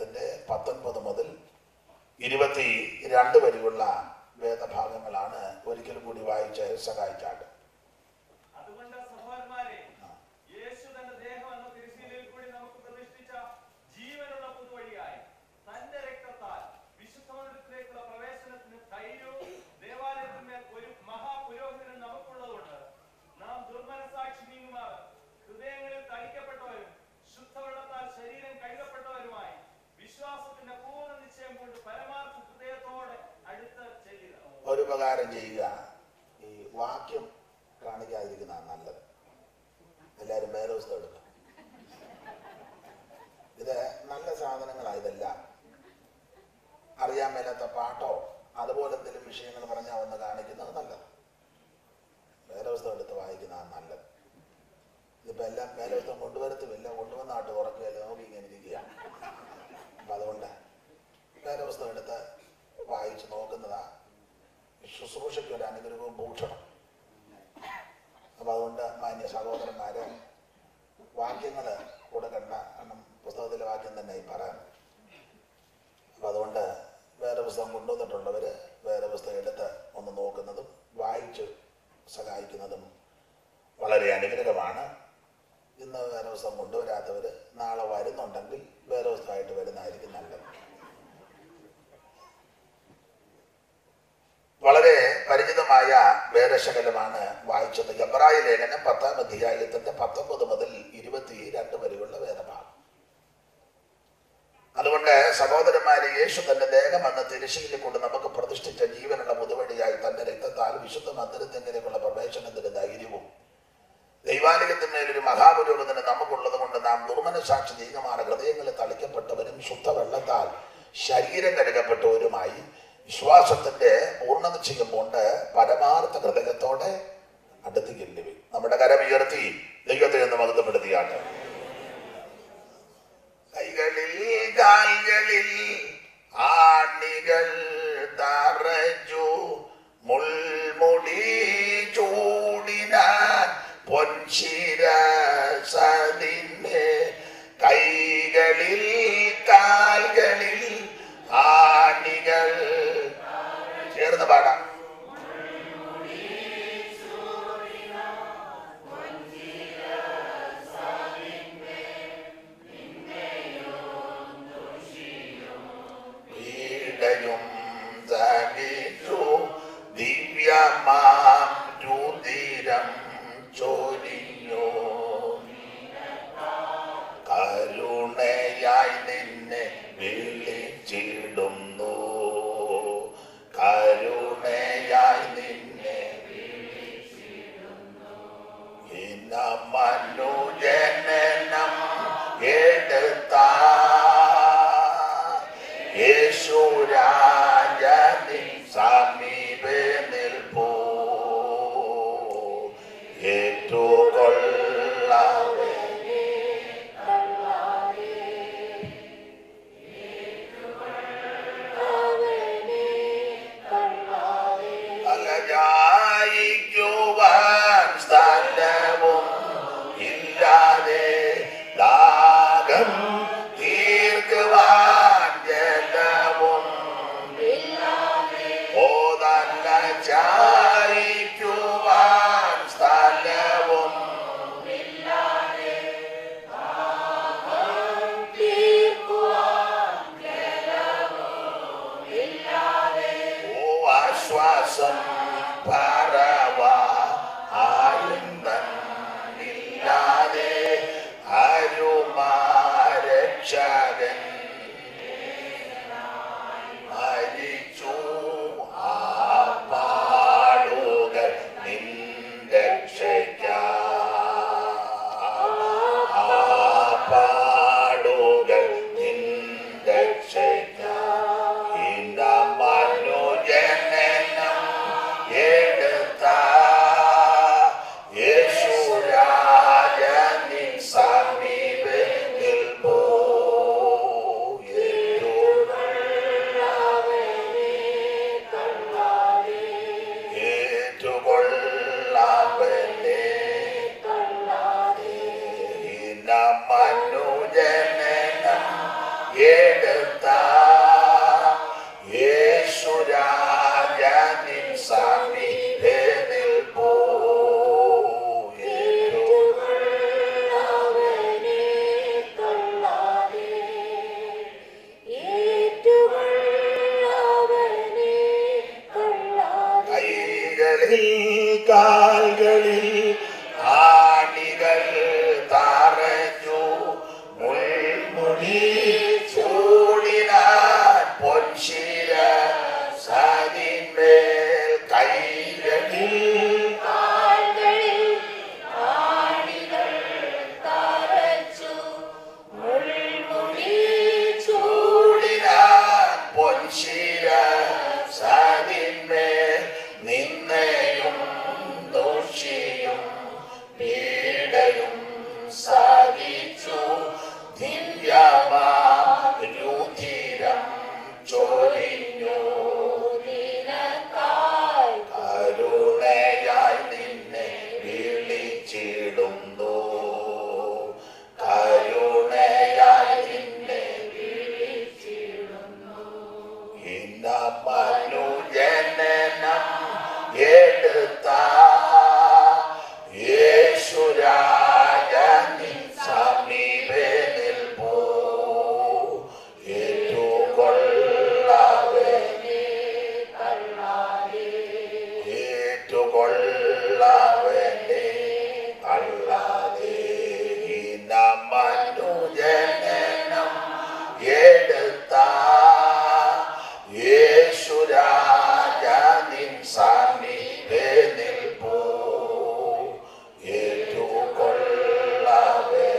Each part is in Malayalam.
അധ്യായത്തിന്റെ പത്തൊൻപത് മുതൽ ഇരുപത്തി രണ്ട് വരെയുള്ള വേദഭാഗങ്ങളാണ് ഒരിക്കൽ കൂടി വായിച്ച് സഹായിച്ചാട്ട് അതുകൊണ്ട് സഹോദരന്മാരെ യേശു തന്റെ ദേഹം എന്ന തിരുശീലയിൽ കൂടി നമുക്ക് പ്രതിഷ്ഠിച്ച ജീവനുള്ള പുതുവഴിയായി തന്റെ രക്തത്താൽ വിശുദ്ധ മന്ദിരത്തിലേക്കുള്ള പ്രവേശനത്തിന് ധൈര്യവും ദേവാലയത്തിന്മേൽ ഒരു മഹാപുരോഹിതനും നമുക്കുള്ളതുകൊണ്ട് നാം ദുർമനസാക്ഷി നീങ്ങുമാർ ഹൃദയങ്ങളിൽ തളിക്കപ്പെട്ടവരും ശുദ്ധവെള്ളത്താൽ ശരീരം കഴുകപ്പെട്ടവരുമായി വിശ്വാസത്തിന്റെ പൂർണ്ണ നിശ്ചയം കൊണ്ട് പരമാർത്ഥ ഹൃദയത്തോടെ അടുത്ത് ചെല്ലുക ഒരു ഉപകാരം ചെയ്യുക ഈ വാക്യം കാണിക്കാതിരിക്കുന്നതാണ് നല്ലത് എല്ലാവരും വേദവസ്ഥ എടുക്കും ഇത് നല്ല സാധനങ്ങളാണ് ഇതെല്ലാം അറിയാൻ മേലാത്ത പാട്ടോ അതുപോലെ എന്തെങ്കിലും വിഷയങ്ങൾ പറഞ്ഞാൽ ഒന്ന് കാണിക്കുന്നത് നല്ലത് വേദവസ്ഥ എടുത്ത് വായിക്കുന്നതാണ് നല്ലത് ഇതിപ്പോൾ എല്ലാം വേദവസ്ഥം കൊണ്ടുവരത്തുമില്ല കൊണ്ടുവന്നാട്ട് ഉറക്കുകയല്ല നോക്കി ഇങ്ങനെ ഇരിക്കുകയാണ് അപ്പം അതുകൊണ്ട് വേദവസ്ഥ എടുത്ത് വായിച്ച് നോക്കുന്നതാ ശുശ്രൂഷയ്ക്ക് ഒരു അനുഗ്രഹവും ഭൂഷണം അപ്പം അതുകൊണ്ട് മാന്യ സഹോദരന്മാരെ വാക്യങ്ങൾ കൂടെ കണ്ട കാരണം പുസ്തകത്തിലെ വാക്യം തന്നെ ഈ പറയാൻ അപ്പം അതുകൊണ്ട് വേറെ പുസ്തകം കൊണ്ടുവന്നിട്ടുള്ളവർ വേറെ പുസ്തകം എടുത്ത് ഒന്ന് നോക്കുന്നതും വായിച്ച് സഹായിക്കുന്നതും വളരെ അനുഗ്രഹമാണ് ഇന്ന് വേറെ പുസ്തകം കൊണ്ടുവരാത്തവർ നാളെ വരുന്നുണ്ടെങ്കിൽ വേറെ പുസ്തകമായിട്ട് വരുന്നതായിരിക്കും നല്ലത് വളരെ പരിചിതമായ വേദശകലമാണ് വായിച്ചത് എബ്രായ ലേഖനം പത്താം അധ്യായത്തിന്റെ പത്തൊമ്പത് മുതൽ ഇരുപത്തി രണ്ട് വരെയുള്ള വേദഭാഗം അതുകൊണ്ട് സഹോദരന്മാരെ യേശു തന്റെ ദേഹം എന്ന തിരശ്ശീലിൽ കൊണ്ട് നമുക്ക് പ്രതിഷ്ഠിച്ച ജീവനുള്ള മുതുവടിയായി തന്റെ രക്തത്താൽ വിശുദ്ധ മന്ദിരത്തിങ്കിലേക്കുള്ള പ്രവേശനത്തിന്റെ ധൈര്യവും ദൈവാലയത്തിന്മേലൊരു മഹാപുരോഗത്തിന് നമുക്കുള്ളത് കൊണ്ട് നാം ദുർമനസാക്ഷി നീങ്ങമാന ഹൃദയങ്ങളിൽ തളിക്കപ്പെട്ടവരും ശുദ്ധവെള്ളത്താൽ ശരീരം കഴുകപ്പെട്ടവരുമായി വിശ്വാസത്തിന്റെ പൂർണ്ണത ചെയ്യുമ്പോണ്ട് പരമാർത്ഥ ഹൃദയത്തോടെ അടുത്ത് ചെല്ലുവി നമ്മുടെ കരം ഉയർത്തി ദൈവത്തെ ഒന്ന് മഹത്വപ്പെടുത്തിയാട്ടെ കൈകളിൽ കാൽകളിൽ ആണികൾ തറച്ചു മുൾമുടി ചൂടിനാൻ പൊൻശിരസതിന്റെ കൈകളിൽ കാൽകളിൽ ആണികൾ ചേർന്ന് പാടാം പീഡയും സഹിച്ചു ദിവ്യമാം രുതിരം ചൊരിഞ്ഞു കരുണയായി നിന്നെ വിളിച്ചിടുന്നു കരുണയായി നിന്നെ ഇന്ന മനുജനനം എടുത്ത യേശുരാജനി സമീപേ നിൽപ്പോ ഏറ്റുകൊള്ളവേ അലജായിക്കുവാൻ സ്ഥലവും ഇല്ലാതെ ദാഹം തീർക്കുവാൻ ജലവും ഓതല്ല ചായിക്കുവാൻ സ്ഥലവും ഓ ആശ്വാസം പറവ ആയുധമില്ലാതെ അരുമാരക്ഷകൻ മരിച്ചു ആ പാടുകൾ നിന്റെ ആ പാടുകൾ നിന്റെ ഇന്ന മനുജനനം എടുത്ത ദേഹിൽ കാൽകളിൽ ആണികൾ തറഞ്ഞു മുൾമുടി ചൂടിനാൻ പൊൻശിര സതിന്മേൽ കൈകളിൽ കാൽകളിൽ ആണികൾ തറച്ചു മുൾമുടി ചൂടിനാൻ പൊൻശിര സതിന്മേൽ നിന്നയും ദോഷിയും പീഡയും സഹിച്ചു ദിവ്യമാരുധിരം ചൊരിഞ്ഞു ചൂടിനക്കായി കരുണയായി നിന്നെ വിളിച്ചിടുന്നു കരുണയായി നിന്നെ ഇന്ന മനുജനനം എടുത്ത യേശുരാജനി സമീപേ നിൽപ്പൂ ഏറ്റുകൊള്ളവേ ഏറ്റുകൊള്ളവനെ അല്ലാതെ ഇന്ന മനുജനനം എടുത്ത യേശുരാജ നിൻ സമീപേ നിൽപ്പൂ ഏറ്റുകൊള്ളവനെ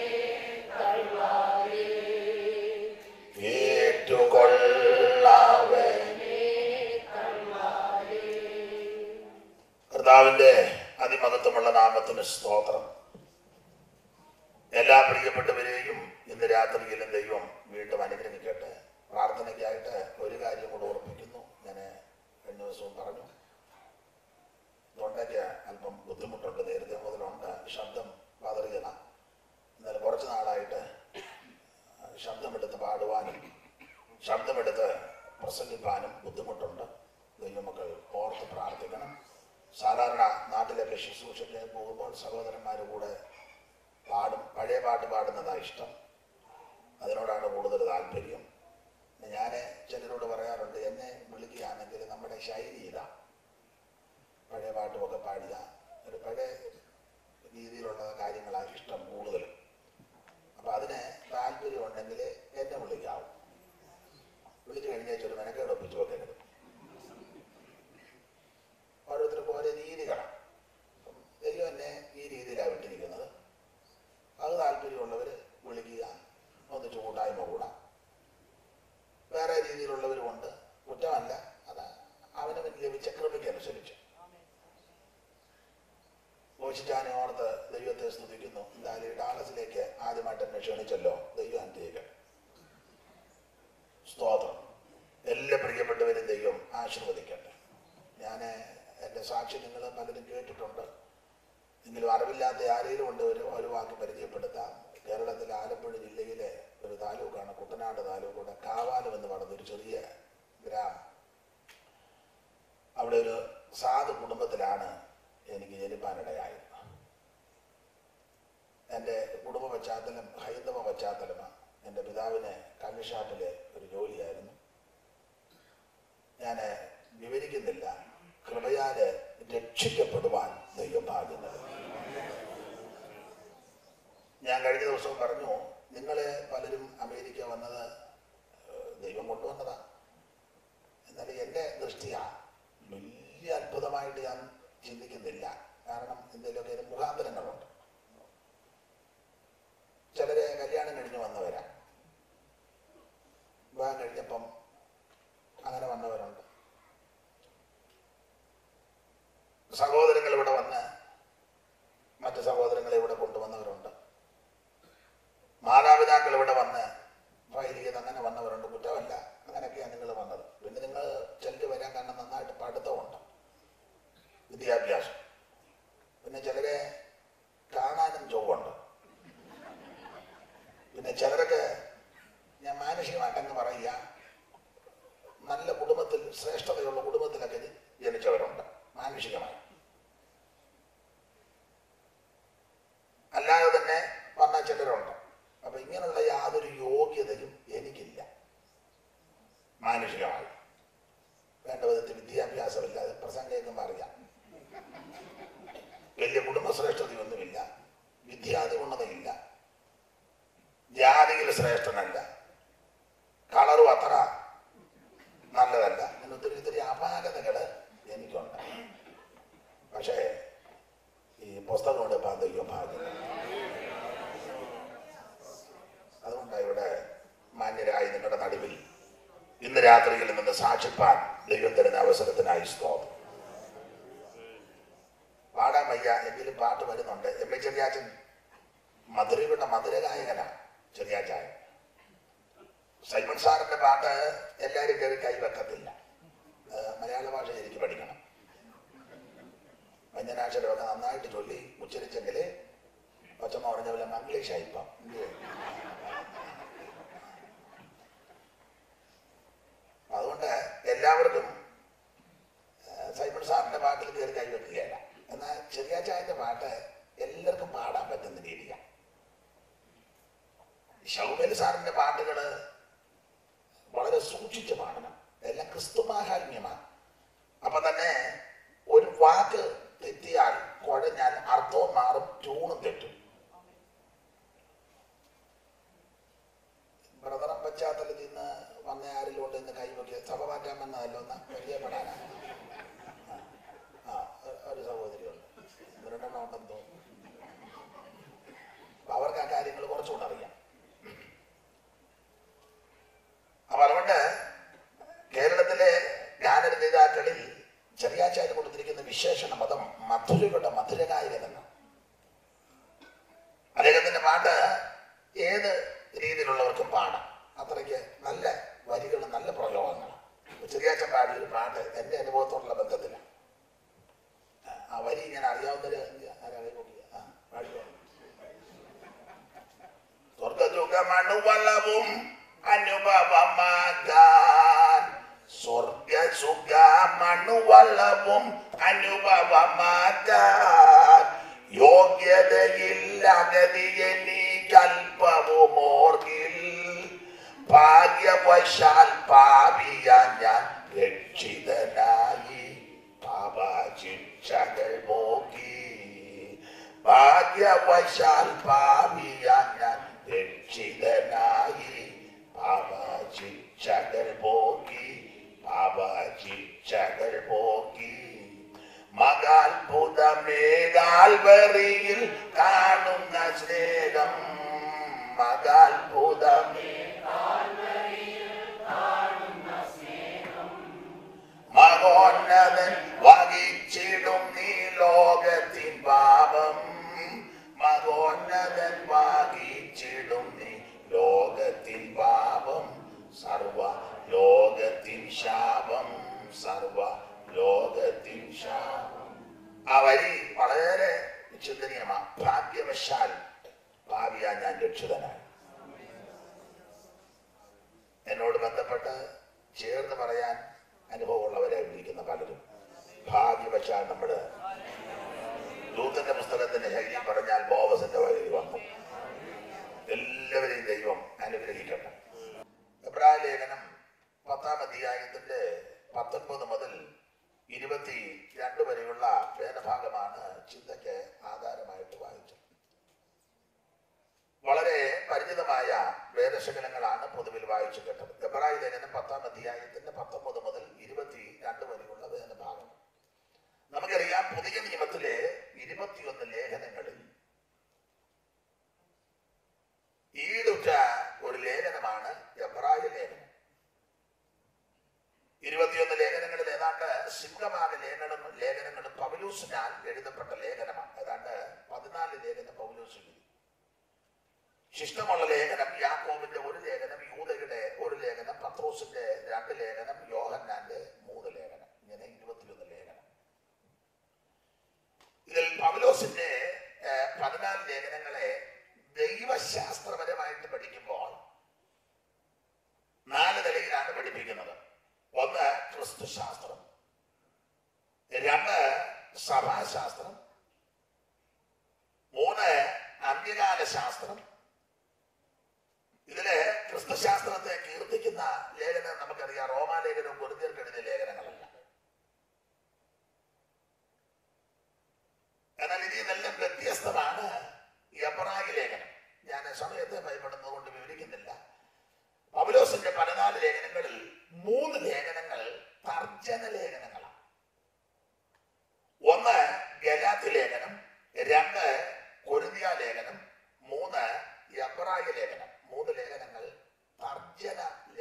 ഏറ്റുകൊള്ളവനെ കർത്താവിന്റെ അതിമഹത്വമുള്ള നാമത്തിന് സ്തോത്രം എല്ലാ പ്രിയപ്പെട്ടവരെയും ഇന്ന് രാത്രിയിലും ദൈവം വീണ്ടും അനുഗ്രഹിക്കട്ടെ പ്രാർത്ഥനയ്ക്കായിട്ട് ഒരു കാര്യം കൂടെ ഓർപ്പിക്കുന്നു ഞാൻ കഴിഞ്ഞ ദിവസവും പറഞ്ഞു തൊണ്ടയ്ക്ക് അല്പം ബുദ്ധിമുട്ടുണ്ട് നേരത്തെ മുതലുണ്ട് ശബ്ദം പതറിയത എന്നാൽ കുറച്ച് നാളായിട്ട് ശബ്ദമെടുത്ത് പാടുവാനും ശബ്ദമെടുത്ത് പ്രസംഗിക്കാനും ബുദ്ധിമുട്ടുണ്ട് ദൈവമക്കൾ ഓർത്ത് പ്രാർത്ഥിക്കണം സാധാരണ നാട്ടിലൊക്കെ ശുശ്രൂഷയ്ക്ക് പോകുമ്പോൾ സഹോദരന്മാർ കൂടെ പാടും പഴയ പാട്ട് പാടുന്നതാണ് ഇഷ്ടം അതിനോടാണ് കൂടുതൽ താല്പര്യം ഞാൻ ചിലരോട് പറയാറുണ്ട് എന്നെ വിളിക്കുകയാണെങ്കിൽ നമ്മുടെ ശൈലി ഇതാ പഴയ പാട്ടുമൊക്കെ പാടിയ ഒരു പഴയ രീതിയിലുള്ള കാര്യങ്ങളാണ് ഇഷ്ടം കൂടുതലും അപ്പം അതിന് താല്പര്യമുണ്ടെങ്കിൽ എന്നെ വിളിക്കാവും വിളിച്ചു കഴിഞ്ഞാൽ ഒരു മെനക്കേട് ഒപ്പിച്ചു വെക്കരുത് ഓരോരുത്തർക്കും ഓരോ രീതികളാണ് അപ്പം ദൈവം എന്നെ ഈ രീതിയിലാണ് വിട്ടിരിക്കുന്നത് അത് താല്പര്യമുള്ളവർ വിളിക്കുക ഒന്നിച്ച് കൂട്ടായ്മ കൂടാം വേറെ രീതിയിലുള്ളവരുമുണ്ട് കുറ്റമല്ല അത് അവനവന് ലഭിച്ച കൃപയ്ക്കനുസരിച്ച് മോശിച്ചാനെ ഓർത്ത് ദൈവത്തെ സ്തുതിക്കുന്നു എന്തായാലും ഡാലസിലേക്ക് ആദ്യമായിട്ട് എന്നെ ക്ഷണിച്ചല്ലോ ദൈവം അനുഗ്രഹിക്കട്ടെ സ്തോത്രം എല്ലാ പ്രിയപ്പെട്ടവരും ദൈവം ആശീർവദിക്കട്ടെ ഞാൻ എൻ്റെ സാക്ഷി നിങ്ങൾ പലരും കേട്ടിട്ടുണ്ട് എങ്കിലും അറിവില്ലാത്ത ആരെങ്കിലും ഉണ്ട് ഒരു ഒരു വാക്ക് പരിചയപ്പെടുത്താം കേരളത്തിലെ ആലപ്പുഴ ജില്ലയിലെ ഒരു താലൂക്കാണ് കുട്ടനാട് താലൂക്കുടെ കാവാലം എന്ന് പറയുന്ന ഒരു ചെറിയ ഗ്രാമം അവിടെ ഒരു സാധു കുടുംബത്തിലാണ് എനിക്ക് ജനിപ്പാനിടയായത് എൻ്റെ കുടുംബ പശ്ചാത്തലം ഹൈന്ദവ പശ്ചാത്തലമാണ് എൻ്റെ പിതാവിന് കള്ളിഷാപ്പിലെ ഒരു ജോലിയായിരുന്നു ഞാൻ വിവരിക്കുന്നില്ല കൃപയാല് രക്ഷിക്കപ്പെടുവാൻ ദൈവം ഭാഗ്യം നൽകി ഞാൻ കഴിഞ്ഞ ദിവസം പറഞ്ഞു നിങ്ങളെ പലരും അമേരിക്ക വന്നത് ഏഹ്, ദൈവം കൊണ്ടുവന്നതാ എന്നാൽ എൻ്റെ ദൃഷ്ടിയാ വലിയ അത്ഭുതമായിട്ട് ഞാൻ ചിന്തിക്കുന്നില്ല കാരണം എന്തെങ്കിലുമൊക്കെ ഇതിന് മുഖാന്തരങ്ങളുണ്ട് ചിലരെ കല്യാണം കഴിഞ്ഞ് വന്നവരാ വിവാഹം കഴിഞ്ഞപ്പം അങ്ങനെ വന്നവരുണ്ട് സഹോദരങ്ങൾ ഇവിടെ വന്ന് മറ്റു സഹോദരങ്ങളെ ഇവിടെ കൊണ്ടുവന്നവരുണ്ട് മാതാപിതാക്കൾ ഇവിടെ വന്ന് ഫയൽ ചെയ്ത് അങ്ങനെ വന്നവരുണ്ട് കുറ്റമല്ല അങ്ങനെയൊക്കെയാണ് നിങ്ങൾ വന്നത് പിന്നെ നിങ്ങൾ ചിലർ വരാൻ കാരണം നന്നായിട്ട് പഠിത്തമുണ്ട് വിദ്യാഭ്യാസം പിന്നെ ചിലരെ കാണാനും ചൊവ്വുണ്ട് പിന്നെ ചിലരൊക്കെ ഞാൻ മാനുഷികമായിട്ട് അങ്ങ് പറയുക നല്ല കുടുംബത്തിൽ ശ്രേഷ്ഠതയുള്ള കുടുംബത്തിലൊക്കെ ജനിച്ചവരുണ്ട് മാനുഷികമായി അല്ലാതെ തന്നെ വന്ന ചിലരുണ്ട് അപ്പൊ ഇങ്ങനെയുള്ള യാതൊരു യോഗ്യതയും എനിക്കില്ല മാനുഷികമായി വേണ്ട വിധത്തിൽ വിദ്യാഭ്യാസമില്ലാതെ പ്രസംഗം അറിയാം നിങ്ങളുടെ നടുവിൽ ഇന്ന് രാത്രിയിൽ നിന്ന് സാക്ഷിപ്പാൻ ദൈവം തരുന്ന അവസരത്തിനായി സ്തോത്രം പാടാൻ വയ്യ എങ്കിലും പാട്ട് വരുന്നുണ്ട് എം എ ചെറിയാച്ചൻ മധുരയുടെ മധുരഗായകനാ ചെറിയാച്ചായൻ സൈമൺ സാറിന്റെ പാട്ട് എല്ലാവരും കയറി കൈവെക്കത്തില്ല ഏഹ് മലയാള ഭാഷ എനിക്ക് പഠിക്കണം വ്യഞ്ജനാക്ഷരമൊക്കെ നന്നായിട്ട് ചൊല്ലി ഉച്ചരിച്ചെങ്കിൽ കൊച്ചമ്മ പറഞ്ഞ പോലെ മംഗ്ലീഷ് ആയിപ്പം അതുകൊണ്ട് എല്ലാവർക്കും ഏഹ് സൈമൺ സാറിന്റെ പാട്ടിൽ കയറി കൈവെക്കുകയല്ല എന്നാൽ ചെറിയാച്ചായന്റെ പാട്ട് എല്ലാവർക്കും പാടാൻ പറ്റുന്ന രീതിയാണ് ഷൗമേൽ സാറിന്റെ പാട്ടുകള് വളരെ സൂക്ഷിച്ച് പാടണം എല്ലാം ക്രിസ്തുമാഹാത്മ്യമാണ് അപ്പൊ തന്നെ ഒരു വാക്ക് തെറ്റിയാൽ കുഴഞ്ഞാൽ അർത്ഥവും മാറും ട്യൂണും തെറ്റും ബ്രദറം പശ്ചാത്തലത്തിൽ നിന്ന് വന്ന ആരിലോട്ട് ഇന്ന് കൈവയ്ക്കുക സഭ മാറ്റാൻ വന്നതല്ലോ ഒന്ന് പരിചയപ്പെടാനാ ആ, ആ ഒരു- ഒരു സഹോദരിയുണ്ട് രണ്ടെണ്ണം ഉണ്ടെന്ന് തോന്നുന്നു അപ്പൊ അവർക്ക് ആ കാര്യങ്ങൾ കുറച്ചുകൂടെ അറിയാം അപ്പൊ അതുകൊണ്ട് കേരളത്തിലെ ഗാനരചയിതാക്കളിൽ ചെറിയാച്ചാര് കൊടുത്തിരിക്കുന്ന വിശേഷണ പദം മധുരയുടെ മധുരഗായകൻ എന്നാണ് അദ്ദേഹത്തിന്റെ പാട്ട് ഏത് രീതിയിലുള്ളവർക്കും പാടാം അത്രയ്ക്ക് നല്ല വരികളും നല്ല പ്രയോഗങ്ങളാണ് ചെറിയാച്ചൻ പാടിയ ഒരു പാട്ട് എൻ്റെ അനുഭവത്തോടുള്ള ബന്ധത്തിലാണ് ആ, ആ വരി ഇങ്ങനെ അറിയാവുന്നൊരു ആരാ കൈ പൊക്കിയെ? ആ, പാടിക്കോ. സ്വർഗസുഖമണുവളവും അനുഭവമാകാൻ സ്വർഗസുഖമണുവളവും അനുഭവമാകാൻ യോഗ്യതയില്ലഗതിയെനിക്കൽപ്പവും ഓർക്കിൽ ഭാഗ്യവശാൽ പാപിയ ഞാൻ രക്ഷിതനായി പാപശിക്ഷകൾ പോക്കി ഭാഗ്യവശാൽ പാപിയ ഞാൻ രക്ഷിതനായി പാപശിക്ഷകൾ പോക്കി പാപശിക്ഷകൾ പോക്കി മകാത്ഭുതമേകാൽവറിയിൽ കാണുന്ന സ്നേഹം മകാത്ഭുതമേ മകോന്നതൻ വഹിച്ചിടും നീ ലോകത്തിൻ പാപം മകോന്നതൻ വഹിച്ചിടും നീ ലോകത്തിൻ പാപം സർവ ലോകത്തിൻ ശാപം സർവ ലോകത്തിൻ ശാപം ആ വരി വളരെ ചിന്തനീയമാണ് ഭാഗ്യവശാൽ ഭാവിയാ ഞാൻ രക്ഷിതനായി എന്നോട് ബന്ധപ്പെട്ട് ചേർന്ന് പറയാൻ അനുഭവമുള്ളവരെ വിളിക്കുന്ന പലരും ഭാഗ്യവശാൽ നമ്മൾ ദൂതന്റെ പുസ്തകത്തിന്റെ ശൈലി പറഞ്ഞാൽ ബോവസിന്റെ വഴി വന്നു എല്ലാവരെയും ദൈവം അനുഗ്രഹിക്കട്ടെ എബ്രായ ലേഖനം പത്താം അധ്യായത്തിന്റെ പത്തൊൻപത് മുതൽ ഇരുപത്തി രണ്ട് വരെയുള്ള വേദഭാഗമാണ് ചിന്തയ്ക്ക് ആധാരമായിട്ട് വായിച്ചത് വളരെ പരിചിതമായ വേദശകലങ്ങളാണ് പൊതുവിൽ വായിച്ചു കേട്ടത് എബ്രായ ലേഖനം പത്താം അധ്യായത്തിന്റെ പത്തൊമ്പത് മുതൽ ഇരുപത്തി രണ്ട് വരെയുള്ള വേദഭാഗം നമുക്കറിയാം പുതിയ നിയമത്തിലെ ഇരുപത്തിയൊന്ന് ലേഖനങ്ങളിൽ ഈടുറ്റ ഒരു ലേഖനമാണ് എബ്രായ ലേഖനം ഇരുപത്തിയൊന്ന് ലേഖനങ്ങളിൽ ഏതാണ്ട് സിംഹഭാഗ ലേഖനം ലേഖനങ്ങളും പൗലൂസിനാൽ എഴുതപ്പെട്ട ലേഖനമാണ് ഏതാണ്ട് പതിനാല് ലേഖനം പൗലൂസ് എഴുതി ശിഷ്ടമുള്ള ലേഖനം യാക്കോബിന്റെ ഒരു ലേഖനം യൂതയുടെ ഒരു ലേഖനം പത്രോസിന്റെ രണ്ട് ലേഖനം യോഹന്നാന്റെ മൂന്ന് ലേഖനം ഇങ്ങനെ ഇരുപത്തിയൊന്ന് ലേഖനം ഇതിൽ പൗലോസിന്റെ ഏഹ്, പതിനാല് ലേഖനങ്ങളെ ദൈവശാസ്ത്രപരമായിട്ട് പഠിക്കുമ്പോൾ നാല് നിലയിലാണ് പഠിപ്പിക്കുന്നത് ഒന്ന് ക്രിസ്തുശാസ്ത്രം രണ്ട് സഭാശാസ്ത്രം മൂന്ന് അന്ത്യകാല ശാസ്ത്രം ഇതില് ക്രിസ്തുശാസ്ത്രത്തെ കീർത്തിക്കുന്ന ലേഖനം നമുക്കറിയാം റോമാലേഖനവും കുറുതിയർക്ക് എഴുതിയ ലേഖനങ്ങളല്ല എന്നാൽ ഇതിൽ നിന്നെല്ലാം വ്യത്യസ്തമാണ് എബ്രായി ലേഖനം ഞാൻ സമയത്തെ ഭയപ്പെടുന്നത് കൊണ്ട് വിവരിക്കുന്നില്ല പൗലോസിന്റെ പതിനാല് ലേഖനങ്ങളിൽ മൂന്ന് ലേഖനങ്ങൾ തർജന ലേഖനങ്ങളാണ് ഒന്ന് ഗലാത്തി ലേഖനം രണ്ട് കൊരിന്തിയ ലേഖനം മൂന്ന് എബ്രായ ലേഖനം മൂന്ന് ലേഖനങ്ങൾ തർജന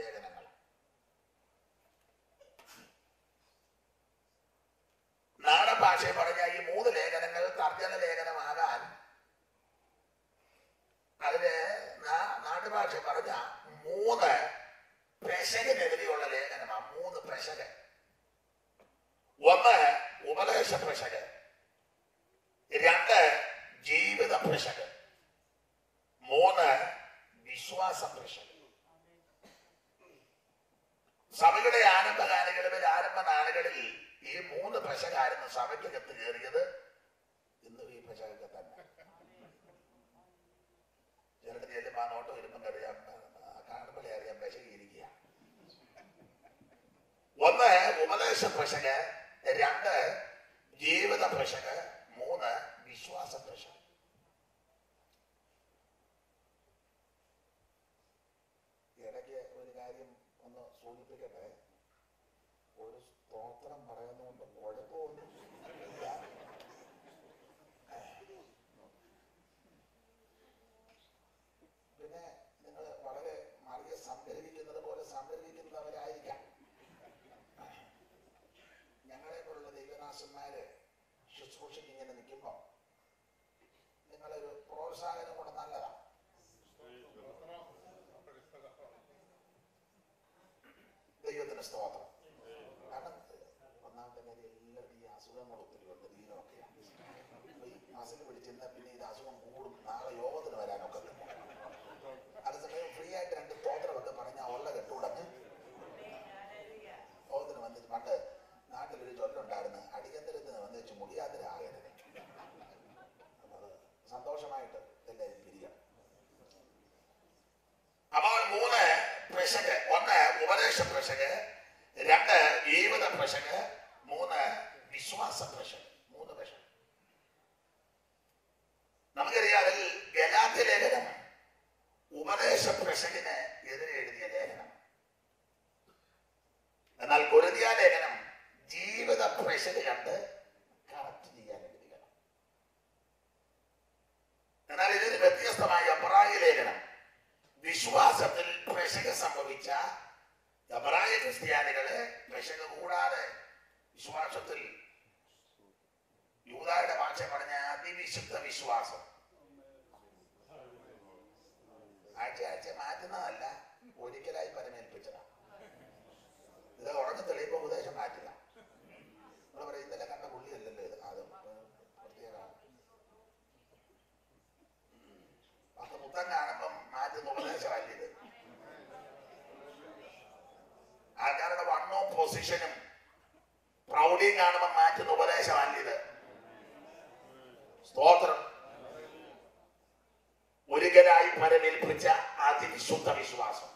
പെശകിനെതിരെയുള്ള ലേഖനമാണ് മൂന്ന് പെശക് ഒന്ന് ഉപദേശ പെശക് രണ്ട് ജീവിത പെശക് മൂന്ന് വിശ്വാസ പെശക് സഭയുടെ ആരംഭ കാലങ്ങളിൽ ആരംഭ നാളുകളിൽ ഈ മൂന്ന് പെശകായിരുന്നു സഭയ്ക്കകത്ത് കയറിയത് ഇന്നും ഈ പെശകൊക്കെ തന്നെ ചിലടത്ത് ചെല്ലുമ്പോൾ ആ നോട്ടം വരുമ്പോൾ അറിയാം കാണുമ്പോഴേ അറിയാം പെശകിയിരിക്കുക ഒന്ന് ഉപദേശ പെശക് രണ്ട് ജീവിത പെശക് മൂന്ന് വിശ്വാസ പെശക് ഇടയ്ക്ക് ഒരു കാര്യം ഒന്ന് സൂചിപ്പിക്കട്ടെ ഒരു സ്തോത്രം പറയുന്നതുകൊണ്ട് കുഴപ്പമൊന്നും ഇല്ല. പിന്നെ നിങ്ങൾ വളരെ മറിയെ സംഗ്രഹിക്കുന്നത് പോലെ സംഗ്രഹിക്കുന്നവരായിരിക്കാം ഞങ്ങളെ പോലുള്ള ദൈവദാസന്മാര് ശുശ്രൂഷയ്ക്ക് ഇങ്ങനെ നിൽക്കുമ്പോൾ നിങ്ങളൊരു പ്രോത്സാഹനം കൂടെ നല്ലതാണ് ദൈവത്തിന് സ്തോത്രം കാരണം ഒന്നാമത്തെ കാര്യം എല്ലാവർക്കും ഈ അസുഖങ്ങൾ ഒത്തിരി ഉണ്ട് ദീനമൊക്കെയാണ് അപ്പൊ ഈ മസിൽ പിടിച്ചിരുന്നാൽ പിന്നെ ഇത് അസുഖം കൂടും നാളെ യോഗത്തിന് വരാനൊക്കെ അതേസമയം ഫ്രീ ആയിട്ട് രണ്ട് സ്തോത്രമൊക്കെ പറഞ്ഞാൽ ഉള്ള കെട്ടുടങ്ങ് യോഗത്തിന് വന്നിട്ട് പണ്ട് നാട്ടിലൊരു ചൊല്ലുണ്ടായിരുന്നു അടിയന്തരത്തിന് വന്നിച്ച് മുടിയാതിരാകരുത് അപ്പൊ അത് സന്തോഷമായിട്ട് എല്ലാവരും പിരിയണം അപ്പോൾ മൂന്ന് പ്രശക് ഒന്ന് ഉപദേശ പ്രശക് രണ്ട് ജീവിത പ്രശക് മൂന്ന് വിശ്വാസ പ്രശക് മൂന്ന് പ്രശക് നമുക്കറിയാം അതിൽ ഗലാത്യ ലേഖനം ഉപദേശ പ്രശകിന് എതിരെ എഴുതിയ ലേഖനം എന്നാൽ കൊരുതിയ ലേഖനം ജീവിത പ്രശക് കണ്ട് കറക്റ്റ് ചെയ്യാൻ എഴുതിയതാണ് എന്നാൽ ഇതിന് വ്യത്യസ്തമായ അബ്രായ ലേഖനം വിശ്വാസത്തിൽ പ്രശക സംഭവിച്ച എബ്രായ ക്രിസ്ത്യാനികളെ പ്രശക കൂടാതെ വിശ്വാസത്തിൽ യൂതായുടെ ഭാഷ പറഞ്ഞ അതിവിശുദ്ധ വിശ്വാസം ആഴ്ച ആഴ്ച മാറ്റുന്നതല്ല ഒരിക്കലായി പരമേൽപ്പിച്ചതാണ് ഇത് ഉറങ്ങി തെളിയുമ്പോൾ ഉപദേശം മാറ്റില്ല നമ്മൾ പറയും ഇന്നലെ കണ്ട പുള്ളിയല്ലല്ലോ ഇത് അത് പ്രത്യേകമാണ് പത്ത് പുത്തൻ കാണുമ്പം മാറ്റുന്ന ഉപദേശമല്ല ഇത് ആൾക്കാരുടെ വണ്ണോ പൊസിഷനും പ്രൗഢിയും കാണുമ്പോൾ മാറ്റുന്ന ഉപദേശമല്ല ഇത് സ്തോത്രം ഒരിക്കലായി പരമേൽപ്പിച്ച അതിവിശുദ്ധ വിശ്വാസം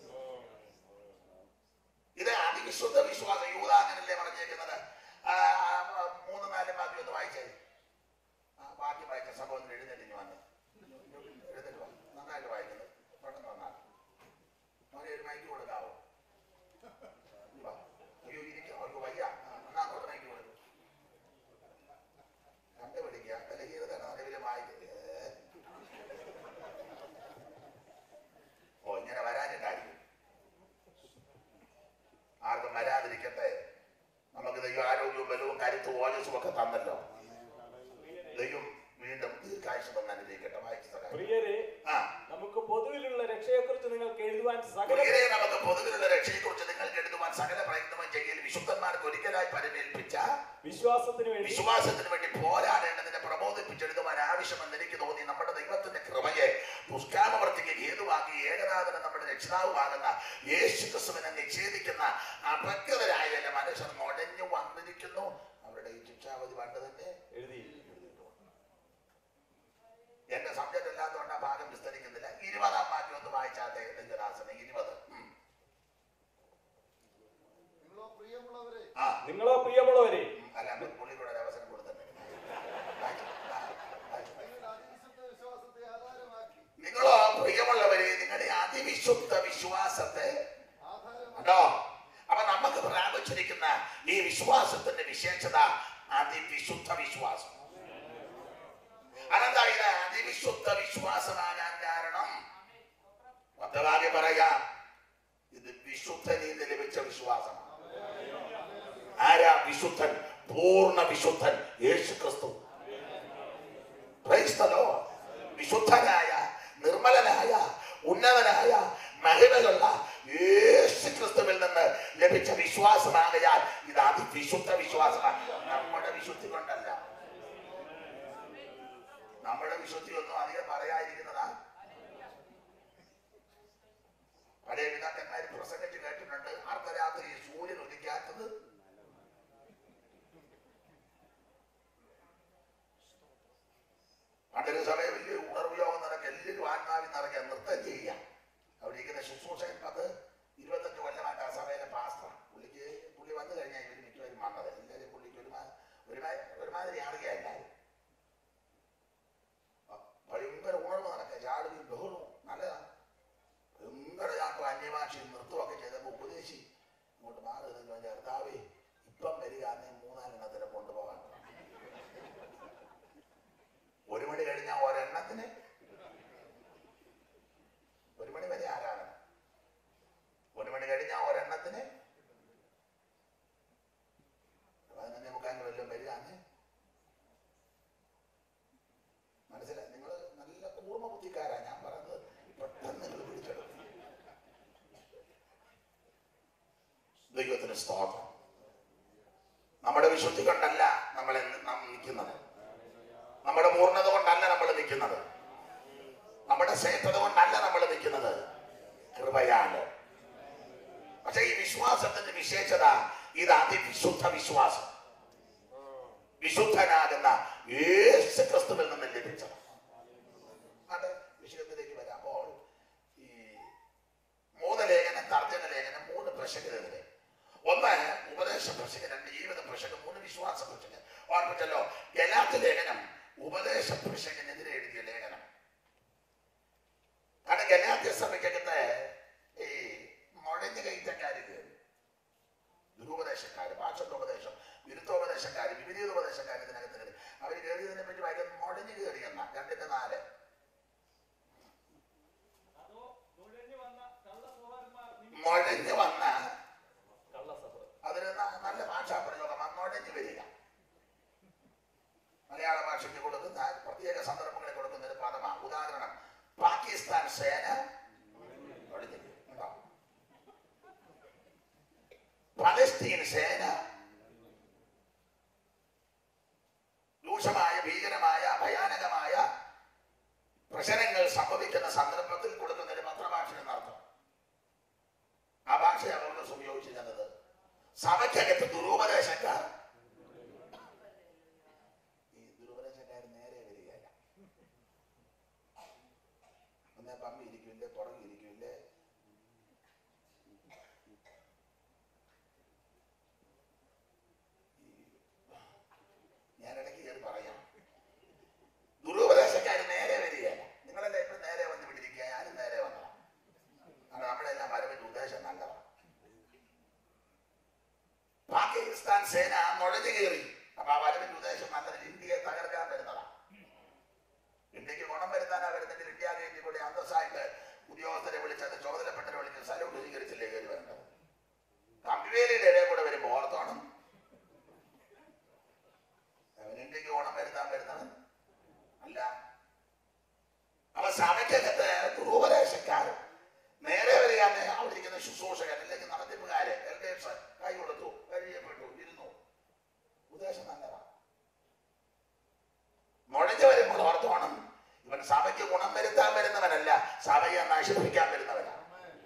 ഇത് അതിവിശുദ്ധ വിശ്വാസം യൂത അങ്ങനല്ലേ പറഞ്ഞേക്കുന്നത് ആ, ആ, ആ, മൂന്ന് നാല് ബാക്കി ഒന്ന് വായിച്ചേ ആ, ബാക്കി വായിച്ച സംഭവം എഴുന്നേറ്റ് വന്ന് എഴുന്നേറ്റ് വാ നന്നായിട്ട് വായിക്കുന്നത് പെട്ടെന്ന് വന്നാൽ അവനെ ഒരു മൈക്ക് കൊടുക്കാവോ ഇങ്ങ് വാ. അയ്യോ ഇരിക്കാം അവർക്ക് വയ്യ ആ, എന്നാ അങ്ങോട്ട് മൈക്ക് കൊടുക്കും കണ്ടുപിടിക്കുക ബലഹീനത നിലവിൽ വായിക്കുന്നത് ഓ ഇങ്ങനെ വരാനിട്ടായിരിക്കും ആർക്കും വരാതിരിക്കട്ടെ നമുക്ക് ദൈവം ആരോഗ്യവും ബലവും കരുത്തും ഓജസ്സും ഒക്കെ തന്നല്ലോ ദൈവം വീണ്ടും ദീർഘായുസ് തന്നെ അനുഗ്രഹിക്കട്ടെ വായിച്ചു തരാം പ്രിയരെ ആ നമുക്ക് പൊതുവിലുള്ള രക്ഷയെക്കുറിച്ച് നിങ്ങൾക്ക് എഴുതുവാൻ സകല പ്രിയരെ നമുക്ക് പൊതുവിലുള്ള രക്ഷയെക്കുറിച്ച് നിങ്ങൾക്ക് എഴുതുവാൻ സകല പ്രയത്നവും ചെയ്യൽ വിശുദ്ധന്മാർക്ക് ഒരിക്കലായി പരിമേൽപ്പിച്ച വിശ്വാസത്തിന് വേണ്ടി വിശ്വാസത്തിന് വേണ്ടി പോരാടേണ്ടതിനെ പ്രബോധിപ്പിച്ചെടുക്കുവാൻ ആവശ്യമെന്ന് എനിക്ക് തോന്നി നമ്മുടെ ദൈവത്തിന്റെ കൃപയെ ദുഷ്കാമവർത്തിക്ക് ഹേതുവാക്കി ഏകനാഥന നമ്മുടെ രക്ഷിതാവുമാകുന്ന യേശു ക്രിസ്തുവിനെ നിഷേധിക്കുന്ന അപക്വതരായ ചില മനുഷ്യർ നുഴഞ്ഞു വന്നിരിക്കുന്നു അവരുടെ ഈ ശിക്ഷാവധി പണ്ട് തന്നെ എഴുതി എന്റെ സബ്ജക്ട് അല്ലാത്തതുകൊണ്ട് ആ ഭാഗം വിസ്തരിക്കുന്നില്ല ഇരുപതാം വാക്യം ഒന്ന് വായിച്ചാട്ടെ ദൈവദാസനെ ഇരുപത് ഉം. നിങ്ങളോ പ്രിയമുള്ളവരെ ആ നിങ്ങളോ പ്രിയമുള്ളവരെ ഉം, അല്ല പുള്ളിക്കൂടെ ഒരു അവസരം കൊടുത്തിട്ടുണ്ട് വായിച്ചു. ആ, വായിച്ചു. നിങ്ങളുടെ അതിവിശുദ്ധ വിശ്വാസത്തെ ആധാരമാക്കി നിങ്ങളോ പ്രിയമുള്ളവരെ നിങ്ങളുടെ അതിവിശുദ്ധ വിശ്വാസത്തെ ആധാരമാക്കി കണ്ടോ അപ്പൊ നമുക്ക് പ്രാപിച്ചിരിക്കുന്ന ഈ വിശ്വാസത്തിന്റെ വിശേഷത അതിവിശുദ്ധ വിശ്വാസം അതെന്താ ഇത് അതിവിശുദ്ധ വിശ്വാസമാകാൻ കാരണം മൊത്തമാകെ പറയാം ഇത് വിശുദ്ധനിൽ നിന്ന് ലഭിച്ച വിശ്വാസമാണ് ആരാ വിശുദ്ധൻ പൂർണ്ണ വിശുദ്ധൻ യേശു ക്രിസ്തു Praise the Lord. വിശുദ്ധനായ നിർമ്മലനായ ഉന്നതനായ മഹിമയുള്ള യേശു ക്രിസ്തു ലഭിച്ച വിശ്വാസമാകയാൽ ഇത് അതിവിശുദ്ധ വിശ്വാസമാണ് നമ്മുടെ വിശുദ്ധി കൊണ്ടല്ല നമ്മുടെ വിശുദ്ധി ഒന്നും അധികം പറയാതിരിക്കുന്നതാ പഴയ പിതാക്കന്മാർ പ്രസംഗിച്ച് കേട്ടിട്ടുണ്ട് അർദ്ധരാത്രി സൂര്യൻ ഉദിക്കാത്തത് പണ്ടൊരു സമയം വലിയ ഉണർവ് യോഗം നടക്കുക എല്ലാവരും ആത്മാവിൽ നിറയ്ക്കുക നൃത്തം ചെയ്യുക അവിടെ ഇരിക്കുന്ന ശുശ്രൂഷകൻ പത്ത് ഇരുപത്തഞ്ച് കൊല്ലമായിട്ട് ആ സഭയിലെ പാസ്റ്റർ പുള്ളിക്ക് പുള്ളി വന്നു കഴിഞ്ഞാൽ ഇവർ മിക്കവരും വന്നത് എല്ലാവരും പുള്ളിക്ക് ഒരു ഒരുമാതിരി ഒരുമാതിരി ആളുക എല്ലാവരും ഭയങ്കര ഉണർവ് നടക്കുക ചാടുകയും ബഹളവും നല്ലതാണ് ഭയങ്കര ചാട്ടം അന്യഭാഷയും നൃത്തമൊക്കെ ചെയ്തപ്പോൾ ഉപദേശി ഇങ്ങോട്ട് മാറി നിന്ന് കർത്താവേ ഇപ്പം വരിക അന്നേ മൂന്നാലെണ്ണത്തിനെ കൊണ്ടുപോകാൻ ഒരു മണി കഴിഞ്ഞാൽ ഒരെണ്ണത്തിന് ഒരു മണി വരെ ആരാധന ഒരു മണി കഴിഞ്ഞാൽ ഒരെണ്ണത്തിന് പതിനൊന്നേ മുക്കാലിന് വല്ലതും വരികയാണ് മനസ്സിലായി നിങ്ങൾ നല്ല കൂർമ്മ ബുദ്ധിക്കാരാ ഞാൻ പറയുന്നത് പെട്ടെന്ന് നിങ്ങൾ പിടിച്ചെടുക്കും ദൈവത്തിന് സ്തോത്രം നമ്മുടെ വിശുദ്ധി കൊണ്ടല്ല നമ്മൾ നാം നിൽക്കുന്നത് നമ്മുടെ പൂർണ്ണത കൊണ്ടല്ല നമ്മൾ നിൽക്കുന്നത് നമ്മുടെ ശ്രേഷ്ഠത കൊണ്ടല്ല നമ്മൾ നിൽക്കുന്നത് കൃപയാണ് പക്ഷെ ഈ വിശ്വാസത്തിന്റെ വിശേഷത ഇത് അതിവിശുദ്ധ വിശ്വാസം വിശുദ്ധനാകുന്ന യേശു ക്രിസ്തുവിൽ നിന്ന് ലഭിച്ചത് അത് വിഷയത്തിലേക്ക് വരാമ്പോൾ ഈ മൂന്ന് ലേഖനം തർജ്ജന ലേഖനം മൂന്ന് പ്രശ്നത്തിനെതിരെ ഒന്ന് ഉപദേശ പ്രശ്നം രണ്ട് ജീവിത പ്രശ്നം മൂന്ന് വിശ്വാസ പ്രശ്നം ഓർമ്മിച്ചല്ലോ ഗലാത്ത ലേഖനം ഉപദേശ പ്രശ്നത്തിനെതിരെ എഴുതിയ ലേഖനം കാരണം ഗലാത്യ സഭയ്ക്കകത്ത് ഈ മുഴഞ്ഞ കയറ്റക്കാര് കയറി ദുരുപദേശക്കാര് ഭാഷോപദേശം വിരുദ്ധോപദേശക്കാര് വിപരീതോപദേശക്കാര് ഇതിനകത്ത് കയറി അവർ കയറിയതിനെ പറ്റി വായിക്കുന്നത് മുഴഞ്ഞു കയറി എന്ന രണ്ടിന്റെ നാല് അതോ നുഴഞ്ഞു വന്ന കള്ളസ്വഭാവന്മാർ മുഴഞ്ഞു വന്ന കള്ളസഭ അതിന് ന- നല്ല ഭാഷാ പ്രയോഗം മുഴഞ്ഞു വരിക മലയാള ഭാഷയ്ക്ക് കൊടുക്കുന്ന പ്രത്യേക സന്ദർഭങ്ങളിൽ കൊടുക്കുന്ന ഒരു പദമാണ് ഉദാഹരണം പാകിസ്ഥാൻ സേന നുഴഞ്ഞു വരും. ഉണ്ടോ? പലസ്തീൻ സേന രൂക്ഷമായ ഭീകരമായ ഭയാനകമായ പ്രശ്നങ്ങൾ സംഭവിക്കുന്ന സന്ദർഭത്തിൽ കൊടുക്കുന്ന ഒരു പത്രഭാഷ എന്നർത്ഥം ആ ഭാഷയാണ് പൗലോസ് ഉപയോഗിച്ചിരുന്നത് സഭയ്ക്കകത്ത് ദുരുപദേശക്കാർ ഈ ദുരുപദേശക്കാർ നേരെ വരികയല്ല ഒന്നേ പമ്പി ഇരിക്കില്ലേ പുറകെ ഇരിക്കില്ലേ ഞാൻ ഇടയ്ക്ക് കയറി പറയാം ദുരുപദേശക്കാർ നേരെ വരികയല്ല നിങ്ങളെല്ലാം ഇപ്പൊ നേരെ വന്ന് വിട്ടിരിക്കുക ഞാനും നേരെ വന്നതാണ് കാരണം നമ്മളെല്ലാം വരവിന്റെ ഉദ്ദേശം നല്ലതാണ് പാകിസ്ഥാൻ സേന നുഴഞ്ഞു കയറി അപ്പൊ ആ വരവിന്റെ ഉദ്ദേശം നല്ലത് ഇന്ത്യയെ തകർക്കാൻ വരുന്നതാണ് ഇന്ത്യക്ക് ഗുണം വരുത്താനാ വരുന്നെങ്കിൽ ഇന്ത്യ ഗേറ്റിൽ കൂടി അന്തസ്സായിട്ട് ഉദ്യോഗസ്ഥരെ വിളിച്ചത് ചുമതലപ്പെട്ടവരെ വിളിച്ച് സല്യൂട്ട് സ്വീകരിച്ചില്ലേ കയറി വരേണ്ടത് കമ്പിവേലിയുടെ ഇടയിൽ കൂടെ വരുമ്പോൾ ഓർത്തോണം അവൻ ഇന്ത്യക്ക് ഗുണം വരുത്താൻ വരുന്നവൻ അല്ല അവ സഭയ്ക്കകത്ത് ദുരുപദേശക്കാർ നേരെ വരികയാണ് അവിടെ ഇരിക്കുന്ന ശുശ്രൂഷകൻ അല്ലെങ്കിൽ നടത്തിപ്പുകാര് എൽഡേഴ്സ് കൈ കൊടുത്തു കഴിയപ്പെട്ടു ഇരുന്നു ഉദ്ദേശം നല്ലതാണ് നുഴഞ്ഞു വരുമ്പോൾ ഓർത്തോണം ഇവൻ സഭയ്ക്ക് ഗുണം വരുത്താൻ വരുന്നവനല്ല സഭയെ നശിപ്പിക്കാൻ വരുന്നവനാണ്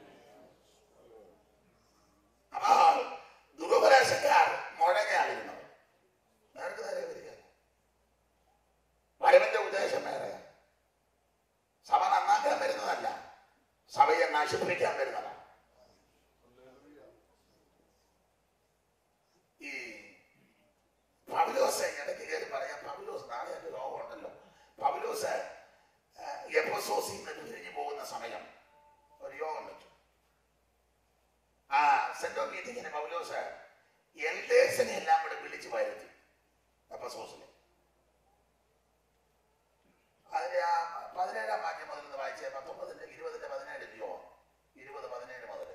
അപ്പോൾ ദുരുപദേശക്കാർ മുഴങ്ങാതിരുന്നവർ നേർക്ക് നേരെ വരിക വരവിന്റെ ഉദ്ദേശം വേറെ സഭ നന്നാക്കാൻ വരുന്നതല്ല സഭയെ നശിപ്പിക്കാൻ വരുന്നതാണ് ഈ പൗലോസ് ഇടയ്ക്ക് കയറി പറയാം പൗലോസ് നാളെ ഒരു രോഗമുണ്ടല്ലോ പൗലോസ് എപ്പസോസിൽ നിന്ന് പിരിഞ്ഞു പോകുന്ന സമയം ഒരു യോഗം വെച്ചു ആ സെന്റോ മീറ്റിങ്ങിന് പൗലോസ് എൽഡേഴ്സിനെ എല്ലാം കൂടെ വിളിച്ചു വരുത്തി എപ്പസോസിനെ അതിന്റെ ആ പതിനേഴാം വാക്യം മുതൽ നിന്ന് വായിച്ചേ പത്തൊമ്പതിന്റെ ഇരുപതിന്റെ പതിനേഴിലെയോ ഇരുപത് പതിനേഴ് മുതൽ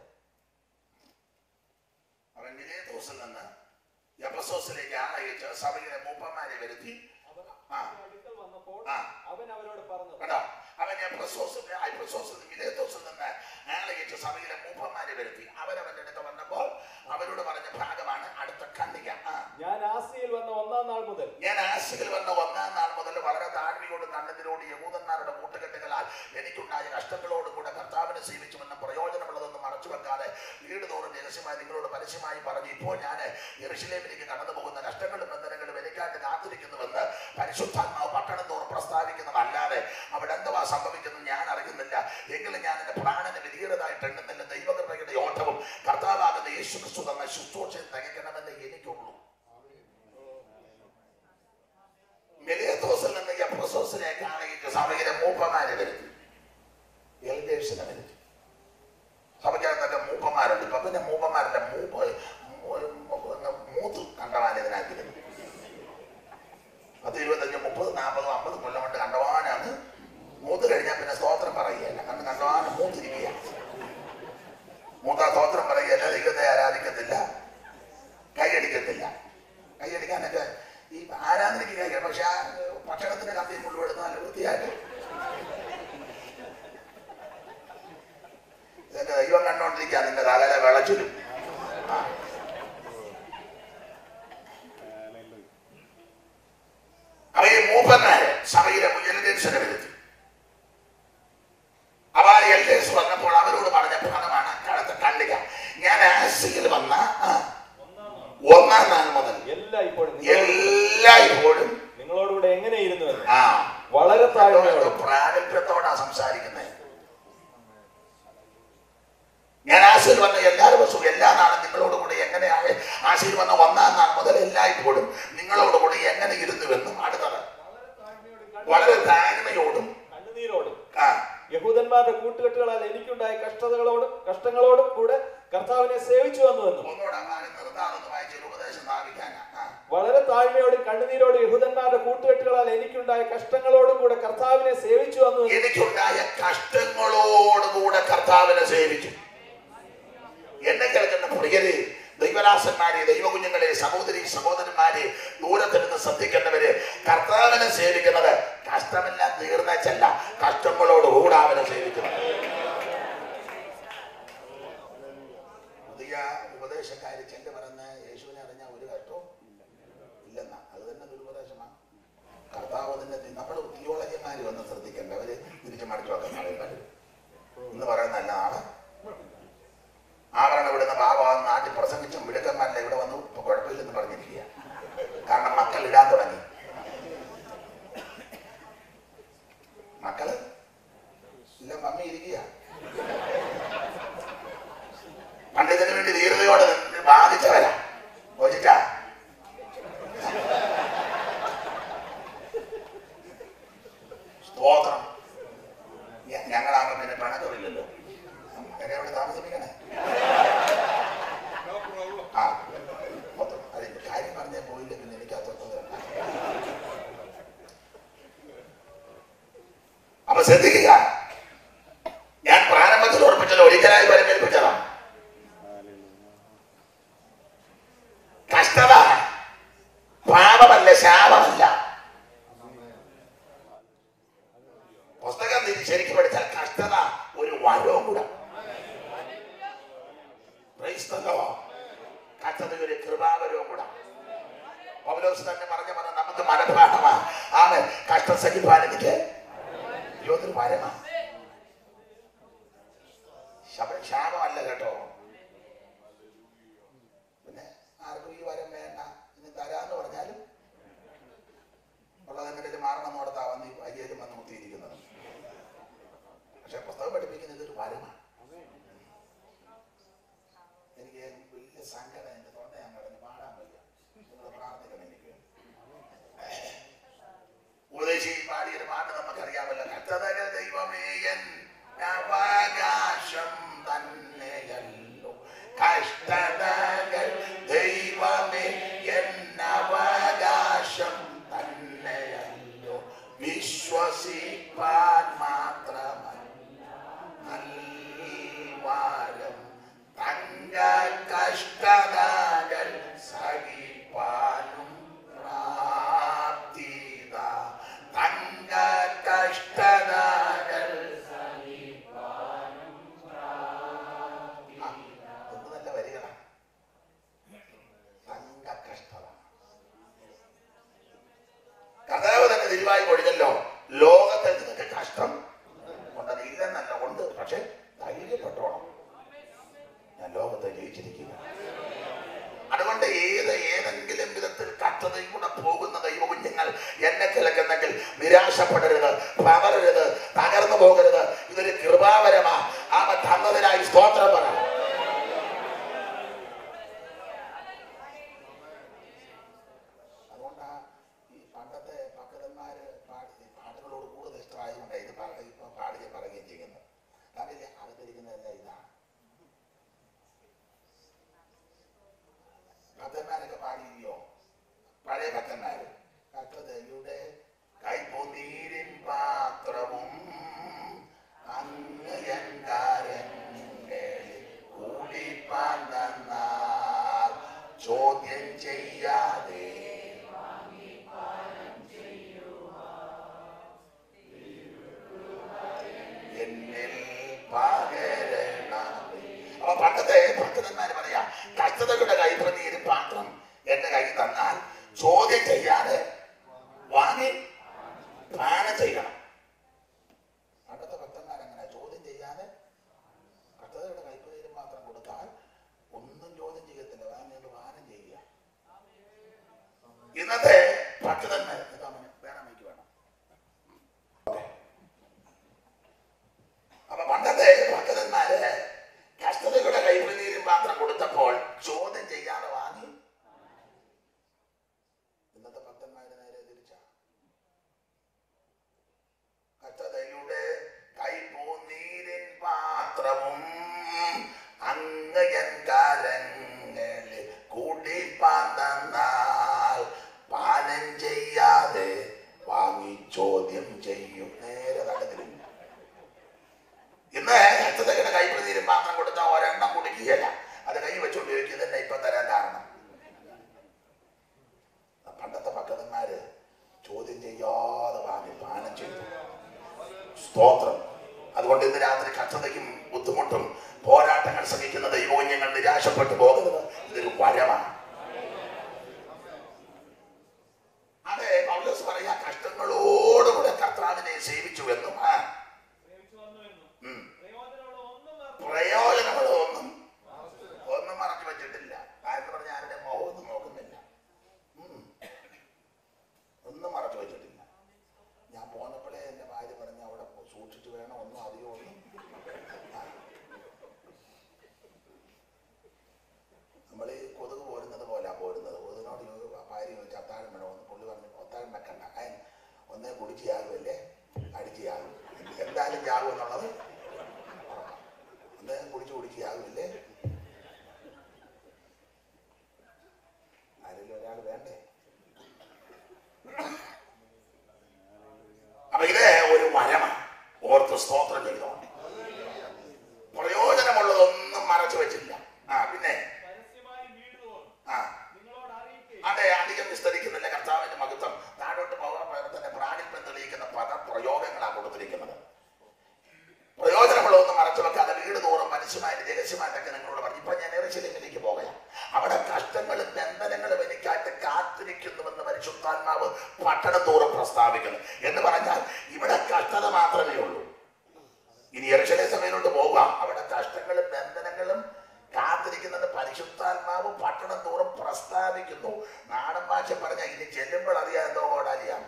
അവൻ മിലേത്തോസിൽ നിന്ന് എപ്പസോസിലേക്ക് ആളയച്ച് സഭയിലെ മൂപ്പന്മാരെ വരുത്തി അവർ ആ. അടുക്കൽ വന്നപ്പോൾ ആ. അവൻ അവരോട് പറഞ്ഞു കണ്ടോ അവൻ എപ്പസോസിൽ എപ്പസോസിൽ മിലേത്തോസിൽ നിന്ന് ആളയച്ച് സഭയിലെ മൂപ്പന്മാരെ വരുത്തി അവരവന്റെ അടുത്ത് വന്നപ്പോൾ അവരോട് രഹസ്യമായി നിങ്ങളോട് പരസ്യമായി പറഞ്ഞു ഇപ്പോൾ ഞാൻ യെറുശലേമിലേക്ക് കടന്നു പോകുന്ന കഷ്ടങ്ങളും ബന്ധനങ്ങളും എനിക്കായിട്ട് കാത്തിരിക്കുന്നുവെന്ന് പരിശുദ്ധാത്മാവ് പട്ടണം തോറും പ്രസ്താവിക്കുന്നതല്ലാതെ അവിടെ എന്തുവാ സംഭവിക്കുന്നത് ഞാൻ അറിയുന്നില്ല എങ്കിലും ഞാൻ എന്റെ പ്രാണനെ വിധീയതായിട്ട് എണ്ണുന്നില്ല ദൈവകൃപയുടെ ഓട്ടവും കർത്താവാകുന്ന യേശു ക്രിസ്തു തന്ന ശുശ്രൂഷ തികയ്ക്കണമെന്ന് എനിക്കുള്ളൂ മെലിയത്തോസിൽ നിന്ന് എപ്രസോസിലേക്ക് ആണെങ്കിൽ സഭയിലെ മൂപ്പന്മാരെ വരുത്തി എൽഡേഴ്സിനെ വരുത്തി സഭയ്ക്കകത്തൊക്കെ മൂപ്പന്മാരുണ്ട് ഇപ്പൊ പിന്നെ മൂപ്പന്മാരുടെ മൂപ്പ് മൂ- മൂത്ത് കണ്ടവാൻ ഇതിനകത്തിരുന്നു പത്ത് ഇരുപത്തഞ്ച് മുപ്പത് നാൽപ്പത് അമ്പത് കൊല്ലം കൊണ്ട് കണ്ടവാനാണ് മൂത്ത് കഴിഞ്ഞാൽ പിന്നെ സ്തോത്രം പറയുകയല്ല കാരണം കണ്ടവാൻ മൂത്തിരിക്കുക മൂത്ത സ്തോത്രം പറയുകയല്ല ദൈവത്തെ ആരാധിക്കത്തില്ല കൈയടിക്കത്തില്ല കൈയടിക്കാനൊക്കെ ഈ ആരാധനയ്ക്ക് കൈ പക്ഷെ ആ ഭക്ഷണത്തിന്റെ കത്തി മുഴുവെടുത്ത് നല്ല വൃത്തിയായിട്ട് ഇതൊക്കെ ദൈവം കണ്ടോണ്ടിരിക്കുക നിന്റെ തലയിലെ വിളച്ചിലും ആ. അപ്പൊ ഈ മൂപ്പന്മാര് സഭയിലെ എൽഡേഴ്സിനെ വരുത്തി അപ്പൊ ആ എൽഡേഴ്സ് വന്നപ്പോൾ അവരോട് പറഞ്ഞ പണമാണ് അക്കാലത്ത് കണ്ടിക ഞാൻ ആസിയിൽ വന്ന ആ, ഒന്നാം നാൾ മുതൽ എല്ലാ ഇപ്പോഴും നിങ്ങളോട് എല്ലാ ഇപ്പോഴും നിങ്ങളോടുകൂടെ എങ്ങനെ ഇരുന്നുവെന്ന് ആ വളരെ താഴ്മയോടെ പ്രാഗൽഭ്യത്തോടാ സംസാരിക്കുന്നത് ഞാൻ ആശയിൽ വന്ന എല്ലാ ദിവസവും എല്ലാ നാളും നിങ്ങളോട് കൂടി എങ്ങനെയാണ് ആശയിൽ വന്ന ഒന്നാം നാൾ മുതൽ എല്ലായ്പ്പോഴും നിങ്ങളോട് കൂടി എങ്ങനെ ഇരുന്നുവെന്നും അടുത്തത് വളരെ താഴ്മയോടും കണ്ണുനീരോടും ആ യഹൂദന്മാരുടെ കൂട്ടുകെട്ടുകളാൽ എനിക്കുണ്ടായ കഷ്ടതകളോടും കഷ്ടങ്ങളോടും കൂടെ കർത്താവിനെ സേവിച്ചു വന്നുവെന്നും ഒന്നുകൂടെ അങ്ങനെ നിർത്താനൊന്ന് വായിച്ചൊരു ഉപദേശം സ്ഥാപിക്കാനാ ആ. വളരെ താഴ്മയോടും കണ്ണുനീരോടും യഹൂദന്മാരുടെ കൂട്ടുകെട്ടുകളാൽ എനിക്കുണ്ടായ കഷ്ടങ്ങളോടും കൂടെ കർത്താവിനെ സേവിച്ചു വന്നുവെന്നും എനിക്കുണ്ടായ കഷ്ടങ്ങളോടുകൂടെ കർത്താവിനെ സേവിച്ചു എന്നെ കേൾക്കുന്ന പ്രിയരെ ദൈവദാസന്മാരെ ദൈവകുഞ്ഞുങ്ങളെ സഹോദരി സഹോദരന്മാരെ ദൂരത്തിൽ നിന്ന് ശ്രദ്ധിക്കേണ്ടവര് കർത്താവിനെ സേവിക്കുന്നത് കഷ്ടമെല്ലാം തീർന്നച്ചല്ല കഷ്ടങ്ങളോടുകൂടെ അവനെ സേവിക്കുന്നത് പുതിയ ഉപദേശക്കാര് ചെല്ല് പറഞ്ഞ് യേശുവിനെ അറിഞ്ഞ ഒരു കഷ്ടവും ഇല്ലെന്നാ അത് തന്നെ ദുരുപദേശമാണ് കർത്താവ് തന്നെ നമ്മൾ തിയോളജിമാര് വന്ന് ശ്രദ്ധിക്കേണ്ട അവര് തിരിച്ചു മടിച്ചു വെക്കുന്ന ആളുകൾ എന്ന് പറയുന്ന നല്ല നാളെ ആവരണം ഇവിടുന്ന് ഭാഗം നാട്ടിൽ പ്രസംഗിച്ചും വിടുക്കന്മാരില്ല ഇവിടെ വന്നു ഇപ്പൊ കുഴപ്പമില്ലെന്ന് പറഞ്ഞിരിക്കുക കാരണം മക്കൾ ഇടാൻ തുടങ്ങി മക്കള് ഇല്ല മമ്മി ഇരിക്കുക പണ്ഡിതന് വേണ്ടി ധീരതയോടെ നിന്ന് ബാധിച്ചവരാ ചോദിച്ചാ സ്തോത്രം ഞ- ഞങ്ങളാകുമ്പോ പിന്നെ പണക്കമില്ലല്ലോ എന്നെ അവിടെ താമസിപ്പിക്കണേ ആ മൊത്തം അതെ കാര്യം പറഞ്ഞേ പോയില്ല പിന്നെ എനിക്ക് അത്വത്തത് അപ്പൊ ശ്രദ്ധിക്കുക ഞാൻ പ്രാരംഭത്തിൽ ഉറപ്പിച്ചത് ഒരിക്കലായി പരിമേൽപ്പിച്ചതാണ് കഷ്ടത പാപമല്ല ശാപമല്ല പുസ്തകം തിരി ശരിക്കും പഠിച്ചാൽ കഷ്ടത ഒരു വരവും കൂടെ Praise the Lord. കഷ്ടത ഒരു കൃപാവരവും കൂടെ പൗലോസ് തന്നെ പറഞ്ഞ പറഞ്ഞ നമുക്ക് മനഃപാഠമാ ആമേ കഷ്ടം സഹിപ്പാൻ എനിക്ക് യോതൊരു വരമാ ശബ- ശാപമല്ല കേട്ടോ പിന്നെ ആർക്കും ഈ വരം വേണ്ട ഇനി തരാന്ന് പറഞ്ഞാലും ഉള്ളതെങ്കിലും മാറണം നടത്താ വന്ന് ഈ അയ്യലും വന്ന് മുത്തിയിരിക്കുന്നത് പക്ഷെ പുസ്തകം പഠിപ്പിക്കുന്നത് ഒരു വരമാണ് എനിക്ക് വലിയ സങ്കടം എന്റെ തൊണ്ട ഞാൻ കിടന്ന് പാടാൻ വയ്യ നിങ്ങൾ പ്രാർത്ഥിക്കണം എനിക്ക് വേണ്ടി. ഉപദേശി പാടിയൊരു പാട്ട് നമുക്കറിയാമല്ലോ കഷ്ടതകൾ ദൈവമേ എൻ അവകാശം തന്നെയല്ലോ കഷ്ടതകൾ ദൈവമേ എൻ അവകാശം തന്നെയല്ലോ വിശ്വസിപ്പാൻ മാത്രമല്ല നൽവാരം തങ്ക കഷ്ടത അതുകൊണ്ട് ഏത് ഏതെങ്കിലും വിധത്തിൽ കഷ്ടതയിലൂടെ പോകുന്ന ദൈവകുഞ്ഞുങ്ങൾ എന്നെ കേൾക്കുന്നെങ്കിൽ നിരാശപ്പെടരുത് പതറരുത് തകർന്നു പോകരുത് ഇതൊരു കൃപാവരമാ അവ തന്നതിനായി സ്തോത്രം പറ അതുകൊണ്ടാ ഈ പണ്ടത്തെ ഭക്തന്മാര് പാടി പാട്ടുകളോട് കൂടുതൽ ഇഷ്ടമായതുകൊണ്ട് ഇത് പാ- ഇപ്പൊ പാടുകയും പറയുകയും ചെയ്യുന്നത് കാണില്ലേ അകത്തിരിക്കുന്നതെല്ലാം ഇതാണ് ഭക്തന്മാരൊക്കെ പാടിയില്ലയോ പഴയ ഭക്തന്മാര് കഷ്ടതയുടെ കൈപ്പൊന്നീരിൻ പാത്രവും അങ്ങയങ്കാരങ്ങളിൽ കൂടിപ്പാൻ തന്നാൽ ചോദ്യം ചെയ്യാതെ എന്നിൽ പകരണമേ. അപ്പൊ പണ്ടത്തെ ഭക്തന്മാര് പറയാ കഷ്ടതയുടെ കൈപ്രതീര് പാത്രം എന്റെ കയ്യിൽ തന്നാൽ ചോദ്യം ചെയ്യാതെ വാങ്ങി പാനം ചെയ്യണം പണ്ടത്തെ ഭക്തന്മാരങ്ങനെ ചോദ്യം ചെയ്യാതെ കഷ്ടതയുടെ കൈപ്രതീര് പാത്രം കൊടുത്താൽ ഒന്നും ചോദ്യം ചെയ്യത്തില്ല വാങ്ങി പാനം ചെയ്യുക ഇന്നത്തെ ഭക്തന്മാർ ഇതാ മോനെ, വേണം എനിക്ക് വേണം അപ്പൊ പണ്ടത്തെ ഭക്തന്മാര് കഷ്ടതയുടെ കൈപ്രതീരും മാത്രം കൊടുത്തപ്പോൾ ചോദ്യം ചെയ്യാതെ വാങ്ങി ഇന്നത്തെ ഭക്തന്മാര് നേരെ തിരിച്ചാ കഷ്ടതയുടെ കൈപ്പൂന്നീരിൻ പാത്രവും അങ്ങയൻ കരങ്ങളിൽ കൂട്ടിപ്പാൻ തന്നാൽ പാനം ചെയ്യാതെ വാങ്ങി ചോദ്യം ചെയ്യും നേരെ നടത്തില്ല ഇന്ന് രക്തതയുടെ കൈപ്രതീരും മാത്രം കൊടുത്ത ഒരെണ്ണം കുടിക്കുകയല്ല അത് കൈ വെച്ചുകൊണ്ട് ചോദിക്കുക തന്നെ ഇപ്പൊ തരാൻ കാരണം പണ്ടത്തെ ഭക്തന്മാര് ചോദ്യം ചെയ്യാതെ വാങ്ങി പാനം ചെയ്തു സ്തോത്രം അതുകൊണ്ട് ഇന്ന് രാത്രി കഷ്ടതയ്ക്കും ബുദ്ധിമുട്ടും പോരാട്ടങ്ങൾ സഹിക്കുന്ന ദൈവോന്യങ്ങൾ നിരാശപ്പെട്ടു പോകുന്നത് ഇതൊരു വരമാണ് അതെ പൗലോസ് പറയാ കഷ്ടങ്ങളോടുകൂടെ കർത്താവിനെ സേവിച്ചു എന്നും ആ പ്രേമിച്ചു വന്നുവെന്നും ഉം. പ്രയോജനമുള്ള ഒന്നും പ്രയോജനങ്ങളൊന്നും ഒന്നും മറച്ചു വെച്ചിട്ടില്ല എന്ന് പറഞ്ഞ ആരുടെ മുഖമൊന്നും നോക്കുന്നില്ല ഉം. ഒന്നും മറച്ചു വെച്ചിട്ടില്ല ഞാൻ പോന്നപ്പോഴേ എൻ്റെ ഭാര്യ പറഞ്ഞ അവിടെ സൂക്ഷിച്ചു വേണം ഒന്നും അധികം ഒന്നും ആ. നമ്മൾ ഈ കൊതുക് പോരുന്നത് പോലെ പോരുന്നത് കൊതുകിനോട് ചോദിച്ചു, ഭാര്യ ചോദിച്ചു അത്താഴം വേണമെന്ന് പുള്ളി പറഞ്ഞു അത്താഴം വെക്കണ്ട അയൻ ഒന്നേ കുടിച്ചാകുമല്ലേ അടിച്ചാകും എന്തായാലും ചാകും എന്നുള്ളത് അദ്ദേഹം കുടിച്ചു കുടിക്കുകയാകില്ലേ ആരെങ്കിലും ഒരാൾ വേണ്ടേ അപ്പൊ ഇത് ഒരു മരമാണ് ഓർത്ത് സ്തോത്രം ചെയ്തോണ്ട് പ്രയോജനമുള്ളതൊന്നും മറച്ചു വെച്ചില്ല ആ പിന്നെ പരസ്യമായി വീഴുതോറും ആ നിങ്ങളോട് അറിയിക്കുകയും അതെ അധികം വിസ്തരിക്കുന്നില്ല കർത്താവിന്റെ മഹത്വം താഴോട്ട് പൗരം തന്നെ പ്രാണിത്വം തെളിയിക്കുന്ന പദപ്രയോഗങ്ങളാണ് കൊടുത്തിരിക്കുന്നത് പ്രയോജനമുള്ളതൊന്നും മറച്ചു വെക്കാതെ വീട് തോറും മനുഷ്യമായിട്ട് രഹസ്യമായിട്ടൊക്കെ നിങ്ങളോട് പറഞ്ഞു ഇപ്പൊ ഞാൻ എറിശിലിമിലേക്ക് പോകയാം അവിടെ കഷ്ടങ്ങളും ബന്ധനങ്ങളും എനിക്കായിട്ട് കാത്തിരിക്കുന്നുവെന്ന് പരിശുദ്ധാത്മാവ് പട്ടണം തോറും പ്രസ്താവിക്കുന്നു എന്ന് പറഞ്ഞാൽ ഇവിടെ കഷ്ടത മാത്രമേ ഉള്ളൂ ഇനി എറിശലേ സഭയിലോട്ട് പോവുക അവിടെ കഷ്ടങ്ങളും ബന്ധനങ്ങളും കാത്തിരിക്കുന്നത് പരിശുദ്ധാത്മാവ് പട്ടണം തോറും പ്രസ്താവിക്കുന്നു നാടൻ ഭാഷ പറഞ്ഞ ഇനി ചെല്ലുമ്പോൾ അറിയാം എന്തോ ഓടാലിയാണ്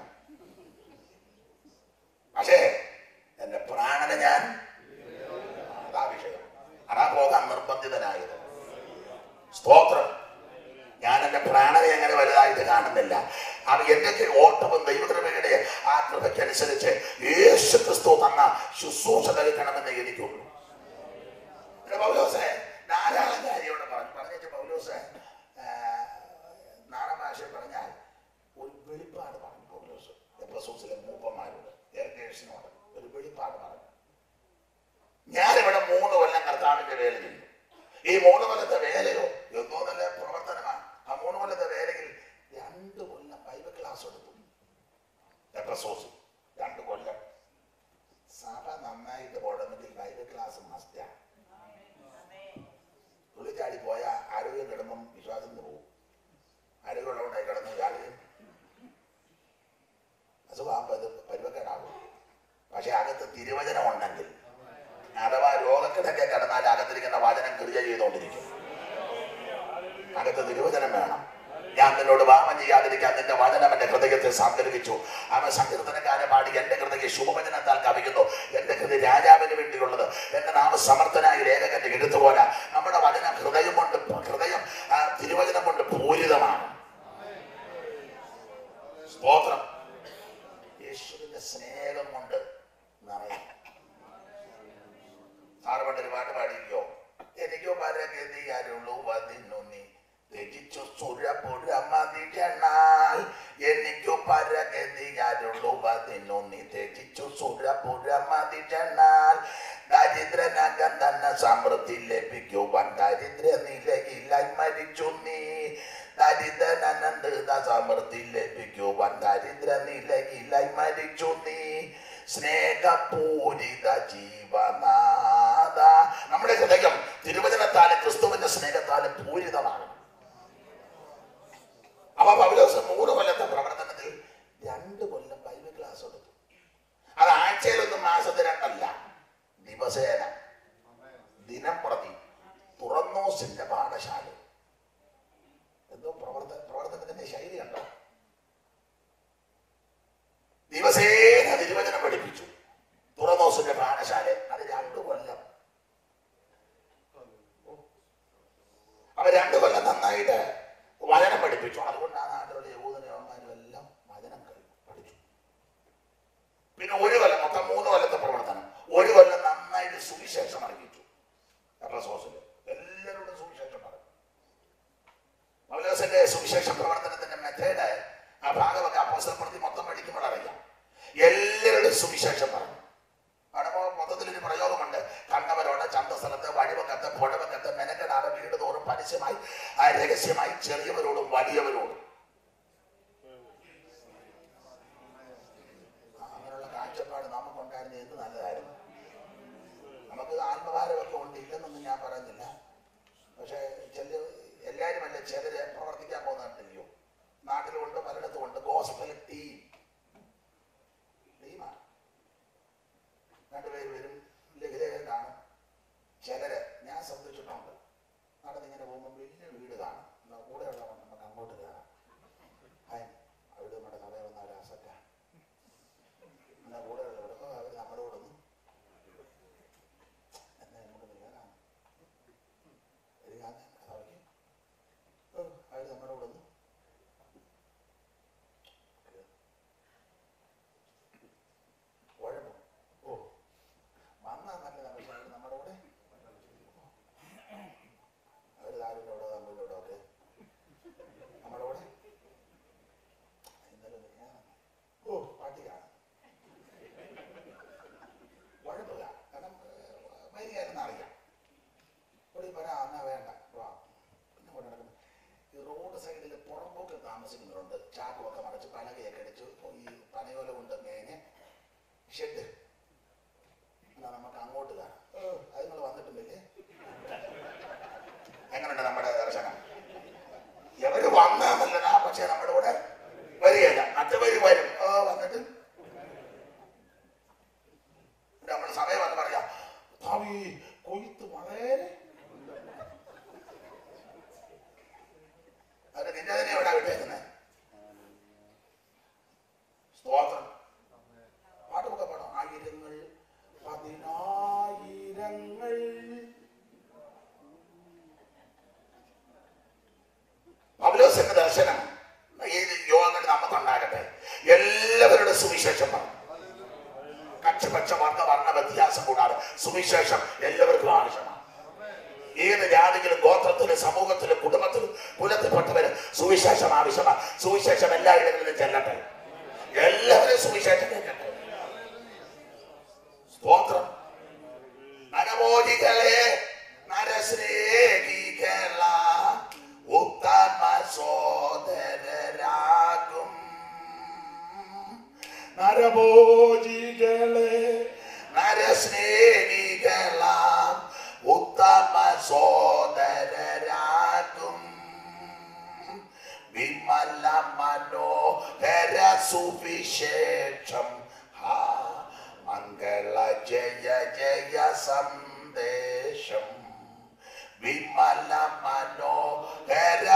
പക്ഷേ എന്റെ പ്രാണനെ ഞാൻ അതാ വിഷയം അതാ പോകാൻ നിർബന്ധിതനായത് സ്തോത്രം ഞാൻ എന്റെ പ്രാണനെ അങ്ങനെ വലുതായിട്ട് കാണുന്നില്ല അത് എന്റെയൊക്കെ ഓട്ടവും ദൈവകൃപയുടെ ആ കൃപയ്ക്കനുസരിച്ച് യേശു ക്രിസ്തു തന്ന ശുശ്രൂഷ നൽകണമെന്ന് എനിക്കുള്ളൂ പിന്നെ പൗലോസേ ധാരാളം കാര്യം ഇവിടെ പറഞ്ഞു പറഞ്ഞിട്ട് പൗലോസ് ആ, നാടൻ ഭാഷയിൽ പറഞ്ഞാൽ ഒരു വെളിപ്പാട് പറഞ്ഞു പൗലോസ് എപ്പസൂസിലെ മൂപ്പന്മാരോട് ഏർക്കേഴ്സിനോട് ഒരു വെളിപ്പാട് പറഞ്ഞു ഞാനിവിടെ മൂന്ന് കൊല്ലം കർത്താവിന്റെ വേല ചെയ്തു ഈ മൂന്ന് കൊല്ലത്തെ വേലയോ എന്തോ നല്ല പ്രവർത്തനമാണ് ആ മൂന്ന് കൊല്ലത്തെ വേലയിൽ രണ്ട് കൊല്ലം ബൈബിൾ ക്ലാസ് എടുത്തു എപ്പസോസ് രണ്ട് കൊല്ലം സഭ നന്നായിട്ട് പോകണമെങ്കിൽ ബൈബിൾ ക്ലാസ് അകത്ത് തിരുവചനം വേണം ഞാൻ നിന്നോട് വാമം ചെയ്യാതിരിക്കാൻ നിന്റെ വചനം എന്റെ ഹൃദയത്തെ സംഗ്രഹിച്ചു അവൻ സങ്കീർത്തനക്കാരെ പാടി എന്റെ ഹൃദയ ശുഭവചനത്താൽ കവിയുന്നു എന്റെ ഹൃദയ രാജാവിന് വേണ്ടിയുള്ളത് എന്റെ നാമ സമർത്ഥനായ ലേഖകന്റെ എഴുത്തുപോലെ നമ്മുടെ വചനം ഹൃദയം കൊണ്ട് ഹൃദയം ആ, തിരുവചനം കൊണ്ട് പൂരിതമാണ് സ്തോത്രം യേശുവിന്റെ സ്നേഹം കൊണ്ട് നിറയും സാറ് പണ്ടൊരു പാട്ട് പാടിക്കോ എനിക്കോ പരഗതിയാരുള്ളൂ വതിന്നു നീ രചിച്ചു സുരപുരമതിരണാൽ എനിക്കു പരഗതിയാരുള്ളൂ വതിന്നു നീ രചിച്ചു സുരപുരമതിരണാൽ ദരിദ്രനകം തന്നെ സമൃദ്ധി ലഭിക്കുവാൻ ദരിദ്ര നിലയിലായി മരിച്ചു നീ ദരിദ്രനന്ദ സമൃദ്ധി ലഭിക്കുവാൻ ദരിദ്ര നിലയിലായി മരിച്ചു നീ സ്നേഹപൂരിത ജീവനാഥ നമ്മുടെ ഹൃദയം തിരുവചനത്താലും ക്രിസ്തുവിന്റെ സ്നേഹത്താലും പൂരിതമാണ് അപ്പൊ പൗലോസ് മൂന്ന് കൊല്ലത്തെ പ്രവർത്തനത്തിൽ രണ്ട് കൊല്ലം ബൈബിൾ ക്ലാസ് എടുത്തു അത് ആഴ്ചയിലൊന്നും മാസത്തിൽ രണ്ടല്ല ദിവസേന ദിനം പ്രതി തുറന്നോസിന്റെ പാഠശാല എന്തോ പ്രവർത്തന പ്രവർത്തനത്തിന്റെ ശൈലി കണ്ടോ ദിവസേന തിരുവചനം പഠിപ്പിച്ചു തുറന്നോസിന്റെ പാഠശാല അത് രണ്ടു കൊല്ലം അവ രണ്ടു കൊല്ലം നന്നായിട്ട് വചനം പഠിപ്പിച്ചു അതുകൊണ്ട് ആ നാട്ടിലുള്ള യഹൂദനവന്മാരും എല്ലാം വചനം കഴി- പഠിച്ചു പിന്നെ ഒരു കൊല്ലം മൊത്തം മൂന്ന് കൊല്ലത്തെ പ്രവർത്തനം ഒരു കൊല്ലം നന്നായിട്ട് സുവിശേഷം അറിയിച്ചു എറസോസിൽ എല്ലാവരോടും സുവിശേഷം പറഞ്ഞു പൗലോസിന്റെ സുവിശേഷ പ്രവർത്തനത്തിന്റെ മെത്തേഡ് ആ ഭാഗമൊക്കെ അപ്പോസ്തല പ്രതി മൊത്തം പഠിക്കുമ്പോൾ അറിയാം എല്ലാവരുടെ സുവിശേഷം പറഞ്ഞു അവിടെ ഇപ്പോ മൊത്തത്തിലൊരു പ്രയോഗമുണ്ട് കണ്ടവരോട് ചന്തസ്ഥലത്ത് വഴിവക്കത്ത് പുഴവക്കത്ത് മെനക്കെടാതെ വീട് തോറും പരസ്യമായി ആ രഹസ്യമായി ചെറിയവരോടും വലിയവരോടും ആ, അങ്ങനെയുള്ള കാഴ്ചപ്പാട് നമുക്കുണ്ടായിരുന്ന എന്ത് നല്ലതായിരുന്നു നമുക്ക് ആത്മഭാരമൊക്കെ ഉണ്ട് ഇല്ലെന്നൊന്നും ഞാൻ പറയുന്നില്ല പക്ഷേ ചില എല്ലാവരും അല്ല ചിലര് പ്രവർത്തിക്കാൻ പോകുന്നുണ്ടല്ലോ നാട്ടിലുണ്ട് പലയിടത്തും ഉണ്ട് ഗോസ്പൽ ടീം ടീമാണ് രണ്ടുപേര് വരും ലഘുലേഖം കാണും ചിലര് ഞാൻ ശ്രദ്ധിച്ചിട്ടുണ്ട് നടന്നിങ്ങനെ പോകുമ്പോൾ വലിയ വീട് കാണും എന്നാ കൂടെയുള്ളവൻ നമുക്ക് അങ്ങോട്ട് കയറാം ഹായ് അവിടെ നമ്മുടെ കടയിൽ വന്ന ഒരു അസറ്റാ എന്നാ കൂടെയുള്ളവർ അവർ നമ്മളോടൊന്നും എന്നാ നമുക്ക് കയറാം വരികയാന്ന് അവർക്ക് ഓ അവർ നമ്മളോടൊന്നും കുഴപ്പം ഓ വന്നാ നല്ലതാണ് പക്ഷെ അവർ നമ്മുടെ കൂടെ അവർ താരൂരോടോ തമ്മിലോടോ ഒക്കെ നമ്മുടെ കൂടെ ഇന്നലെ ഒരു ഞാൻ ഓ പാട്ടിയാണ് കുഴപ്പമില്ല കാരണം വൈകിയായിരുന്നു അറിയാം ഇവിടെ വരാം എന്നാ വേണ്ട വാ പിന്നെ കൊണ്ട് നടക്കുന്നു ഈ റോഡ് സൈഡിൽ പുറമ്പോക്ക് താമസിക്കുന്നവരുണ്ട് ചാക്കുമൊക്കെ മറച്ച് പലകയൊക്കെ അടിച്ച് ഈ പനയോല കൊണ്ട് മേഞ്ഞ് ഷെഡ് എന്നാ നമുക്ക് അങ്ങോട്ട് കാണാം ഓ അത് നിങ്ങൾ വന്നിട്ടുണ്ടല്ലേ എങ്ങനെയുണ്ട് നമ്മുടെ ദർശനം എവര് വന്നാ നല്ലതാ പക്ഷെ നമ്മുടെ കൂടെ വരികയില്ല മറ്റവര് വരും ഓ വന്നിട്ട് നമ്മൾ സമയം വന്ന് പറയാം ഭാവി കൊയ്ത്ത് വളരെ അത് നിന്നെ തന്നെ എവിടെ വിട്ടേക്കുന്നത് സ്തോത്രം പാട്ടൊക്കെ പാടാം ആയിരങ്ങൾ പതിനായിരങ്ങൾ പൗലോസിന്റെ ദർശനം ഈ യോഗങ്ങൾ നമുക്കുണ്ടാകട്ടെ എല്ലാവരുടെ സുവിശേഷം പറഞ്ഞു കക്ഷപക്ഷ വർണ്ണ വർണ്ണ വ്യത്യാസം കൂടാതെ സുവിശേഷം എല്ലാവർക്കും ആവശ്യമാണ് ഏത് ജാതിയിലും ഗോത്രത്തിലും സമൂഹത്തിലും കുടുംബത്തിലും കുലത്തിൽപ്പെട്ടവര് സുവിശേഷം ആവശ്യമാണ് സുവിശേഷം എല്ലായിടങ്ങളിലും ചെല്ലട്ടെ എല്ലാവരും സുവിശേഷം കേൾക്കട്ടെ സ്തോത്രം നരമോചികളെ നരസ്നേഹികള ഉത്തമ സോദരരാകും നരഭോജികളെ നരസ്നേഹികള ഉത്തമ സോദരരാകും വിമല മനോഹര സുവിശേഷം ഹാ മംഗള ജയ ജയ സന്ദേശം വിമല മനോഹര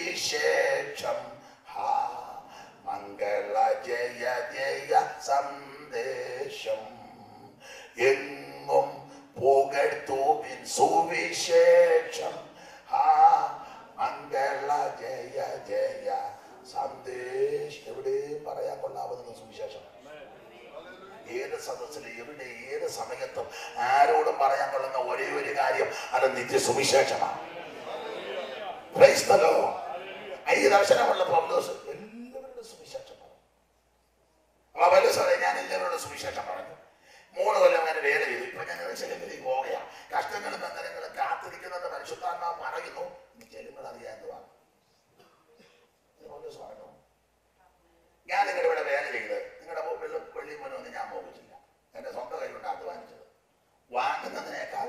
സുവിശേഷം ഹാ മംഗള ജയ ജയ സന്ദേശം എങ്ങും പുകഴ്ത്തുവിൻ സുവിശേഷം ഹാ മംഗള ജയ ജയ സന്ദേശം എവിടെയും പറയാൻ കൊള്ളാവുന്ന സുവിശേഷം ഏത് സദസ്സിലും എവിടെ ഏത് സമയത്തും ആരോടും പറയാൻ കൊള്ളുന്ന ഒരേ ഒരു കാര്യം അത് നിത്യ സുവിശേഷമാണ് Praise the Lord. ഈ ദർശനമുള്ള പൗലോസ് എല്ലാവരുടെ സുവിശേഷം പറഞ്ഞു അപ്പൊ പൗലോസ് പറയും ഞാൻ എല്ലാവരുടെ സുവിശേഷം പറഞ്ഞു മൂന്ന് കൊല്ലം അങ്ങനെ വേല ചെയ്തു ഇപ്പൊ ഞാൻ ചെല്ലുമ്പോഴേക്ക് പോവുകയാണ് കഷ്ടങ്ങളും ബന്ധനങ്ങളും കാത്തിരിക്കുന്നെന്ന് പരിശുദ്ധാത്മാവ് പറയുന്നു ഇനി ചെല്ലുമ്പോൾ അറിയാത്തതാണ് ഇത് പൗലോസ് പറഞ്ഞു ഞാൻ നിങ്ങളുടെ ഇവിടെ വേല ചെയ്ത് നിങ്ങളുടെ വെള്ളം വെള്ളി മുന്നൊന്നും ഞാൻ മോഹിച്ചില്ല എന്റെ സ്വന്തം കൈ കൊണ്ട് അധ്വാനിച്ചത് വാങ്ങുന്നതിനേക്കാൾ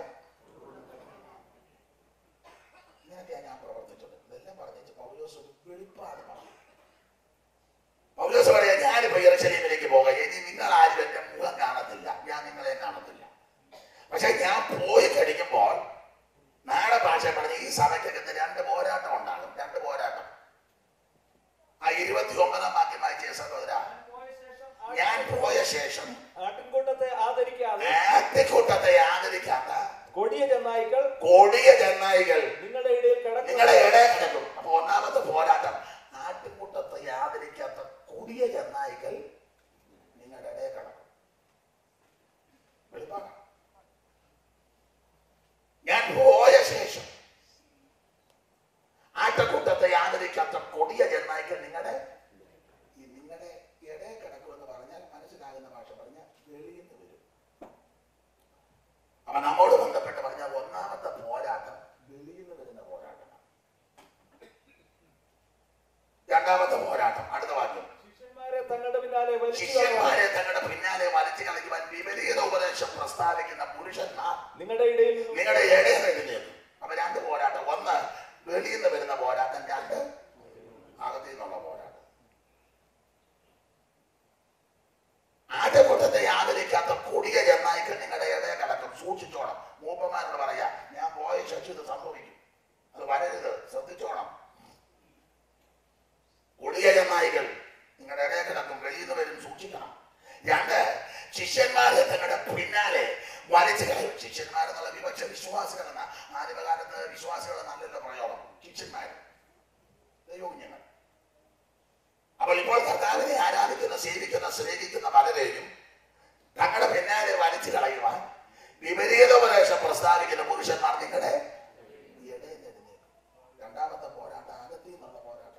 ഇങ്ങനെയൊക്കെയാണ് ഞാൻ പ്രവർത്തിച്ചത് ഇതെല്ലാം പറഞ്ഞു പൗലോസ് വെളിപ്പാട് പറഞ്ഞു പൗലോസ് പറയാ ഞാനിപ്പോ ഇറച്ചലീമിലേക്ക് പോകാം ഇനി നിങ്ങൾ ആരും എന്റെ മുഖം കാണത്തില്ല ഞാൻ നിങ്ങളെ കാണത്തില്ല പക്ഷെ ഞാൻ പോയി കഴിയുമ്പോൾ നാടൻ ഭാഷ പറഞ്ഞ ഈ സഭയ്ക്കകത്ത് രണ്ട് പോരാട്ടം ഉണ്ടാകും രണ്ട് പോരാട്ടം ആ ഇരുപത്തി ഒമ്പതാം വാക്യം വായിച്ച സഹോദര പോയ ശേഷം ഞാൻ പോയ ശേഷം ആട്ടിൻകൂട്ടത്തെ ആദരിക്കാതെ ആദ്യക്കൂട്ടത്തെ ആദരിക്കാത്ത കൊടിയ ചെന്നായ്ക്കൾ കൊടിയ ചെന്നായികൾ നിങ്ങളുടെ ഇടയിൽ കിടക്കുന്നു നിങ്ങളുടെ ഇടയിൽ കിടക്കും അപ്പൊ ഒന്നാമത്തെ പോരാട്ടം ആട്ടുകൂട്ടത്തെ ആദരിക്കാത്ത കൊടിയ ചെന്നായികൾ നിങ്ങളുടെ ഇടയിൽ കിടക്കും വെളിപ്പാടാ ഞാൻ പോയ ശേഷം ആട്ടക്കൂട്ടത്തെ ആദരിക്കാത്ത കൊടിയ ചെന്നായികൾ നിങ്ങളുടെ ഈ നിങ്ങളുടെ ഇടയിൽ കിടക്കുമെന്ന് പറഞ്ഞാൽ മനസ്സിലാകുന്ന ഭാഷ പറഞ്ഞാൽ വെളിയിൽ നിന്ന് വരും അപ്പൊ നമ്മോട് ബന്ധപ്പെട്ട് പറഞ്ഞ ഒന്നാമത്തെ പോരാട്ടം വെളിയിൽ നിന്ന് വരുന്ന പോരാട്ടമാണ് രണ്ടാമത്തെ പോരാട്ടം അടുത്ത വാക്യം ശിഷ്യന്മാരെ തങ്ങളുടെ പിന്നാലെ വലിച്ചു കളയാതെ ശിഷ്യന്മാരെ തങ്ങളുടെ പിന്നാലെ വലിച്ചു കളിക്കുവാൻ വിപരീത ഉപദേശം പ്രസ്താവിക്കുന്ന പുരുഷന്മാർ നിങ്ങളുടെ ഇടയിൽ നിന്നും നിങ്ങളുടെ ഇടയിൽ എഴുന്നേൽക്കും അപ്പൊ രണ്ട് പോരാട്ടം ഒന്ന് വെളിയിൽ നിന്ന് വരുന്ന പോരാട്ടം രണ്ട് അകത്തു നിന്നുള്ള പോരാട്ടം ആദ്യകൂട്ടത്തെ ആദരിക്കാത്ത കൊടിയ ചെന്നായിക്ക് നിങ്ങളുടെ ഇടയിൽ കിടക്കും സൂക്ഷിച്ചോണം മൂപ്പന്മാരോട് പറയാ ഞാൻ പോയ ശേഷം ഇത് സംഭവിക്കും അത് വരരുത് ശ്രദ്ധിച്ചോണം കൊടിയ ചെന്നായികൾ നിങ്ങളുടെ ഇടയിൽ കിടക്കും വെളിയിൽ നിന്ന് വരും സൂക്ഷിക്കണം രണ്ട് ശിഷ്യന്മാരെ തങ്ങളുടെ പിന്നാലെ വലിച്ചു കളയും ശിഷ്യന്മാരെന്നുള്ള വിപക്ഷ വിശ്വാസികൾ എന്ന ആദ്യകാലത്ത് വിശ്വാസികൾ എന്നല്ലല്ലോ പ്രയോഗം ശിഷ്യന്മാർ ദൈവകുഞ്ഞുങ്ങൾ അപ്പോൾ ഇപ്പോൾ കർത്താവിനെ ആരാധിക്കുന്ന സേവിക്കുന്ന സ്നേഹിക്കുന്ന പലരെയും തങ്ങളുടെ പിന്നാലെ വലിച്ചു കളയുവാൻ വിപരീതോപദേശം പ്രസ്താവിക്കുന്ന പുരുഷന്മാർ നിങ്ങളുടെ ഇടയിൽ എഴുന്നേൽക്കും രണ്ടാമത്തെ പോരാട്ടം അകത്തിൽ നിന്നുള്ള പോരാട്ടം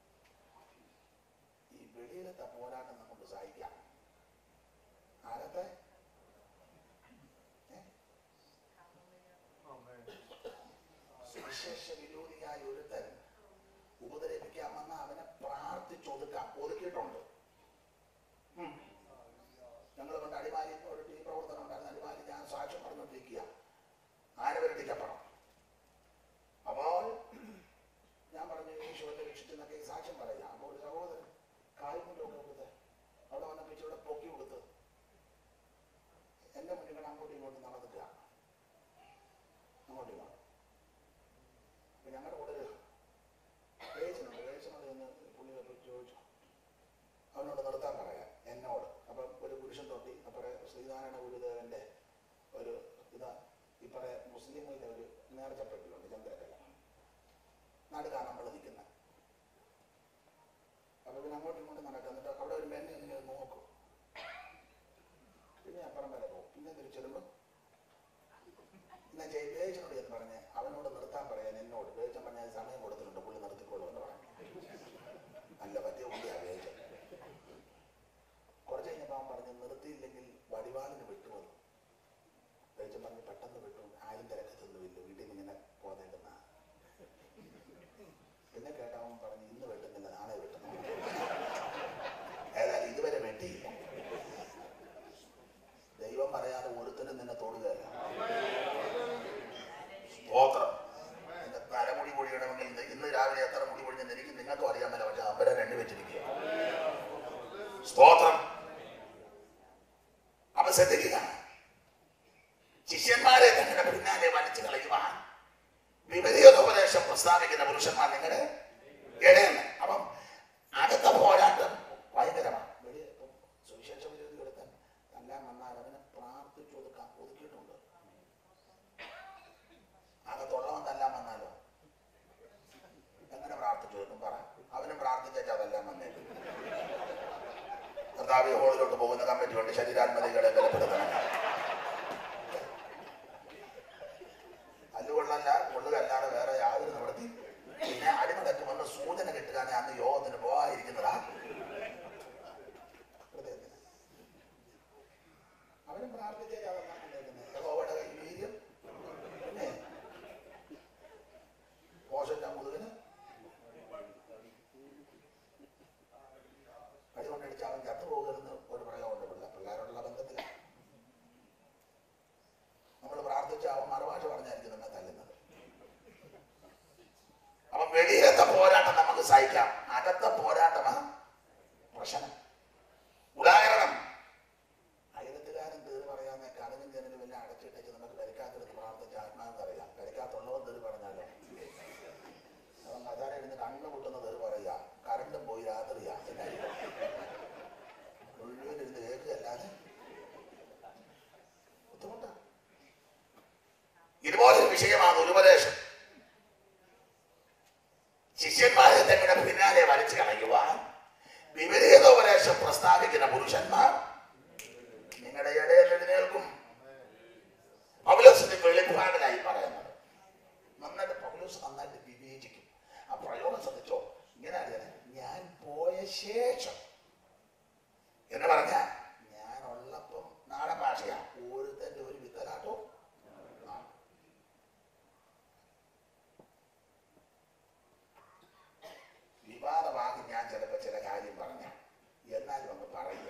ഈ വെളിയിലത്തെ പോരാട്ടം നമുക്ക് സഹിക്കാം അകത്തെ ഏ? സുവിശേഷ വിരോധിയായ ഒരുത്തൻ ഉപദ്രവിക്കാമെന്ന് അവനെ പ്രാർത്ഥിച്ചൊതുക്കാം ഒതുക്കിയിട്ടുണ്ട് ഞങ്ങൾ പണ്ട് അടിമാലി ഒരു ടീം പ്രവർത്തനം ഉണ്ടായിരുന്നു അടിമാലി ഞാൻ സാക്ഷ്യം പറഞ്ഞുകൊണ്ടിരിക്കുക ആനവരടിക്കപ്പെടണം അപ്പോൾ ഞാൻ പറഞ്ഞു ഈശോന്റെ രക്ഷിച്ചെന്നൊക്കെ ഈ സാക്ഷ്യം പറയാം അപ്പോൾ ഒരു സഹോദരൻ കാൽമുണ്ടൊക്കെ കൊടുത്ത് അവിടെ വന്നപ്പോൾ ഇവിടെ പൊക്കി കൊടുത്ത് എന്റെ മുന്നിൽ കൂടെ അങ്ങോട്ടും ഇങ്ങോട്ടും നടന്നിട്ട് അങ്ങോട്ടും ഇങ്ങോട്ടും അപ്പൊ ഞങ്ങളുടെ കൂടെ ഒരു വേച്ചനുണ്ട് വേച്ചനോട് ചെന്ന് പുള്ളി പോയി ചോദിച്ചു അവനോട് നിർത്താൻ പറയാം എന്നോട് അപ്പം ഒരു പുരുഷൻ തൊട്ടി അപ്പറെ ശ്രീനാരായണ ഗുരുദേവന്റെ ഒരു ഇതാ ഇപ്പറെ മുസ്ലിങ്ങളുടെ ഒരു നേർച്ചപ്പെട്ടിട്ടുണ്ട് ചന്ദ്രക്കല നടുക്കാണ് നമ്മൾ നിൽക്കുന്നത് അപ്പൊ പിന്നെ അങ്ങോട്ടും ഇങ്ങോട്ടും നടക്കുക എന്നിട്ട് അവിടെ ഒരു മെന്നെ ഇങ്ങനെ നോക്കും പിന്നെ അപ്പുറം വരെ പോകും പിന്നെ തിരിച്ചു വരുമ്പോൾ എന്നാ ജയിച്ചനോട് എന്ന് പറഞ്ഞ് അവനോട് നിർത്താൻ പറയാൻ എന്നോട് വേച്ചൻ പറഞ്ഞ സമയം കൊടുത്തിട്ടുണ്ട് പുള്ളി നിർത്തിക്കോളൂ എന്ന് പറഞ്ഞു നല്ല പറ്റിയ പുള്ളിയാ വേച്ചൻ കുറച്ച് കഴിഞ്ഞപ്പോൾ അവൻ പറഞ്ഞു നിർത്തിയില്ലെങ്കിൽ വടിവാളിന് വിട്ടുവന്നു വേച്ചൻ പറഞ്ഞ് പെട്ടെന്ന് വിട്ടു ആരും തിരക്കത്തൊന്നുമില്ല വീട്ടിൽ നിന്ന് ഇങ്ങനെ പോന്നേക്കുന്ന പിന്നെ കേട്ട അവൻ പറഞ്ഞു ഇന്ന് വെട്ടുന്നില്ല നാളെ വെട്ടുന്നു ഏതായാലും ഇതുവരെ വെട്ടിയില്ല ദൈവം പറയാതെ ഒരുത്തനും നിന്നെ തൊടുകയല്ല സ്തോത്രം എന്റെ തലമുടി പൊഴിയണമെങ്കിൽ ഇന്ന് ഇന്ന് രാവിലെ എത്ര മുടി പൊഴിഞ്ഞെന്ന് എനിക്ക് നിങ്ങൾക്കും അറിയാമല്ലോ പക്ഷെ അമ്പരെ രണ്ട് വെച്ചിരിക്കുക സ്തോത്രം അപ്പൊ ശ്രദ്ധിക്കുക ശിഷ്യന്മാരെ തങ്ങളുടെ പിന്നാലെ വലിച്ചു കളയുവാൻ വിപരീതോപദേശം പ്രസ്താവിക്കുന്ന പുരുഷന്മാർ നിങ്ങളുടെ ഇടയണ്ണൻ അപ്പം അടുത്ത പോരാട്ടം ഭയങ്കരമാണ് വെളിയിൽ ഇപ്പം സുവിശേഷ വിരോധികളെത്താൻ എല്ലാം വന്നാൽ അവനെ പ്രാർത്ഥിച്ചു ഒതുക്കാൻ ഒതുക്കിയിട്ടുണ്ട് അകത്തുള്ളവൻ തല്ലാൻ വന്നാലോ എങ്ങനെ പ്രാർത്ഥിച്ചു ഒതുക്കും പറ അവനും പ്രാർത്ഥിച്ചാൽ അതെല്ലാം വന്നേക്കും കർത്താവ് ഹോളിലോട്ട് പോകുന്ന കമ്മിറ്റി കൊണ്ട് ശരീരാത്മതികളെ ബലപ്പെടുത്തണം അല്ലുകൊള്ളല്ല കൊള്ളുകല്ലാതെ വേറെ യാതൊരു നിവൃത്തി പിന്നെ അടിമടക്ക് വന്ന് സൂചന കിട്ടുകയാണെങ്കിൽ അന്ന് യോഗത്തിന് പോകാതിരിക്കുന്നതാ ഹൃദയത്തിന്. അവനും പ്രാർത്ഥിച്ചേക്ക് അതെല്ലാം കൊണ്ടുവരുന്നത് യഹോവയുടെ കൈ വീര്യം പിന്നെ മോശന്റെ മുതുകിന് അടികൊണ്ടടിച്ച് അവൻ ചത്തുപോകരുന്ന് ഒരു പ്രയോഗമുണ്ട് പിള്ള പിള്ളേരോടുള്ള ബന്ധത്തിലാണ് നമ്മൾ പ്രാർത്ഥിച്ച അവൻ മറുഭാഷ പറഞ്ഞായിരിക്കും നമ്മെ തല്ലുന്നത് അപ്പൊ വെളിയിലത്തെ പോരാട്ടം നമുക്ക് സഹിക്കാം അകത്തെ പോരാട്ടമാ പ്രശ്നം ഉദാഹരണം അയലത്തുകാരൻ തീർ പറയാന്ന് കടലും ജനലും എല്ലാം അടച്ചിട്ടേക്ക് നമുക്ക് പരിക്കാത്തെടുത്ത് പ്രാർത്ഥിച്ച ആത്മാവെന്ന് അറിയാം പരിക്കാത്തുള്ളവൻ തീർ പറഞ്ഞാലോ അവൻ കഥാര ഇരുന്ന് കണ്ണു പൊട്ടുന്ന തീർ പറയാ കറണ്ടും പോയി രാത്രിയാ എന്നായിരിക്കും മുഴുവൻ ഇരുന്ന് കേൾക്കുകയല്ലാതെ ബുദ്ധിമുട്ടാ ഇതുപോലൊരു വിഷയമാണ് ഉപദേശം ശിഷ്യന്മാരെ തങ്ങളുടെ പിന്നാലെ വലിച്ചു കളയുവാൻ വിപരീതോപദേശം പ്രസ്താവിക്കുന്ന പുരുഷന്മാർ നിങ്ങളുടെ ഇടയിൽ എഴുന്നേൽക്കും പൗലോസിന്റെ വെളിപ്പാടിലായി പറയുന്നത് നന്നായിട്ട് പൗലോസ് നന്നായിട്ട് വിവേചിക്കും ആ പ്രയോഗം ശ്രദ്ധിച്ചോ ഇങ്ങനെ അറിയാം ഞാൻ പോയ ശേഷം എന്ന് പറഞ്ഞ ഞാൻ ഉള്ളപ്പം നാടൻ ഭാഷയാ ഒരുത്തന്റെ ഒരു വിത്തലാട്ടോ ആ. വിവാദമാകി ഞാൻ ചിലപ്പോ ചില കാര്യം പറഞ്ഞ എന്നാലും ഒന്ന് പറയുക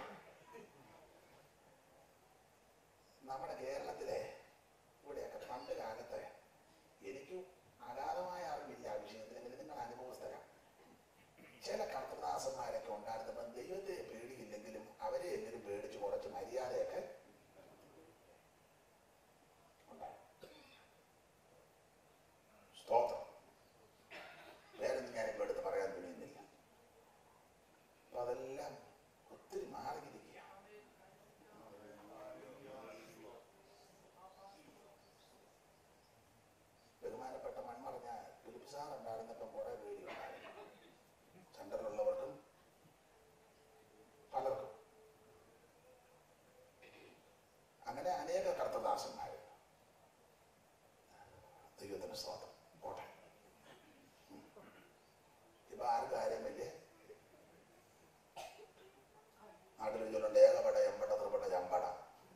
നമ്മുടെ കേരളത്തിലെ ഇവിടെയൊക്കെ പണ്ട് കാലത്ത് എനിക്ക് അഗാധമായ അറിവില്ല ആ വിഷയത്തിൽ എങ്കിലും നിങ്ങൾ അനുഭവസ്ഥരാണ് ചില കർത്തദാസന്മാരൊക്കെ ഉണ്ടായിരുന്നപ്പോൾ ദൈവത്തെ പേടിയില്ലെങ്കിലും അവരെ എങ്കിലും പേടിച്ച് കുറച്ച് മര്യാദയൊക്കെ ഉണ്ടായി സ്തോത്രം വേറൊന്നും ഞാനിപ്പോൾ എടുത്ത് പറയാൻ തുനിയുന്നില്ല അപ്പൊ അതെല്ലാം ഒത്തിരി മാറിയിരിക്കുകയാണ് ബഹുമാനപ്പെട്ട മൺമറഞ്ഞ ഫിലിപ്സാർ ഉണ്ടായിരുന്നപ്പം കുറെ പേടിയുണ്ടായിരുന്നു സെന്ററിലുള്ളവർക്കും പലർക്കും അങ്ങനെ അനേക കർത്തദാസന്മാർ ദൈവത്തിന് സ്തോത്രം പോട്ടെ ഇപ്പൊ ആർക്കും ആരെയും വലിയ നാട്ടിൽ ചൊല്ലുണ്ട് ഏകപട എമ്പട ത്രിപട ചമ്പട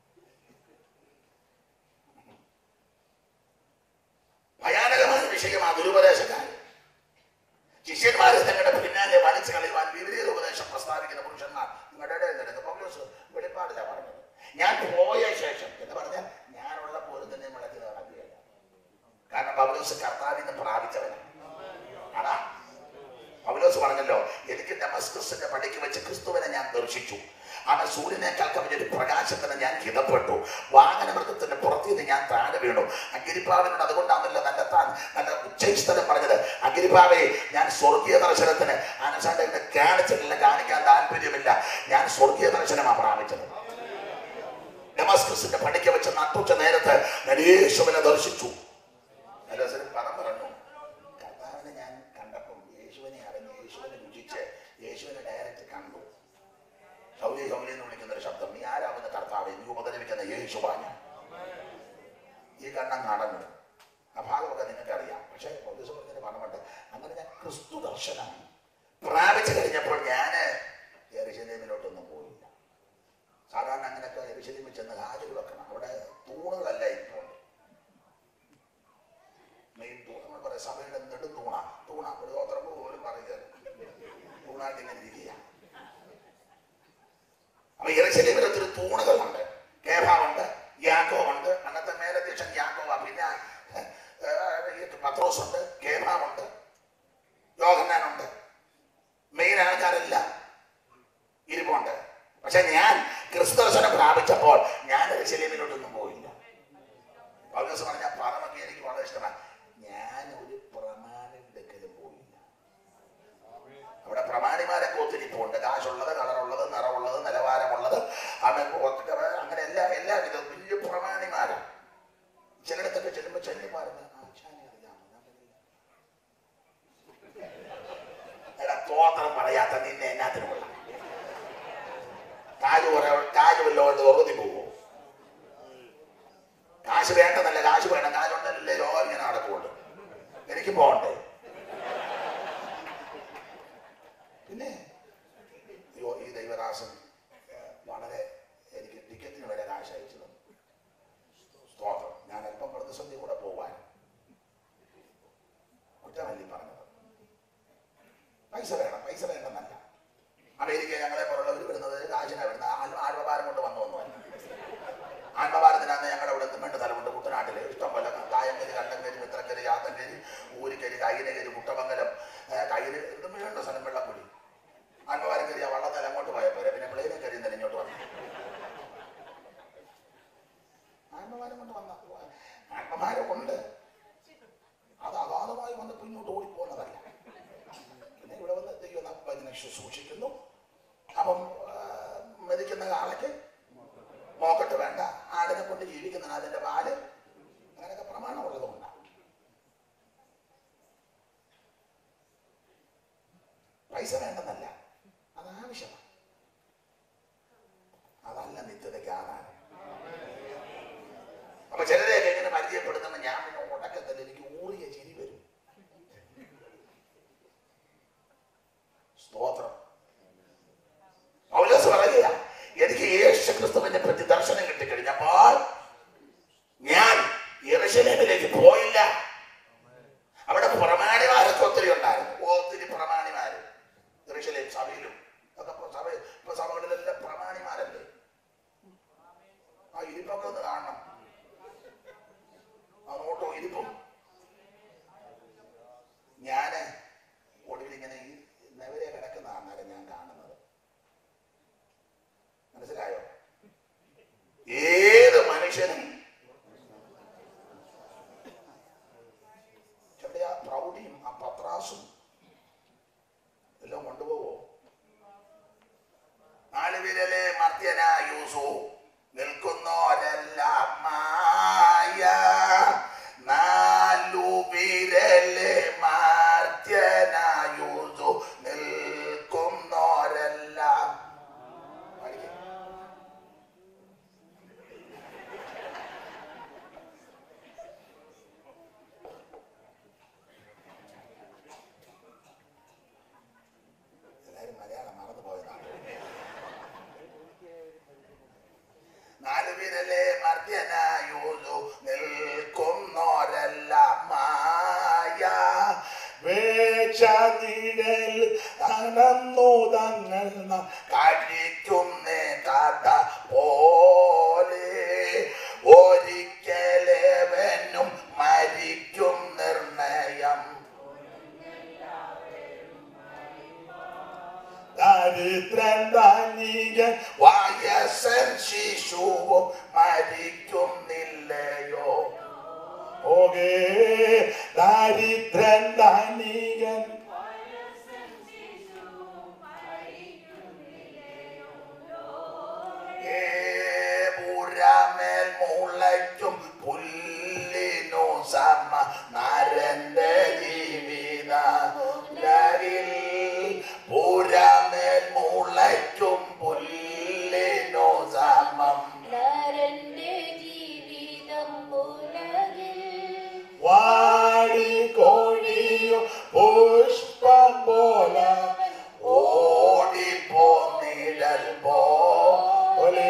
ഭയാനകമായ വിഷയമാണ് ദുരുപദേശക്കാരൻ ശിഷ്യന്മാരെ തങ്ങളുടെ പിന്നാലെ വലിച്ചു കളയുവാൻ വിപരീത ഉപദേശം പ്രസ്താവിക്കുന്ന പുരുഷന്മാർ നിങ്ങളുടെ ഇടയിൽ നിനക്ക് പൗലോസ് വെളിപ്പാടില്ല പറഞ്ഞത് ഞാൻ പോയ ശേഷം എന്ന് പറഞ്ഞാൽ ഞാനുള്ള പോലും തന്നെ മുളക്കി നടക്കുകയല്ല കാരണം പൗലോസ് കർത്താവിൽ നിന്ന് പ്രാപിച്ചവനാണ് അതാ പൗലോസ് പറഞ്ഞല്ലോ എനിക്ക് ഡമസ്കസിന്റെ പടിക്ക് വെച്ച് ക്രിസ്തുവിനെ ഞാൻ ദർശിച്ചു അവൻ സൂര്യനേക്കാൾ കവിഞ്ഞൊരു പ്രകാശത്തിന് ഞാൻ ഹിതപ്പെട്ടു വാഹനമൃഗത്തിന്റെ പുറത്തുനിന്ന് ഞാൻ താഴെ വീണു അഗിരിപ്പാവിനോട് അതുകൊണ്ടാണല്ലോ നല്ല താൻ നല്ല ഉച്ചസ്ഥലം പറഞ്ഞത് അഗിരിപ്പാവെ ഞാൻ സ്വർഗീയ ദർശനത്തിന് അനുസാന്റെ കാണിച്ചിട്ടില്ല കാണിക്കാൻ താല്പര്യമില്ല ഞാൻ സ്വർഗീയ ദർശനമാണ് പ്രാപിച്ചത് ഡമസ്കസിന്റെ പടിക്ക് വെച്ച് നട്ടുച്ച നേരത്ത് ഞാൻ യേശുവിനെ ദർശിച്ചു പൗലോസിന് പദം പറഞ്ഞു കർത്താവിനെ ഞാൻ കണ്ടപ്പം യേശുവിനെ അറിഞ്ഞ് യേശുവിനെ രുചിച്ച് യേശുവിനെ ഡയറക്റ്റ് കണ്ടു സൗലി സൗലി എന്ന് വിളിക്കുന്ന ഒരു ശബ്ദം നീ ആരാവുന്ന കർത്താവ് നീ ഉപദ്രവിക്കുന്ന യേശുവാണ് ഈ കണ്ണം നടന്നു ആ ഭാഗമൊക്കെ നിങ്ങൾക്ക് അറിയാം പക്ഷേ പൗലോസ് പറഞ്ഞൊരു പണമുണ്ട് അങ്ങനെ ഞാൻ ക്രിസ്തു ദർശനം പ്രാപിച്ചു കഴിഞ്ഞപ്പോൾ ഞാൻ എറിശലേമിലോട്ടൊന്നും പോയില്ല സാധാരണ അങ്ങനെയൊക്കെ എറിശലേമിൽ ചെന്ന് ഹാജർ വെക്കണം അവിടെ തൂണുകളല്ല ഇപ്പോൾ മെയിൻ തൂൺ നമ്മൾ പറയാം സഭയുടെ നെടും തൂണ തൂണ ഒരു ഗോത്രം പോലും പറയുക തൂണായിട്ട് ഇങ്ങനെ ഇരിക്കുക അപ്പൊ ഇറച്ചിയിൽ ഒത്തിരി തൂണുകളുണ്ട് കേഭാവുണ്ട് യാക്കോവുണ്ട് അന്നത്തെ മേലധ്യക്ഷൻ യാക്കോവ പിന്നെ പത്രോസ് ഉണ്ട് കേഭാവുണ്ട് യോഹന്നാനുണ്ട് മെയിൻ ആൾക്കാരെല്ലാം ഇരിപ്പുണ്ട് പക്ഷെ ഞാൻ ക്രിസ്തുദർശനം പ്രാപിച്ചപ്പോൾ ഞാൻ ഇറച്ചിയിൽ സ്വർഗത്തിൽ പോകുമോ കാശ് വേണ്ടെന്നല്ല കാശ് വേണം കാശുണ്ടല്ലേ ലോകം ഇങ്ങനെ നടക്കുള്ളൂ എനിക്ക് പോകണ്ടേ പിന്നെ അയ്യോ ഈ ദൈവദാസൻ ഏഹ്, വളരെ എനിക്ക് ടിക്കറ്റിന് വരെ കാശ് അയച്ചു തന്നു സ്തോത്രം ഞാൻ അല്പം പ്രതിസന്ധി കൂടെ പോവാൻ കുറ്റമല്ലി പറഞ്ഞത് പൈസ വേണം പൈസ വേണ്ടെന്നല്ല അമേരിക്ക ഞങ്ങളെ പോലുള്ളവർ വരുന്നത് കാശിനാ വരുന്നത് ആത്മ ആത്മഭാരം കൊണ്ട് വന്നു വന്നു ആത്മഭാരത്തിനകത്ത് ഞങ്ങളുടെ ഇവിടെ വേണ്ട സ്ഥലമുണ്ട് കുട്ടനാട്ടിൽ ഇഷ്ടം പോലെ കായങ്കരി കണ്ടങ്കരി മിത്രക്കരി ചാത്തങ്കരി ഊരിക്കരി കൈനകരി കുട്ടമംഗലം കയ്യില് ഇത് വേണ്ട സ്ഥലം വെള്ളക്കുടി ആത്മഭാരം കയറി ആ വള്ളത്തിൽ അങ്ങോട്ട് പോയ പോരെ പിന്നെ പ്ലെയിനെ കയറി തന്നെ ഇങ്ങോട്ട് വന്നു ആത്മഭാരം കൊണ്ട് വന്ന ആത്മഭാരം ഉണ്ട് അത് അഗാധമായി വന്ന് പിന്നോട്ട് ഓടിപ്പോകുന്നതല്ല പിന്നെ ഇവിടെ വന്ന് ദൈവം നമുക്ക് അതിനെ ശുശ്രൂഷിക്കുന്നു അപ്പം ആ, മെതിക്കുന്ന കാളയ്ക്ക് മോക്കട്ട് വേണ്ട ആടിനെ കൊണ്ട് ജീവിക്കുന്നതിന് അതിന്റെ പാല് അങ്ങനെയൊക്കെ പ്രമാണമുള്ളത് കൊണ്ടാണ് പൈസ വേണ്ടെന്നല്ല അത് ആവശ്യമാണ് അതല്ല നിത്യതയ്ക്ക് ആധാരം അപ്പൊ ചിലരെയൊക്കെ ഇങ്ങനെ പരിചയപ്പെടുത്തുമ്പോൾ ഞാൻ പിന്നെ ഉടക്കത്തിൽ എനിക്ക് ഊറിയ ചിരി വരും സ്തോത്രം പൗലോസ് പറയുക എനിക്ക് യേശു ക്രിസ്തുവിന്റെ പ്രതി ദർശനം കിട്ടിക്കഴിഞ്ഞപ്പോൾ ഞാൻ യെറുശലേമിലേക്ക് പോയില്ല അവിടെ പ്രമാണിമാരൊക്കെ ഒത്തിരി ഉണ്ടായിരുന്നു ഒത്തിരി പ്രമാണിമാര് യെറുശലേം സഭയിലും ഒക്കെ ഇപ്പൊ സഭ ഇപ്പൊ സഭകളിലെല്ലാം പ്രമാണിമാരല്ലേ ആ ഇരിപ്പൊക്കെ ഒന്ന് കാണണം ആ നോട്ടോ ഇരിപ്പും ഞാന് ഒടുവിൽ ഇങ്ങനെ ഈ നെവരെ കിടക്കുന്ന അന്നേരം ഞാൻ കാണുന്നത് മനസ്സിലായോ ഏത് മനുഷ്യനും ചെറിയ ആ പ്രൗഢിയും ആ പത്രാസും എല്ലാം കൊണ്ടുപോവോ നാല് വിരലെ മർത്യനായൂസു നിൽക്കുന്നോരെല്ലാം മായ നാലു വിരലെ മർത്യനായൂസു നിൽക്കുന്നോരെല്ലാം പഠിക്ക്. എല്ലാരും മലയാളം മറന്നു പോയതാണ് നാലു വിരലെ മർദ്ദനായൂതു നിൽക്കുന്നോരെല്ലാം മായ വേഷനിഴൽ അനന്നു തങ്ങൾ കഴിക്കുന്നേ കഥ പോലെ ഒരിക്കലേവനും മരിക്കും നിർണയം ദരിദ്രൻ ധനികൻ വയസ്സൻ ശിശുവും മരിക്കുന്നില്ലയോ ഓകേ ദരിദ്രൻ ധനികൻ ഏ പുരമേൽ മുളയ്ക്കും പുല്ലിനു സമ നരന്റെ ജീവിത ഉലകിൽ പുരമേൽ മുളയ്ക്കും പുല്ലിനു സമം നരന്റെ ജീവിതം ഉലകിൽ വാടി കോഴിയോ പുഷ്പം പോലെ ഓടിപ്പോ നിഴൽ പോലെ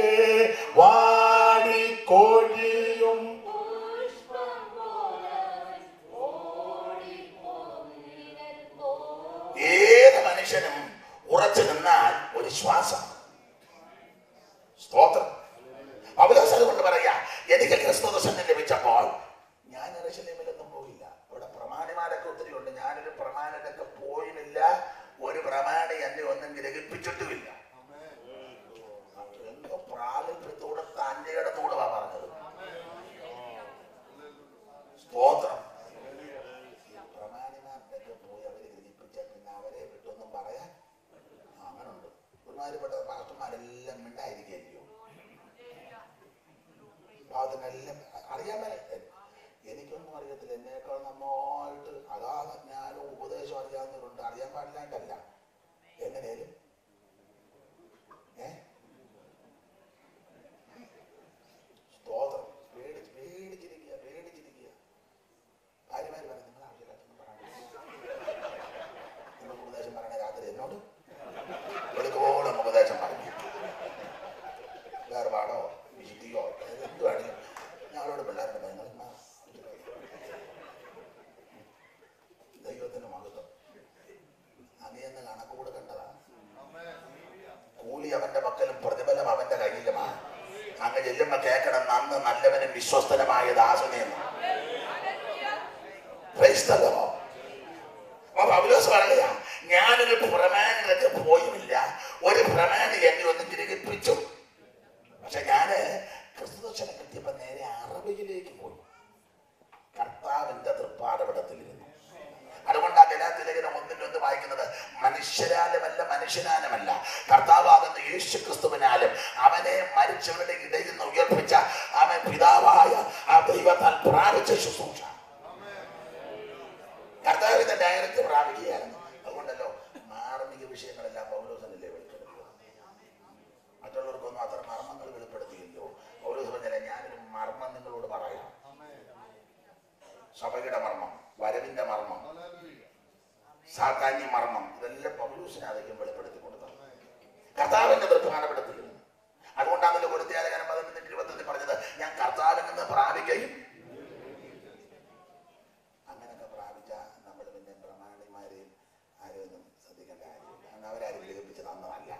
വാടി കോഴിയും പുഷ്പം പോലെ ഓടിപ്പോന്നിരൽ പോലെ ഏത് മനുഷ്യനും ഉറച്ചു നിന്നാൽ ഒരു ശ്വാസം സ്തോത്രം പൗലോസ് അതുകൊണ്ട് പറയാ എനിക്ക് ക്രിസ്തു ദർശനം ലഭിച്ചപ്പോൾ ഞാൻ എറുശലേമിലൊന്നും പോയില്ല അവിടെ പ്രമാണിമാരൊക്കെ ഒത്തിരി ഉണ്ട് ഞാനൊരു പ്രമാണിലൊക്കെ പോയുമില്ല ഒരു പ്രമാണി എന്നെ ഒന്നും ഗ്രഹിപ്പിച്ചിട്ടുമില്ല എന്തോ പ്രാഗൽഭ്യത്തോടെ തന്റെ ഇടത്തോടെ പറഞ്ഞത് സ്തോത്രം ഈ പ്രമാണിമാർക്കൊക്കെ പോയി അവരെ ഗ്രഹിപ്പിച്ച പിന്നെ അവരെ വിട്ടൊന്നും പറയാൻ ആ, അങ്ങനുണ്ട് ഒരുമാതിരിപ്പെട്ട പാസ്റ്റർമാരെല്ലാം മിണ്ടായിരിക്കുകയല്ലയോ പാവത്തിനെല്ലാം അറിയാൻ മേലെ എനിക്കൊന്നും അറിയത്തില്ല എന്നേക്കാൾ നന്നായിട്ട് അഗാധ ജ്ഞാനവും ഉപദേശവും അറിയാവുന്നവരുണ്ട് അറിയാൻ പാടില്ലാണ്ടല്ല എങ്ങനെയാലും ഏ അവന്റെ പക്കലും പ്രതിഫലം അവന്റെ കയ്യിലുമാണ് അങ്ങ് ചെല്ലുമ്പോ കേൾക്കണം നന്ന് നല്ലവനും വിശ്വസ്തനുമായ ദാസനെന്ന് Praise the Lord. അപ്പൊ പൗലോസ് പറയുക ഞാനൊരു പ്രമാണിലൊക്കെ പോയുമില്ല ഒരു പ്രമാണി എന്നെ ഒന്ന് ഗ്രഹിപ്പിച്ചു പക്ഷെ ഞാന് ക്രിസ്തുദർശനം കിട്ടിയപ്പോ നേരെ അറബിയിലേക്ക് പോയി കർത്താവിന്റെ തൃപ്പാടപടത്തിലിരുന്നു അതുകൊണ്ട് ആ ഗലാത്തിലേഖനം ഒന്നിന്റെ ഒന്ന് വായിക്കുന്നത് മനുഷ്യരാലുമല്ല മനുഷ്യനാലുമല്ല കർത്താവാകുന്ന യേശു ക്രിസ്തുവിനാലും അവനെ മരിച്ചവരുടെ ഇടയിൽ നിന്ന് ഉയർപ്പിച്ച അവൻ പിതാവായ ആ ദൈവത്താൽ പ്രാപിച്ച ശുശ്രൂഷ കർത്താവിന്റെ ഡയറക്റ്റ് പ്രാപിക്കുകയായിരുന്നു അതുകൊണ്ടല്ലോ മാർമിക വിഷയങ്ങളെല്ലാം പൗലോസനല്ലേ വെളിപ്പെടുത്തുക മറ്റുള്ളവർക്കൊന്നും അത്ര മർമ്മങ്ങൾ വെളിപ്പെടുത്തിയില്ലോ പൗലോസ് പറഞ്ഞില്ല ഞാനൊരു മർമ്മം നിങ്ങളോട് പറയാം സഭയുടെ മർമ്മം വരവിന്റെ മർമ്മം സാധാന്യ മർമ്മം ഇതെല്ലാം പൗലൂസിനെ അധികം വെളിപ്പെടുത്തി കൊടുത്തത് കർത്താവിന്റെ പ്രധാനപ്പെടുത്തിൽ അതുകൊണ്ടാണല്ലോ കൊടുത്തിയാലകനം പതിനൊന്നിന്റെ ഇരുപത്തൊന്നിൽ പറഞ്ഞത് ഞാൻ കർത്താവിൽ നിന്ന് പ്രാപിക്കുകയും അങ്ങനെയൊക്കെ പ്രാപിച്ച നമ്മൾ പിന്നെ പ്രമാണിമാരെയും ആരെയും ഒന്നും ശ്രദ്ധിക്കേണ്ട കാര്യമില്ല കാരണം അവരാരും ഗ്രഹിപ്പിച്ച് തന്നതല്ല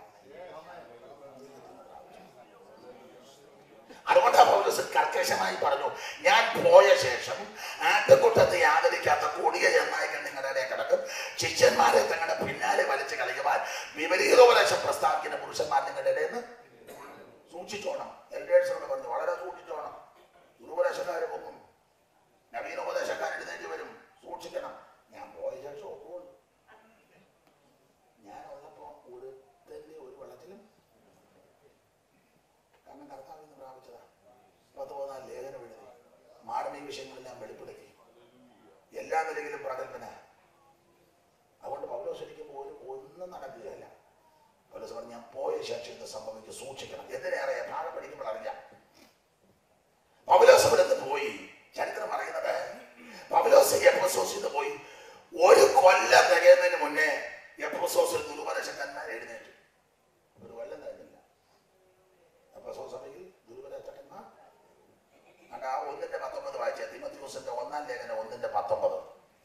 അതുകൊണ്ടാണ് പൗലോസ് കർക്കശമായി പറഞ്ഞു ഞാൻ പോയ ശേഷം ആട്ടുകൂട്ടത്തെ ആദരിക്കാത്ത കൊടിയ ചെന്നായികൾ നിങ്ങളുടെ ഇടയിൽ കിടക്കും ശിഷ്യന്മാരെ തങ്ങളുടെ പിന്നാലെ വലിച്ചു കളയുവാൻ വിപരീതോപദേശം പ്രസ്താവിക്കുന്ന പുരുഷന്മാർ നിങ്ങളുടെ ഇടയിൽ നിന്ന് സൂക്ഷിച്ചോണം എൽഡേഴ്സിനോട് പറഞ്ഞു വളരെ സൂക്ഷിച്ചോണം ദുരുപദേശക്കാർ പൊങ്ങും നവീനോപദേശക്കാർ എഴുന്നേറ്റ് വരും സൂക്ഷിക്കണം ഞാൻ പോയ ശേഷം ഒപ്പോൾ ഞാനുള്ളപ്പോ ഒരു തന്നെ ഒരു വെള്ളത്തിലും കാരണം കർത്താവിൽ നിന്ന് പ്രാപിച്ചതാ പത്ത് പതിനാല് ലേഖനം എഴുതി മാർമിക വിഷയങ്ങളെല്ലാം വെളിപ്പെടുത്തി എല്ലാ നിലയിലും പ്രഗത്ഭന അതുകൊണ്ട് പൗലോസ് ഇരിക്കുമ്പോൾ ഒരു ഒന്നും നടക്കുകയല്ല പൗലോസ് പറഞ്ഞു ഞാൻ പോയ ശേഷം ഇത് സംഭവിക്കും സൂക്ഷിക്കണം എന്തിനേറെ താഴെ പഠിക്കുമ്പോൾ അറിയാം പൗലോസ് ഇവിടുന്ന് പോയി ചരിത്രം പറയുന്നത് പൗലോസ് എപ്പോസോസിൽ നിന്ന് പോയി ഒരു കൊല്ലം തികയുന്നതിന് മുന്നേ എപ്പോസോസിൽ ദുരുപദേശക്കന്മാർ എഴുന്നേറ്റു ഒരു കൊല്ലം കഴിഞ്ഞില്ല എപ്പോസോ സഭയിൽ ദുരുപദേശക്കന്മാർ അണ്ട് ആ ഒന്നിന്റെ പത്തൊമ്പത് വായിച്ച തിമത്യോസിന്റെ ഒന്നാം ലേഖനം ഒന്നിന്റെ പത്തൊമ്പത്